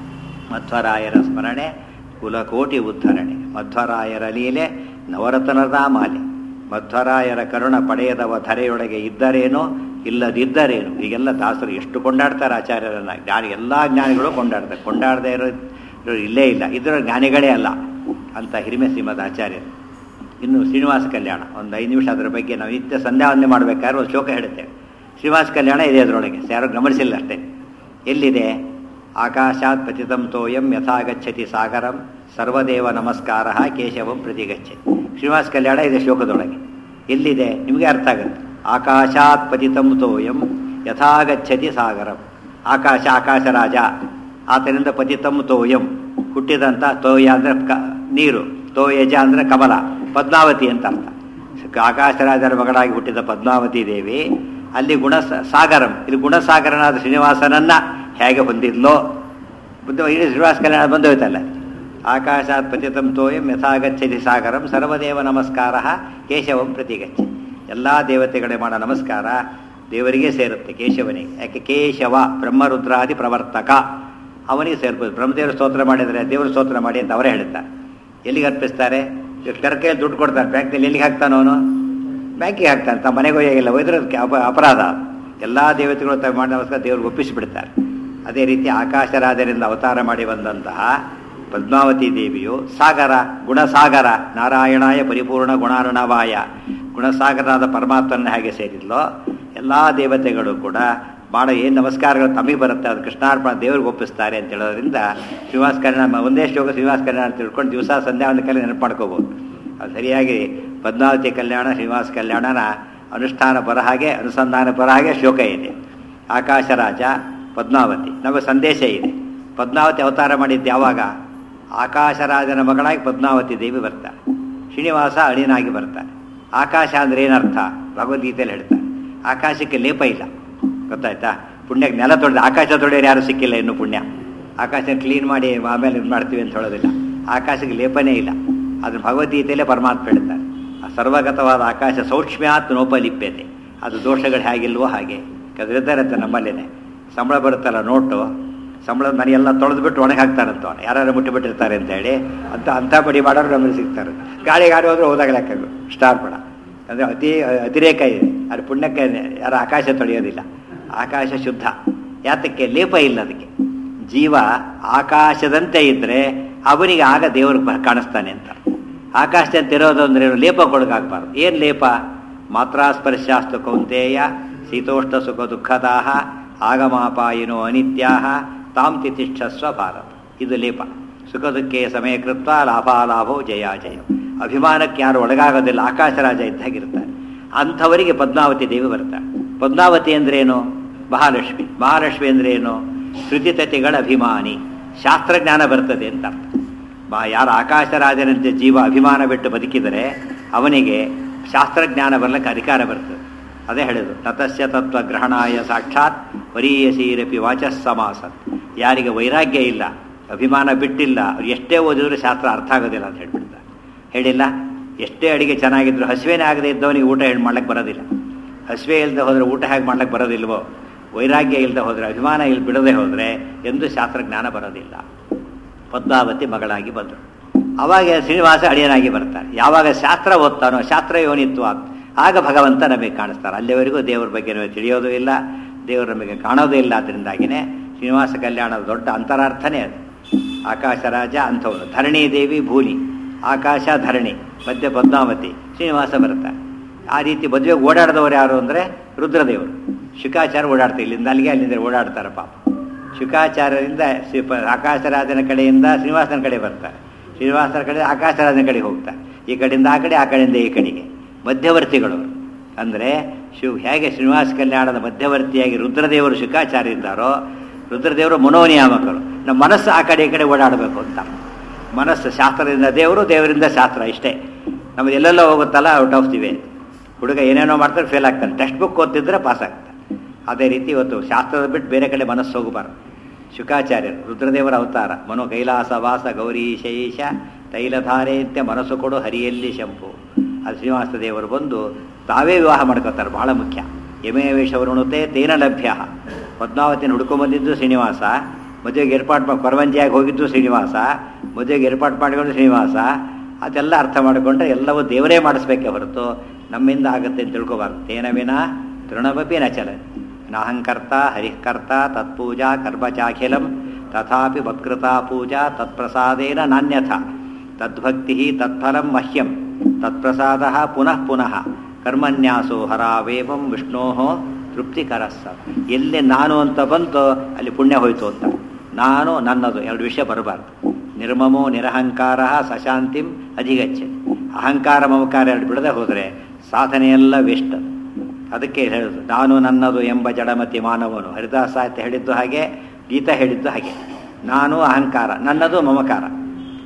ಮಧ್ವರಾಯರ ಸ್ಮರಣೆ ಕುಲಕೋಟಿ ಉದ್ಧರಣೆ ಮಧ್ವರಾಯರ ಲೀಲೆ ನವರತ್ನದ ಮಾಲೆ ಮಧ್ವರಾಯರ ಕರುಣ ಪಡೆಯದವ ಧರೆಯೊಳಗೆ ಇದ್ದರೇನೋ ಇಲ್ಲದಿದ್ದರೇನು ಈಗೆಲ್ಲ ದಾಸರು ಎಷ್ಟು ಕೊಂಡಾಡ್ತಾರೆ ಆಚಾರ್ಯರನ್ನ ಜ್ಞಾನಿ ಎಲ್ಲ ಜ್ಞಾನಿಗಳು ಕೊಂಡಾಡ್ತಾರೆ ಕೊಂಡಾಡದೇ ಇರೋ ಇಲ್ಲೇ ಇಲ್ಲ ಇದರ ಜ್ಞಾನಿಗಳೇ ಅಲ್ಲ ಅಂತ ಹಿರಿಮೆ ಶ್ರೀಮದ್ ಆಚಾರ್ಯರು ಇನ್ನು ಶ್ರೀನಿವಾಸ ಕಲ್ಯಾಣ ಒಂದು ಐದು ನಿಮಿಷ ಅದರ ಬಗ್ಗೆ ನಾವು ನಿತ್ಯ ಸಂಧ್ಯಾವಂದನೆ ಮಾಡಬೇಕಾದ್ರೆ ಒಂದು ಶ್ಲೋಕ ಹೇಳುತ್ತೇವೆ ಶ್ರೀನಿವಾಸ ಕಲ್ಯಾಣ ಇದೆ ಅದರೊಳಗೆ ಯಾರು ಗಮನಿಸಿಲ್ಲ ಅಷ್ಟೇ ಎಲ್ಲಿದೆ ಆಕಾಶಾತ್ ಪತಿತಂ ತೋಯಂ ಯಥಾಗಚ್ಚತಿ ಸಾಗರಂ ಸರ್ವದೇವ ನಮಸ್ಕಾರ ಕೇಶವಂ ಪ್ರತಿಗಚ್ಚತಿ ಶ್ರೀನಿವಾಸ ಕಲ್ಯಾಣ ಇದೆ ಶ್ಲೋಕದೊಳಗೆ ಎಲ್ಲಿದೆ ನಿಮಗೆ ಅರ್ಥ ಆಗುತ್ತೆ ಆಕಾಶಾತ್ ಪತಿತಂ ತೋಯಂ ಯಥಾಗಚ್ಚತಿ ಸಾಗರಂ ಆಕಾಶ ಆಕಾಶ ರಾಜ ಆತನಿಂದ ಪತಿತಂ ತೋಯಂ ಹುಟ್ಟಿದಂಥ ತೋಯ ಅಂದರೆ ಕ ನೀರು ತೋಯಜ ಅಂದರೆ ಕಮಲ ಪದ್ಮಾವತಿ ಅಂತ ಅರ್ಥ ಆಕಾಶರಾಜರ ಮಗಳಾಗಿ ಹುಟ್ಟಿದ ಪದ್ಮಾವತಿ ದೇವಿ ಅಲ್ಲಿ ಗುಣ ಸಾಗರಂ ಇಲ್ಲಿ ಗುಣಸಾಗರನಾದ ಶ್ರೀನಿವಾಸನನ್ನ ಹೇಗೆ ಹೊಂದಿದ್ಲೋ ಬುದ್ಧ ಇಡೀ ಶ್ರೀನಿವಾಸ ಕಲ್ಯಾಣ ಬಂದೋಯ್ತಲ್ಲ ಆಕಾಶಾತ್ ಪತಿತಂ ತೋಯಂ ಯಥಾಗಚ್ಚತಿ ಸಾಗರಂ ಸರ್ವದೇವ ನಮಸ್ಕಾರ ಕೇಶವಂ ಪ್ರತಿಗಚ್ಚಿ ಎಲ್ಲ ದೇವತೆಗಳೇ ಮಾಡೋ ನಮಸ್ಕಾರ ದೇವರಿಗೆ ಸೇರುತ್ತೆ ಕೇಶವನಿಗೆ ಯಾಕೆ ಕೇಶವ ಬ್ರಹ್ಮರುದ್ರಾದಿ ಪ್ರವರ್ತಕ ಅವನಿಗೆ ಸೇರ್ಬೋದು ಬ್ರಹ್ಮದೇವರು ಸ್ತೋತ್ರ ಮಾಡಿದರೆ ದೇವರು ಸ್ತೋತ್ರ ಮಾಡಿ ಅಂತ ಅವರೇ ಹೇಳ್ತಾರೆ ಎಲ್ಲಿಗೆ ಅರ್ಪಿಸ್ತಾರೆ ಕರ್ಕೆಯಲ್ಲಿ ದುಡ್ಡು ಕೊಡ್ತಾರೆ ಬ್ಯಾಂಕ್ನಲ್ಲಿ ಎಲ್ಲಿಗೆ ಹಾಕ್ತಾನೋ ಅವನು ಬ್ಯಾಂಕಿಗೆ ಹಾಕ್ತಾನೆ ತಮ್ಮ ಮನೆಗೆ ಹೋಗಿಲ್ಲ ಹೋದ್ರೆ ಅದಕ್ಕೆ ಅಪ ಅಪರಾಧ ಎಲ್ಲ ದೇವತೆಗಳು ತಮ್ಮ ಮಾಡಿ ನಮಸ್ಕಾರ ದೇವ್ರಿಗೆ ಒಪ್ಪಿಸಿಬಿಡ್ತಾರೆ ಅದೇ ರೀತಿ ಆಕಾಶರಾಜರಿಂದ ಅವತಾರ ಮಾಡಿ ಬಂದಂತಹ ಪದ್ಮಾವತಿ ದೇವಿಯು ಸಾಗರ ಗುಣಸಾಗರ ನಾರಾಯಣಾಯ ಪರಿಪೂರ್ಣ ಗುಣಾರ್ಣವಾಯ ಗುಣಸಾಗರನಾದ ಪರಮಾತ್ಮನ ಹೇಗೆ ಸೇರಿದ್ಲೋ ಎಲ್ಲ ದೇವತೆಗಳು ಕೂಡ ಮಾಡೋ ಏನು ನಮಸ್ಕಾರಗಳು ತಮಗೆ ಬರುತ್ತೆ ಅದು ಕೃಷ್ಣಾರ್ಪಣ ದೇವ್ರಿಗೆ ಒಪ್ಪಿಸ್ತಾರೆ ಅಂತ ಹೇಳೋದ್ರಿಂದ ಶ್ರೀನಿವಾಸ ಕಲ್ಯಾಣ ಒಂದೇ ಶ್ಲೋಕ ಶ್ರೀನಿವಾಸ ಕಲ್ಯಾಣ ಅಂತ ತಿಳ್ಕೊಂಡು ದಿವಸ ಸಂಧ್ಯಾ ಒಂದು ಕಲ್ಯಾಣ ನೆನಪು ಮಾಡ್ಕೋಬೋದು ಅದು ಸರಿಯಾಗಿ ಪದ್ಮಾವತಿ ಕಲ್ಯಾಣ ಶ್ರೀನಿವಾಸ ಕಲ್ಯಾಣನ ಅನುಷ್ಠಾನ ಬರ ಹಾಗೆ ಅನುಸಂಧಾನ ಬರ ಹಾಗೆ ಶ್ಲೋಕ ಇದೆ ಆಕಾಶರಾಜ ಪದ್ಮಾವತಿ ನಮಗೆ ಸಂದೇಶ ಇದೆ ಪದ್ಮಾವತಿ ಅವತಾರ ಮಾಡಿದ್ದು ಯಾವಾಗ ಆಕಾಶರಾಜನ ಮಗಳಾಗಿ ಪದ್ಮಾವತಿ ದೇವಿ ಬರ್ತಾಳೆ ಶ್ರೀನಿವಾಸ ಅಳಿನಾಗಿ ಬರ್ತಾನೆ ಆಕಾಶ ಅಂದ್ರೆ ಏನರ್ಥ ಭಗವದ್ಗೀತೆಯಲ್ಲಿ ಹೇಳ್ತಾರೆ ಆಕಾಶಕ್ಕೆ ಲೇಪ ಇಲ್ಲ ಗೊತ್ತಾಯ್ತಾ ಪುಣ್ಯಕ್ಕೆ ನೆಲ ತೊಳೆದ ಆಕಾಶ ತೊಳೆಯೋರು ಯಾರು ಸಿಕ್ಕಿಲ್ಲ ಇನ್ನು ಪುಣ್ಯ ಆಕಾಶ ಕ್ಲೀನ್ ಮಾಡಿ ಆಮೇಲೆ ಇದು ಮಾಡ್ತೀವಿ ಅಂತ ಹೇಳೋದಿಲ್ಲ ಆಕಾಶಕ್ಕೆ ಲೇಪನೇ ಇಲ್ಲ ಅದನ್ನು ಭಗವದ್ಗೀತೆಯಲ್ಲೇ ಪರಮಾತ್ಮ ಹೇಳ್ತಾರೆ ಆ ಸರ್ವಗತವಾದ ಆಕಾಶ ಸೌಕ್ಷ್ಮ್ಯಾತ್ ನೋಪಲಿಪ್ಯತೆ ಅದು ದೋಷಗಳು ಹೇಗಿಲ್ವೋ ಹಾಗೆ ಕದಿರ್ತಾರಂತೆ ನಮ್ಮಲ್ಲೇನೆ ಸಂಬಳ ಬರುತ್ತಲ್ಲ ನೋಟು ಸಂಬಳದ ಮನೆಯೆಲ್ಲ ತೊಳೆದ್ಬಿಟ್ಟು ಒಣಗಿ ಹಾಕ್ತಾರಂತ ಅವನು ಯಾರು ಮುಟ್ಟಿಬಿಟ್ಟಿರ್ತಾರೆ ಅಂತ ಹೇಳಿ ಅಂತ ಅಂಥ ಪಡಿ ಮಾಡೋರು ನಮಗೆ ಸಿಗ್ತಾರೆ ಗಾಳಿ ಗಾಡಿ ಹೋದ್ರೆ ಹೋದಾಗ ಲೆಕ್ಕಗಳು ಸ್ಟಾರ್ ಪಡ ಅಂದರೆ ಅತಿ ಅತಿರೇಕ ಇದೆ ಅದು ಪುಣ್ಯಕ್ಕೆ ಯಾರು ಆಕಾಶ ತೊಳೆಯೋದಿಲ್ಲ ಆಕಾಶ ಶುದ್ಧ ಯಾತಕ್ಕೆ ಲೇಪ ಇಲ್ಲ ಅದಕ್ಕೆ ಜೀವ ಆಕಾಶದಂತೆ ಇದ್ದರೆ ಅವನಿಗೆ ಆಗ ದೇವರು ಕಾಣಿಸ್ತಾನೆ ಅಂತ ಆಕಾಶದಂತೆ ಇರೋದು ಅಂದ್ರೆ ಏನು? ಲೇಪ ಕೊಡಗಾಗಬಾರ್ದು ಏನು ಲೇಪ ಮಾತ್ರಾಸ್ಪರ್ಶಾಸ್ತು ಕೌಂತೇಯ ಶೀತೋಷ್ಣ ಸುಖ ದುಃಖದಾಹ ಆಗಮಾಪಾಯಿನೋ ಅನಿತ್ಯಾಹ ತಾಂ ತಿತಿಷ್ಠಸ್ವ ಭಾರತ ಇದು ಲೇಪ ಸುಖ ದುಃಖೇ ಸಮಯ ಕೃತ್ವ ಲಾಭಾಲಾಭೋ ಜಯ ಜಯ ಅಭಿಮಾನಕ್ಕೆ ಯಾರು ಒಳಗಾಗೋದಿಲ್ಲ ಆಕಾಶರಾಜ ಇದ್ದಾಗಿರ್ತಾರೆ ಅಂಥವರಿಗೆ ಪದ್ಮಾವತಿ ದೇವಿ ಬರ್ತಾಳೆ ಪದ್ಮಾವತಿ ಅಂದ್ರೇನು ಮಹಾಲಕ್ಷ್ಮಿ ಮಹಾಲಕ್ಷ್ಮಿ ಅಂದ್ರೇನು ಶ್ರುತಿತತಿಗಳ ಅಭಿಮಾನಿ ಶಾಸ್ತ್ರಜ್ಞಾನ ಬರ್ತದೆ ಅಂತ ಅರ್ಥ ಬಾ ಯಾರು ಆಕಾಶರಾಜನಂತೆ ಜೀವ ಅಭಿಮಾನ ಬಿಟ್ಟು ಬದುಕಿದರೆ ಅವನಿಗೆ ಶಾಸ್ತ್ರಜ್ಞಾನ ಬರ್ಲಿಕ್ಕೆ ಅಧಿಕಾರ ಬರ್ತದೆ ಅದೇ ಹೇಳಿದ್ರು ತತಸ್ಯ ತತ್ವ ಗ್ರಹಣಾಯ ಸಾಕ್ಷಾತ್ ವರೀಯಸೀರಪಿ ವಾಚಸ್ ಸಮಾಸತ್ ಯಾರಿಗೆ ವೈರಾಗ್ಯ ಇಲ್ಲ ಅಭಿಮಾನ ಬಿಟ್ಟಿಲ್ಲ ಅವ್ರು ಎಷ್ಟೇ ಓದಿದ್ರು ಶಾಸ್ತ್ರ ಅರ್ಥ ಆಗೋದಿಲ್ಲ ಅಂತ ಹೇಳ್ಬಿಡ್ತಾರೆ ಹೇಳಿಲ್ಲ ಎಷ್ಟೇ ಅಡಿಗೆ ಚೆನ್ನಾಗಿದ್ರು ಹಸಿವೆನೇ ಆಗದೆ ಇದ್ದವನಿಗೆ ಊಟ ಹೇಳಿ ಮಾಡ್ಲಿಕ್ಕೆ ಬರೋದಿಲ್ಲ ಹಸಿವೆ ಇಲ್ಲದೆ ಹೋದರೆ ಊಟ ಹೇಗೆ ಮಾಡ್ಲಿಕ್ಕೆ ಬರೋದಿಲ್ವೋ ವೈರಾಗ್ಯ ಇಲ್ಲದೆ ಹೋದರೆ ಅಭಿಮಾನ ಇಲ್ಲಿ ಬಿಡದೆ ಹೋದರೆ ಎಂದು ಶಾಸ್ತ್ರಜ್ಞಾನ ಬರೋದಿಲ್ಲ ಪದ್ಮಾವತಿ ಮಗಳಾಗಿ ಬಂದರು ಅವಾಗ ಶ್ರೀನಿವಾಸ ಅಳಿಯನಾಗಿ ಬರ್ತಾರೆ ಯಾವಾಗ ಶಾಸ್ತ್ರ ಓದ್ತಾನೋ ಶಾಸ್ತ್ರ ಯೋನಿತ್ವ ಆಗ ಭಗವಂತ ನಮಗೆ ಕಾಣಿಸ್ತಾರೆ ಅಲ್ಲಿವರೆಗೂ ದೇವರ ಬಗ್ಗೆ ನಮಗೆ ತಿಳಿಯೋದು ಇಲ್ಲ ದೇವರು ನಮಗೆ ಕಾಣೋದೇ ಇಲ್ಲ ಅದರಿಂದಾಗಿನೇ ಶ್ರೀನಿವಾಸ ಕಲ್ಯಾಣದ ದೊಡ್ಡ ಅಂತರಾರ್ಥನೇ ಅದು ಆಕಾಶ ರಾಜ ಅಂಥವನು ಧರಣಿ ದೇವಿ ಭೂನಿ ಆಕಾಶ ಧರಣಿ ಮಧ್ಯ ಪದ್ಮಾವತಿ ಶ್ರೀನಿವಾಸ ಬರ್ತಾರೆ ಆ ರೀತಿ ಮದುವೆಗೆ ಓಡಾಡಿದವರು ಯಾರು ಅಂದರೆ ರುದ್ರದೇವರು ಶುಕಾಚಾರ ಓಡಾಡ್ತಾರೆ ಇಲ್ಲಿಂದ ಅಲ್ಲಿಗೆ ಅಲ್ಲಿಂದ ಓಡಾಡ್ತಾರೆ ಪಾಪ ಶುಕಾಚಾರ್ಯರಿಂದ ಶ್ರೀ- ಪ- ಆಕಾಶರಾಜನ ಕಡೆಯಿಂದ ಶ್ರೀನಿವಾಸನ ಕಡೆ ಬರ್ತಾರೆ ಶ್ರೀನಿವಾಸನ ಕಡೆ ಆಕಾಶರಾಜನ ಕಡೆಗೆ ಹೋಗ್ತಾರೆ ಈ ಕಡೆಯಿಂದ ಆ ಕಡೆ ಆ ಕಡೆಯಿಂದ ಈ ಕಡೆಗೆ ಮಧ್ಯವರ್ತಿಗಳು ಅಂದರೆ ಶಿವ್ ಹೇಗೆ ಶ್ರೀನಿವಾಸ ಕಲ್ಯಾಣದ ಮಧ್ಯವರ್ತಿಯಾಗಿ ರುದ್ರದೇವರು ಶುಕಾಚಾರ್ಯ ಇದ್ದಾರೋ ರುದ್ರದೇವರು ಮನೋನಿಯಾಮಕರು ನಮ್ಮ ಮನಸ್ಸು ಆ ಕಡೆ ಈ ಕಡೆ ಓಡಾಡಬೇಕು ಅಂತ ಮನಸ್ಸು ಶಾಸ್ತ್ರದಿಂದ ದೇವರು ದೇವರಿಂದ ಶಾಸ್ತ್ರ ಇಷ್ಟೇ ನಮ್ದು ಎಲ್ಲೆಲ್ಲೋ ಹೋಗುತ್ತಲ್ಲ ಔಟ್ ಆಫ್ ದಿ ವೇ ಹುಡುಗ ಏನೇನೋ ಮಾಡ್ತಾರೆ ಫೇಲ್ ಆಗ್ತಾನೆ ಟೆಕ್ಸ್ಟ್ ಬುಕ್ ಓದ್ತಿದ್ರೆ ಪಾಸ್ ಆಗ್ತಾನೆ ಅದೇ ರೀತಿ ಇವತ್ತು ಶಾಸ್ತ್ರದ ಬಿಟ್ಟು ಬೇರೆ ಕಡೆ ಮನಸ್ಸು ಹೋಗಬಾರ್ದು ಶುಕಾಚಾರ್ಯರು ರುದ್ರದೇವರ ಅವತಾರ ಮನು ಕೈಲಾಸ ವಾಸ ಗೌರಿ ಶೈಷ ತೈಲಧಾರೆಯಂತೆ ಮನಸ್ಸು ಕೊಡು ಹರಿಯಲ್ಲಿ ಶಂಪು ಅದು ಶ್ರೀನಿವಾಸ ದೇವರು ಬಂದು ತಾವೇ ವಿವಾಹ ಮಾಡ್ಕೋತಾರೆ ಬಹಳ ಮುಖ್ಯ ಯಮೇ ವೇಷವರುಣತೆ ತೇನ ಲಭ್ಯ ಪದ್ಮಾವತಿನ ಹುಡ್ಕೊಂಬಂದಿದ್ದು ಶ್ರೀನಿವಾಸ ಮದುವೆಗೆ ಏರ್ಪಾಡು ಮಾಡಿ ಕೊರವಂಜಿಯಾಗಿ ಹೋಗಿದ್ದು ಶ್ರೀನಿವಾಸ ಮದುವೆಗೆ ಏರ್ಪಾಡು ಮಾಡಿಕೊಂಡು ಶ್ರೀನಿವಾಸ ಅದೆಲ್ಲ ಅರ್ಥ ಮಾಡಿಕೊಂಡ್ರೆ ಎಲ್ಲವೂ ದೇವರೇ ಮಾಡಿಸ್ಬೇಕೆ ಹೊರತು ನಮ್ಮಿಂದ ಆಗುತ್ತೆ ಅಂತ ತಿಳ್ಕೊಬಾರ್ದು ತೇನ ವಿನ ತೃಣಮಪಿ ನ ಚಲ ನಾಹಂಕರ್ತ ಹರಿಃಕರ್ತ ತತ್ಪೂಜಾ ಕರ್ಮಚಾಖಿಲಂ ತಥಾಪಿ ಮತ್ಕೃತಾ ಪೂಜಾ ತತ್ಪ್ರಸಾದೇನ ನಾನ್ಯಥ ತದ್ಭಕ್ತಿ ತತ್ಫಲಂ ಮಹ್ಯಂ ತತ್ಪ್ರಸಾದ ಪುನಃ ಪುನಃ ಕರ್ಮನ್ಯಾಸೋ ಹರಾವೇವಂ ವಿಷ್ಣೋ ತೃಪ್ತಿಕರಸ್ಸ ಎಲ್ಲಿ ನಾನು ಅಂತ ಬಂತು ಅಲ್ಲಿ ಪುಣ್ಯ ಹೋಯ್ತು ಅಂತ ನಾನು ನನ್ನದು ಎರಡು ವಿಷಯ ಬರಬಾರ್ದು ನಿರ್ಮಮೋ ನಿರಹಂಕಾರ ಸಶಾಂತಿಂ ಅಧಿಗಚ್ಚೆ ಅಹಂಕಾರ ಮಮಕಾರ ಎರಡು ಬಿಡದೆ ಹೋದರೆ ಸಾಧನೆಯೆಲ್ಲ ವೇಸ್ಟ್ ಅದಕ್ಕೆ ಹೇಳೋದು ನಾನು ನನ್ನದು ಎಂಬ ಜಡಮತಿ ಮಾನವನು ಹರಿದಾಸ ಸಾಹಿತ್ಯ ಹೇಳಿದ್ದು ಹಾಗೆ ಗೀತಾ ಹೇಳಿದ್ದು ಹಾಗೆ ನಾನು ಅಹಂಕಾರ ನನ್ನದು ಮಮಕಾರ